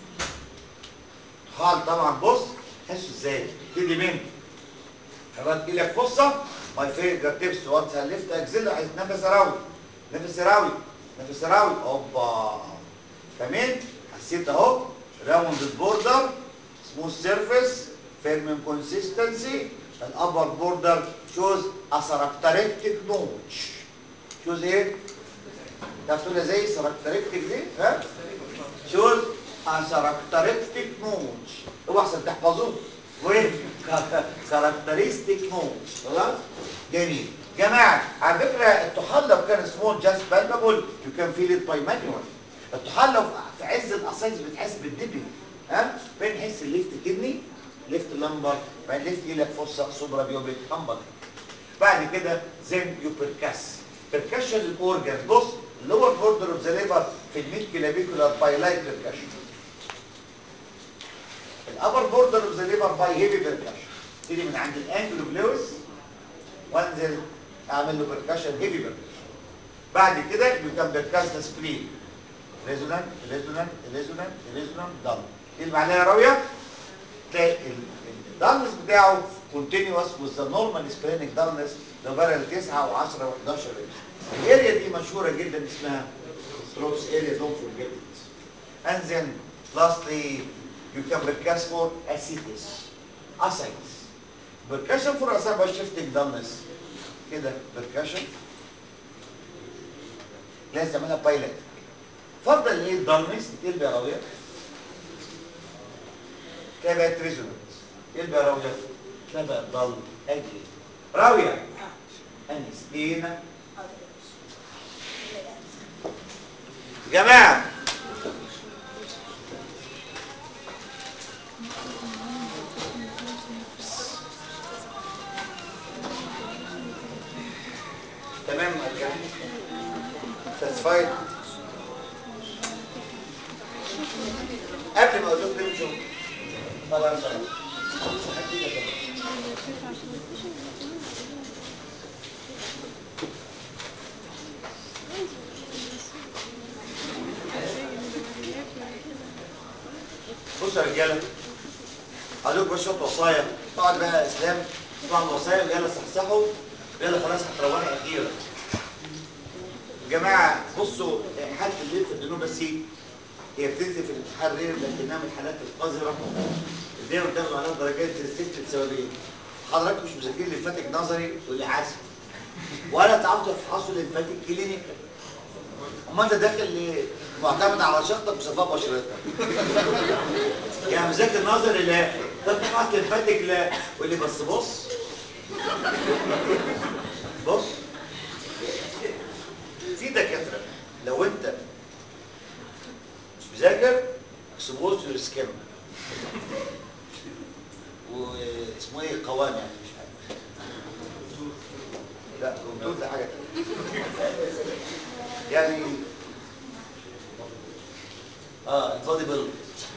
طحال طبعا بص تحسه ازاي تدي من حرات ايدك فصه ماي فينجر تيبس واتس ليفت اكزيلا عايز نفس راوي نفس راوي نفس راوي اوبا تمام حسيت اهو راوند البوردر سموث سيرفيس فيرم كونسيستنسي الابر بوردر شوز اسركتريكتيك نوتش شوز ايه؟ تعرف تقولها زي سركتريكتيك دي ها؟ شوز اسركتريكتيك نوتش اوعى عشان تحفظوه وين؟ كاركترستيك نوتش خلاص؟ جميل جماعه على فكره الطحال لو كان سمول جاست بالبابل يو كان فيل ات باي مانيوال الطحال لو في عز الاسايز بتحس بالدبل ها؟ بنحس الليفت كدني ليفت لمبر بعد ليفت ايدك فرصه سوبرا بيوبيك امبر بعد كده زين يوبركاس بركشن الاورجن بص اللور بوردر اوف ذا ليفر في الميد كلافيكولار باي لايت بركشن الابر بوردر اوف ذا ليفر باي هيفي بركشن تيجي من عند الانجل اوف لويس وانزل اعمل له بركشن هيفي بركشن بعد كده يو كان بركشن سبرين ريزونانت ريزونانت ريزونانت ريزونانت دان ايه اللي معناها يا راويه تلاقي الدارنس بتاعه كونتينوس وذ نورمال سبرينج دارنس لو بقى 9 و10 و11 الاريا دي مشهوره جدا اسمها ستروبس اريا دونت فورجيت and then lastly you can percuss for ascites ascites percussion for ascites shifting dullness كده percussion لازم تعملها بايلت فرضا ايه الدارنس تقلب يا راويه تلاقي بقت ريزونانس تقلب يا راويه تلاقي بقت ضل اجري راويه انستينا جماعه تمام ساتسفايد قبل ما اقول لكم تمشوا خلاص بصوا يا رجاله هقول لكم بس شويه وصايا اقعد بقى يا اسلام اسمعوا الوصايا ويلا صحصحوا يلا خلاص هتروحي اخيرا جماعه بصوا حاله الليل في الجنوب السي هي بتنزل في الامتحان رير لكنها من الحالات القذره اللي دايما بتاخدوا عليها درجات الست لسببين حضرتك مش مذاكرين للفاتك نظري واللي عسل ولا تعرفوا تفحصوا للفاتك كلينيك امال انت داخل ليه؟ معتمد على شخصك وصفاء بشرتك يعني مذاكر نظري لا طب تفحص للفاتك لا واللي بس بص بص في دكاتره لو انت مش مذاكر اكسبوز يور سكين واسمه ايه قوام يعني مش عارف لا كونتور ده حاجه تانية يعني اه البادي بيلد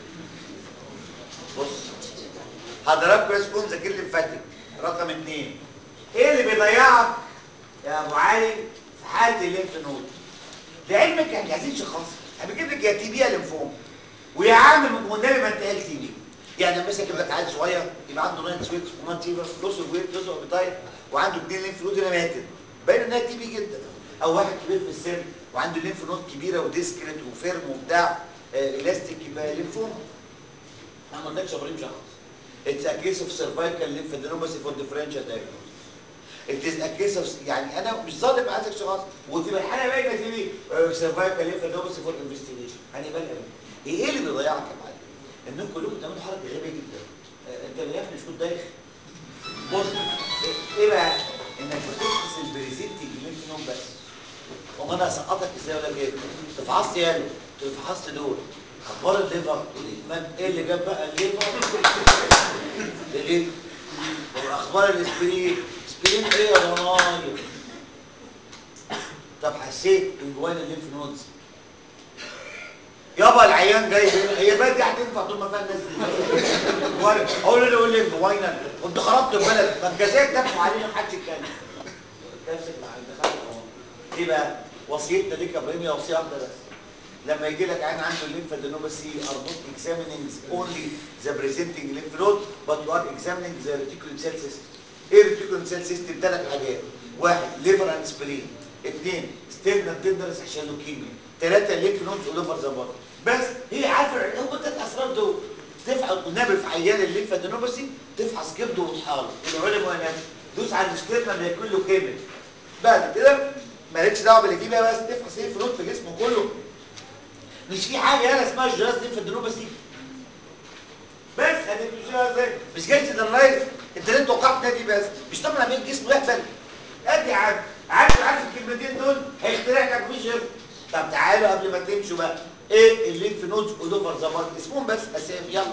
بص حضراتكم يا ذاكر لي فاتك رقم اثنين ايه اللي بيضيعك يا ابو علي في حاله الليمف نود لعلمك احنا عايزين شخص احنا بنجيب لك يا تي بي يا ليمفوما ويا عم والنبي ما انت قال تي بي يعني مثلا اجيب لك عيل صغير يبقى عنده نايت سويت ومان تيفر لوس اوف ويت لوس اوف ابيتايت وعنده اثنين ليمف نود هنا ماتت باين انها تي بي جدا او واحد كبير في السن وعنده ليمف نود كبيره وديسكريت وفيرم وبتاع آه الاستيك يبقى ليمفوما انا ما قلتلكش يا ابراهيم شخص It's a case of cervical lymphadenopathy for differential diagnosis. It is a case of يعني انا مش ظالم عايزك شخص وتبقى الحاله باينه في دي cervical lymphadenopathy for investigation. هنبقى ايه اللي بيضيعك يا معلم؟ انكم كلكم بتعملوا حركه غبيه جدا. آه، انت من الاخر مش كنت دايخ. بص إيه- ايه بقى؟ انك بتفحص البريزنتنج ليمف نود بس. امال انا هسقطك ازاي ولا ايه؟ تفحصت يالا تفحصت دول اخبار الليفر والاكمام ايه اللي جاب بقى الليفر ليه واخبار الاسبرين اسبرين ايه يا ضنايا طب حسيت انجوان الليمف نودز يابا العيان جاي هنا هي بقى دي هتنفع طول ما فيها الناس دي ولا اقول له يقول لي انجوينا كنت خربت البلد ما الجزائر دفعوا علينا محدش يتكلم تمسك مع الدخل ايه بقى وصيتنا ليك يا ابراهيم هي وصيه واحده بس لما يجي لك عين عنده الليمفادينوباثي are not examining only the presenting lymph node but you are examining the reticulum cell system ايه reticulum cell system ثلاث حاجات واحد liver and spleen اثنين sternal tenderness عشان لوكيميا ثلاثه lymph nodes all over the body بس هي عارفه هم الثلاث اسرار دول تفحص والنبي في عيان الليمفادينوباثي تفحص كبده وطحاله العلماء والناس دوس على الستيرنال ياكل له كيمياء بعد كده مالكش دعوه باللي فيه بقى بس تفحص ايه فلوت في جسمه كله مش في حاجه يالا اسمها الجهاز دي في الدنوبه بس ادي مش ازاي مش جاي تدلايز انت ليه توقعت نادي بس مش طبعا بين جسمه يهبل ادي عارف عارف عارف الكلمتين دول هيخترع لك مفيش غير طب تعالوا قبل ما تمشوا بقى ايه الليمف نودز اودوفر زمان اسمهم بس اسامي يلا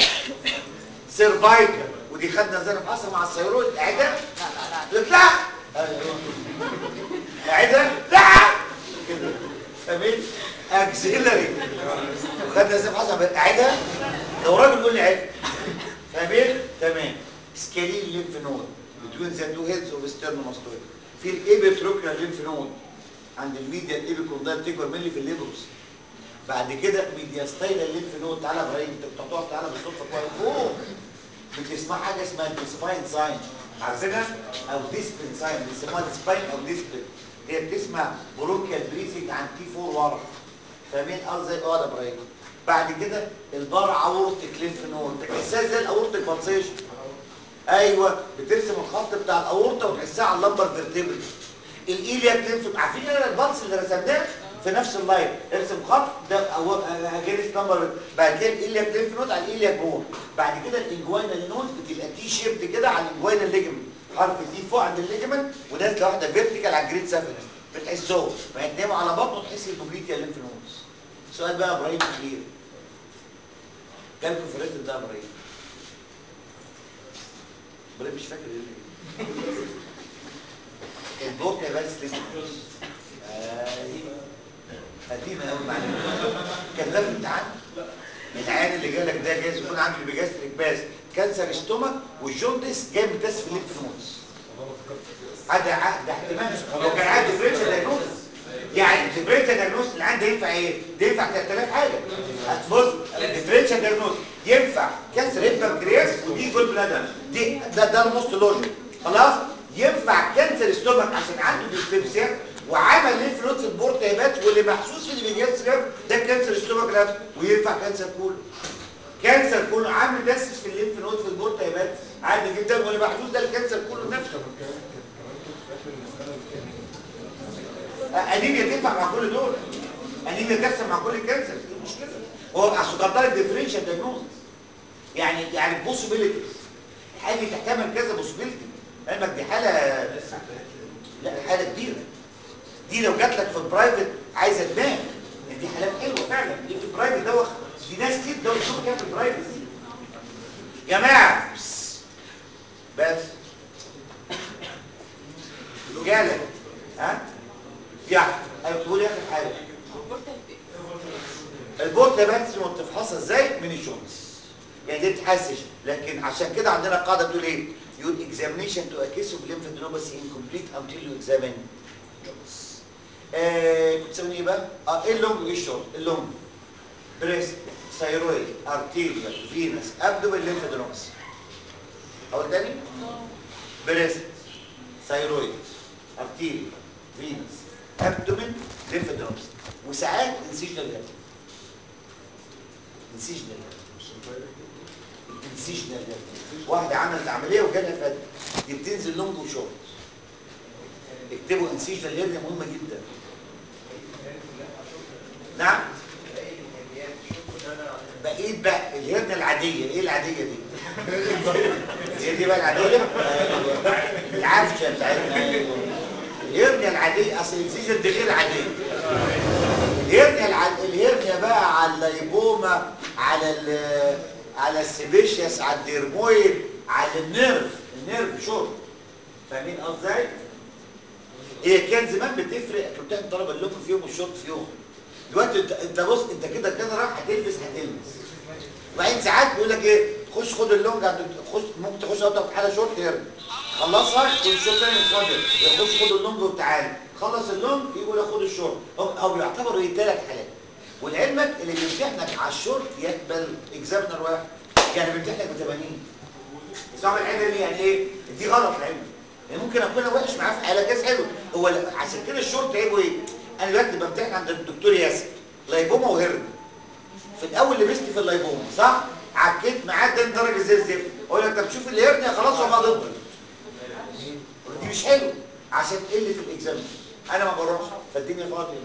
سيرفايكال ودي خدنا زي نفحصها مع الثيرويد اعدام لا لا لا لا اعيدها لا كده فاهمين اكسلري وخدنا زي حسب اعيدها لو راجل يقول لي عيد فاهمين تمام سكالين ليمف نود بتوين ذا تو هيدز اوف ستيرنوماستويد في الابيتروكيال ليمف نود عند الميديا الابيكوندال تكبر مني في الليبروس بعد كده ميدياستايلا الليمف نود تعالى يا ابراهيم انت كنت هتقف تعالى بالصدفه كويس فوق بتسمع حاجه اسمها السباين ساين عارفينها او ديسبلين ساين بيسموها السباين او ديسبلين هي بتسمع برونكيال بريسنج عن تي 4 ورا فاهمين اه زي اه يا ابراهيم بعد كده البار اورتيك ليمف نود تحسها زي الاورتيك بالسيشن ايوه بترسم الخط بتاع الاورطه وتحسها على اللمبر فيرتيبري الايلياك ليمف عارفين انا البلس اللي رسمناه في نفس اللاين ارسم خط ده او اجينست نمبر بعد كده الايلياك ليمف نود على الايلياك بون بعد كده الانجوينال نود بتبقى تي شيبد كده على الانجوينال ليجمنت حرف تي فوق عند الليجمنت ونازله واحده فيرتيكال على الجريد سافنس بتحسهم فهتناموا على بطنه تحس البوبليتيا ليمف نودز سؤال بقى يا ابراهيم كبير جالكم في الريتم ده يا ابراهيم ابراهيم مش فاكر ايه البورت يا بس لسه قديمه قوي معلومه كان ده في الامتحان العيان اللي جالك ده جايز يكون عنده بيجاستريك باس كانسر استومك والجوندس جاي متاسف في الليمف نودز هذا ع- ده احتمال هو كان عنده ديفرنشال دايجنوستس يعني الديفرنشال دايجنوستس اللي عنده ينفع ايه؟ ده ينفع 3000 حاجه بص الديفرنشال دايجنوستس ينفع كانسر هيد بنكرياس ودي جول بلادر دي ده ده الموست لوجيك خلاص ينفع كانسر استومك عشان عنده ديسبيبسيا وعمل ليف نود في البورتيبات واللي محسوس في البيجاستريك ده كانسر استومك نفسه وينفع كانسر كله كانسر كله عامل داسس في الليمف نود في البورتيبات عادي جدا واللي محسوس ده الكانسر كله نفسه انيميا تنفع مع كل دول انيميا تحصل مع كل الكانسر ايه المشكله هو اصل كان طالب ديفرنشال دايجنوز يعني يعني بوسيبيليتيز حاجه تحتمل كذا بوسيبيليتي علمك دي حاله لا حاله كبيره دي لو جات لك في البرايفت عايزه دماغ دي حالات حلوه فعلا دي في البرايفت دوخ في ناس كتير دوخ شوف كده في البرايفت جماعه بس بس رجاله ها يعني انا بتقول اخر حاجه البورت بس بتفحصها ازاي من الجونز يعني دي بتحسش لكن عشان كده عندنا قاعده بتقول ايه يقول examination to a case of lymphadenopathy incomplete until you examine joints آه كنت تسوي ايه بقى اه ايه اللونج وايه الشورت اللونج بريست ثايرويد ارتيريال فينس ابدومين ليمفادينوباثي اقول تاني بريست ثايرويد ارتيريال فينس ابدومين ليمفادينوباثي وساعات انسيجنال هيرنيا انسيجنال هيرنيا انسيجنال هيرنيا واحده عملت عمليه وجالها فتح دي بتنزل لونج وشورت اكتبوا انسيجنال هيرنيا مهمه جدا نعم بقيت بقى الهرنة العادية ايه العادية دي هي دي بقى العادية العفشة بتاعتنا الهرنة العادية اصل الانسيجن دي غير عادية الهرنة الع... الهرنة بقى على الليبوما على ال... على السيبيشيس على الديرمويد على النيرف النيرف شورت فاهمين قصدي ازاي؟ هي كان زمان بتفرق كنت بتاخد طلبه اللوك في يوم والشورت في يوم دلوقتي انت انت بص انت كده كده رايح هتلبس هتلبس وبعدين ساعات بيقول لك ايه خش خد اللونج عند خش ممكن تخش اوضه حاله شورت هيرن خلصها خد الشورت تاني فاضي خش خد اللونج وتعالى خلص اللونج يقول خد الشورت او او بيعتبروا ايه ثلاث حالات ولعلمك اللي بيمتحنك على الشورت يقبل اكزامنر واحد يعني بيمتحنك ب 80 صعب الحته دي يعني ايه دي غلط العلم يعني ممكن اكون أنا وحش معاه في حاله كاس حلو هو لا- عشان كده الشورت عيبه ايه انا دلوقتي بمتحن عند الدكتور ياسر لايبوما وهرن في الاول لبست في اللايبوما صح عكيت معاه ده درجه زي الزفت اقول لك طب شوف الهرنيا خلاص هو ضد دي مش حلو عشان قله الاكزام انا ما بروحش فالدنيا فاضيه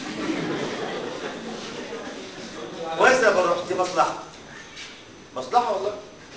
كويس يا بروح دي مصلحه مصلحه والله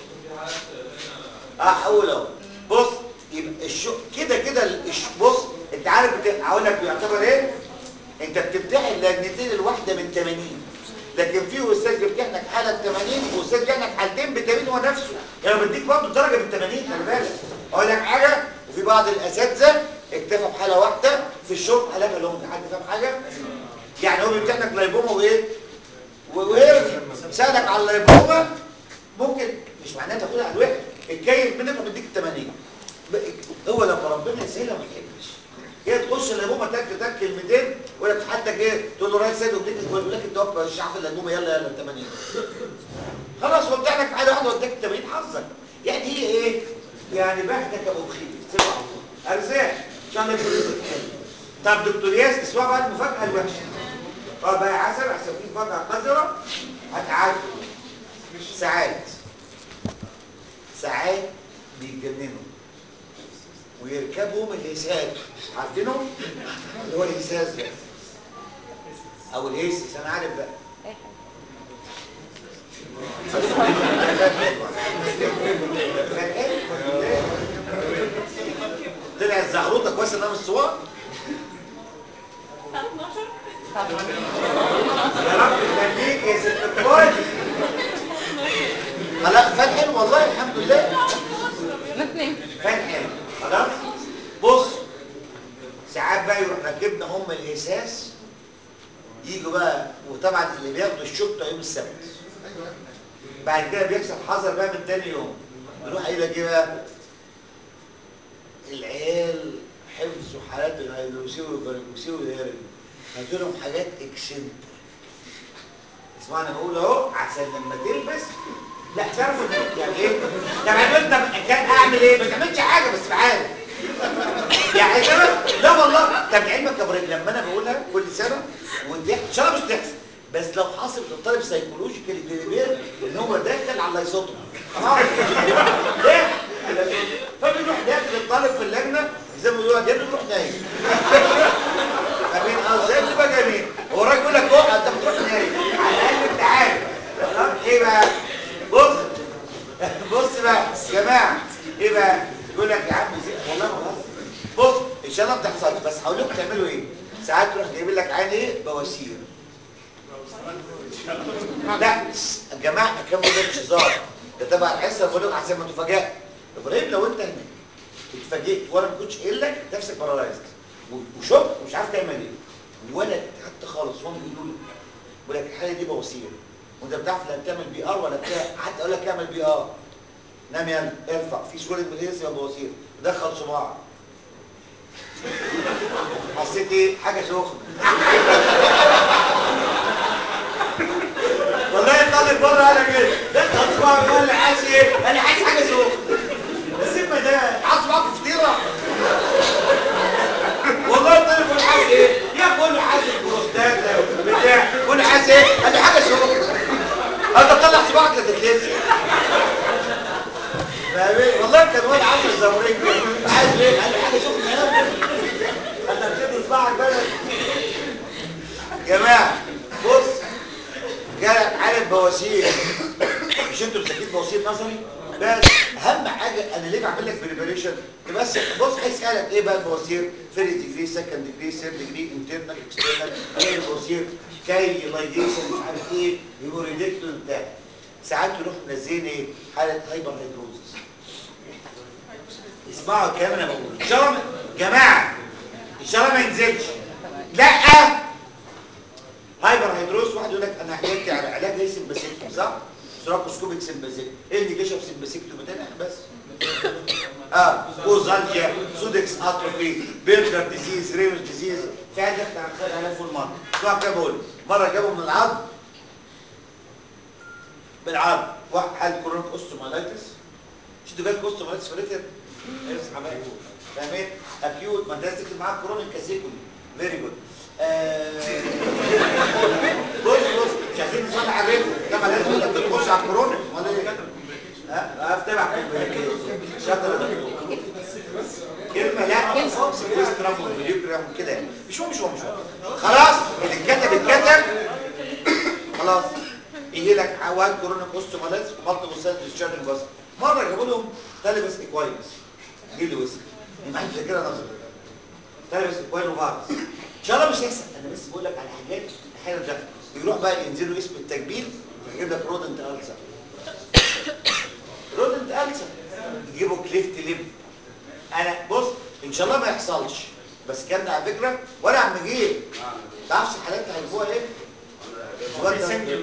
اه اقول اهو بص يبقى الشو كده كده الش... بص انت عارف بت... هقول لك بيعتبر ايه انت بتمتحن لجنتين الواحده من 80 لكن في استاذ بيمتحنك حاله ب 80 واستاذ بيمتحنك حالتين ب 80 هو نفسه يعني بديك برضه درجه ب 80 خلي بالك اقول لك حاجه وفي بعض الاساتذه اكتفى بحاله واحده في الشرب قلبها لونج حد فاهم حاجه يعني هو بيمتحنك لايبوما وايه و- وهيرني ساعدك على اللايبوما ممكن مش معناه تاخدها على الواحد الكيف منك وبيديك 80 ب- هو لما ربنا يسهلها ما تحبش هي تخش اللايبوما تك تك كلمتين ولا تحدك ايه تقول له رايت سيد وبديك يقول لك انت وقف الشعب اللايبوما يلا يلا 80 خلاص هو بتاعك في حاجه واحده وداك 80 حظك يعني هي ايه يعني بحثك ابو بخير سيبها على الله ارزاق ان شاء الله يكون رزق حلو طب دكتور ياس اسمع بقى المفاجاه الوحشه اه بقى يا حسن عشان في مفاجاه قذره هتعدي ساعات ساعات بيتجننوا ويركبهم الهساس عارفينه اللي هو الهساس ده او الهيسس انا عارف بقى اي حاجه طلع الزغروطه كويس انها مش صور الساعة 12 يا رب يخليك يا ست الكل لا فات حلو والله الحمد لله الاثنين فات حلو خلاص بص ساعات بقى يروح راكبنا هم الاساس يجوا بقى وطبعا اللي بياخدوا الشطه يوم السبت بعد كده بيحصل حذر بقى من تاني يوم يروح قايل لك ايه بقى العيال حفظوا حالات الهيدروسي والبريكوسي والهيرين هاتوا لهم حاجات اكسنتر اسمعني انا بقول اهو عشان لما تلبس لا تعرفوا إن- يعني ايه طب هتقول طب كان اعمل ايه ما تعملش حاجه بس بعارف يعني كده لا والله طب علمك يا ابراهيم لما انا بقولها كل سنه ودي ان شاء الله مش تحصل بس لو حاصل الطالب سيكولوجيكال ديليبير ان هو داخل على يصوته خلاص داخل فبيروح داخل الطالب في اللجنه زي ما بيقولوا ده بيروح نايم فاهمين اه ازاي بتبقى جميل هو الراجل بيقول لك اقعد انت بتروح نايم على الاقل انت عارف خلاص ايه بقى بص بص بقى يا جماعه ايه بقى يقول لك يا عم زي والله ما بهزر بص ان شاء الله ما بتحصلش بس هقول لكم تعملوا ايه ساعات تروح جايبين لك عين ايه بواسير لا يا جماعه كان بقول لك هزار ده تبع الحصه بقول لك عشان ما تفاجئ ابراهيم لو انت هناك اتفاجئت وانا ما كنتش قايل لك نفسك بارالايزد وشوف مش عارف تعمل ايه ولا حتى خالص هم بيقولوا لك بيقول لك الحاله دي بواسير وانت بتعرف لا بتعمل بي ار ولا بتاع حتى اقول لك اعمل بي ار نام يلا ارفع في سوره من الهيس يبقى بواسير دخل صباعك حسيت ايه حاجه سخنه والله الطالب بره قال لك ايه دخل صباعك قال لي حاسس ايه قال لي حاسس حاجه سخنه السمه ده حاسس صباعك في فطيره والله الطالب بيقول حاسس ايه يا اخي بقول له حاسس بروستاتا بتاع بقول له حاسس ايه قال لي حاجه سخنه انت طلع صباعك لا تتلبس فاهمين والله كان واد عامل الزمرين كده عايز ايه قال لي حاجه سخنه يا ابني انت بتدي صباعك بلد جماعه بص جالك حاله بواسير مش انتوا مساكين بواسير نظري بس اهم حاجه انا ليه بعمل لك بريبريشن بس بص هيسالك ايه بقى البواسير فيرست ديجري سكند ديجري ثيرد ديجري انترنال اكسترنال ايه البواسير كاي لايجيشن مش عارف ايه هيموريدكتور بتاع ساعات يروح منزلين ايه حاله هايبر هيدروزس اسمعوا الكلام اللي انا بقوله ان شاء الله جماعه ان شاء الله ما ينزلش لا هايبر هيدروس واحد يقول لك انا حكيت على علاج ايه سمباسيكتوم صح سراكوسكوبيك سمباسيكتوم ايه اللي كشف سمباسيكتوم ده لا بس اه كوزالجيا سودكس اتروفي بيرجر ديزيز رينوس ديزيز في حاجه احنا هنخد عليها فول مره اسمع كده بقول مره جابوا من العظم بالعظم واحد حال كورونيك اوستومالايتس شفتوا جالك اوستومالايتس فريتر اصحى بقى فاهمين اكيوت ما انت لازم تكتب معاك كورونيك كاسيكولي فيري جود بص بص مش عايزين نصلح على الريتم طبعا لازم انت تخش على الكورونا امال ايه ها افتبع شاطر يا دكتور كلمه لا سكويسترام وفيديوجرام كده يعني. مش هو مش هو مش هو خلاص اللي اتكتب اتكتب خلاص يجي لك عواد كورونا اوستومالايتس وبطن وسائل ديسشارج بس مره جابوا لهم تالبس اكواينس دي اللي وصل ما حدش كده نظر تالبس اكواين وفارس ان شاء الله مش هيحصل انا بس بقول لك على حاجات احيانا ده يروح بقى ينزلوا اسم التكبير يجيب لك رودنت السر رودنت السر يجيبوا كليفت ليب انا بص ان ان شاء الله ما يحصلش بس كان ده على فكره ولا عم جيب تعرفش الحالات اللي هيجيبوها ايه؟ في سنجل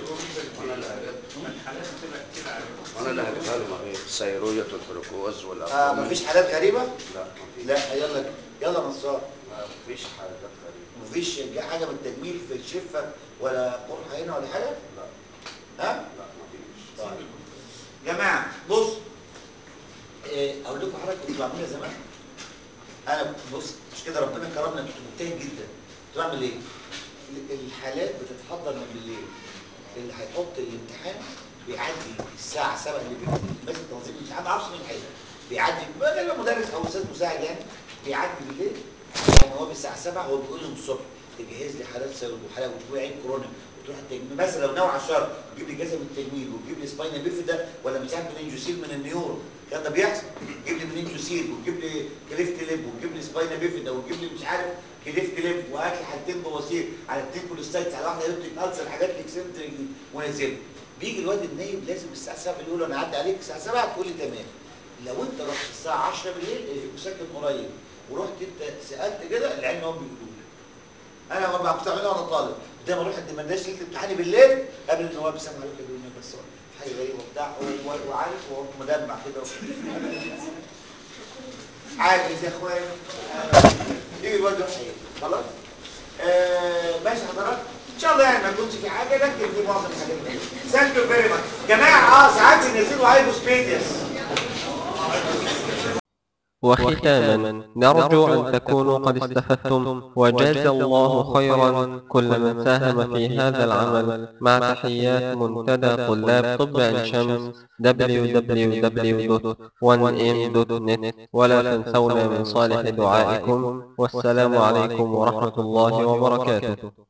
انا اللي هجيبها لهم ايه السيرويه والجلوكوز آه والابدومين مفيش حالات غريبه؟ لا مفيش لا يلا يلا نصار مفيش حاجات غريبه مفيش حاجه من التجميل في الشفه ولا قرحه هنا ولا حاجه؟ لا ها؟ لا مفيش طيب جماعه بص إيه، اقول لكم حاجه كنت بعملها زمان انا كنت بص مش كده ربنا كرمنا كنت مجتهد جدا كنت بعمل ايه؟ ال- الحالات بتتحضر من بالليل اللي هيحط الامتحان بيعدي الساعه 7 اللي بيبقى ماسك تنظيم الامتحان ما اعرفش مين الحقيقه بيعدي غالبا مدرس او استاذ مساعد يعني بيعدي بالليل يعني هو بالساعه 7 هو بيقول لهم الصبح تجهز لي حالات سيرود وحالات وتجيب عين كورونا وتروح التجميل مثلا لو نوع 10 تجيب لي جزء من التجميل وتجيب لي سباينا بيفيدا ولا مش عارف مننجوسيل من النيورو كان ده بيحصل تجيب لي مننجوسيل وتجيب لي كليفت ليب وتجيب لي سباينا بيفيدا وتجيب لي مش عارف كليفت ليب وهات لي حالتين بواسير على اثنين كوليستايتس على واحده يوتيك السر حاجات اكسنتريك ونازل بيجي الواد النايب لازم الساعه 7 يقول له انا عدى عليك الساعه 7 تقول لي تمام لو انت رحت الساعه 10 بالليل اللي ساكن قريب ورحت انت سالت كده العلم هم بيقولوا لي انا ما كنت بعملها وانا طالب دايما اروح عند مدرسه ليله امتحاني بالليل قبل ان هو بيسمع عليك يقول لي بس حاجه غريبه وبتاع و- وعارف وهو مدمع كده عاجز يا اخويا يجي الواد يروح ايه خلاص آه ماشي حضرتك ان شاء الله يعني ما يكونش في حاجه لكن في معظم الحاجات دي ثانك يو فيري ماتش جماعه اه ساعات بينزلوا هايبوسبيديس وختاما نرجو أن تكونوا قد استفدتم وجاز الله خيرا كل من ساهم في هذا العمل مع تحيات منتدى طلاب طب عين شمس www.1m.net ولا تنسونا من صالح دعائكم والسلام عليكم ورحمة الله وبركاته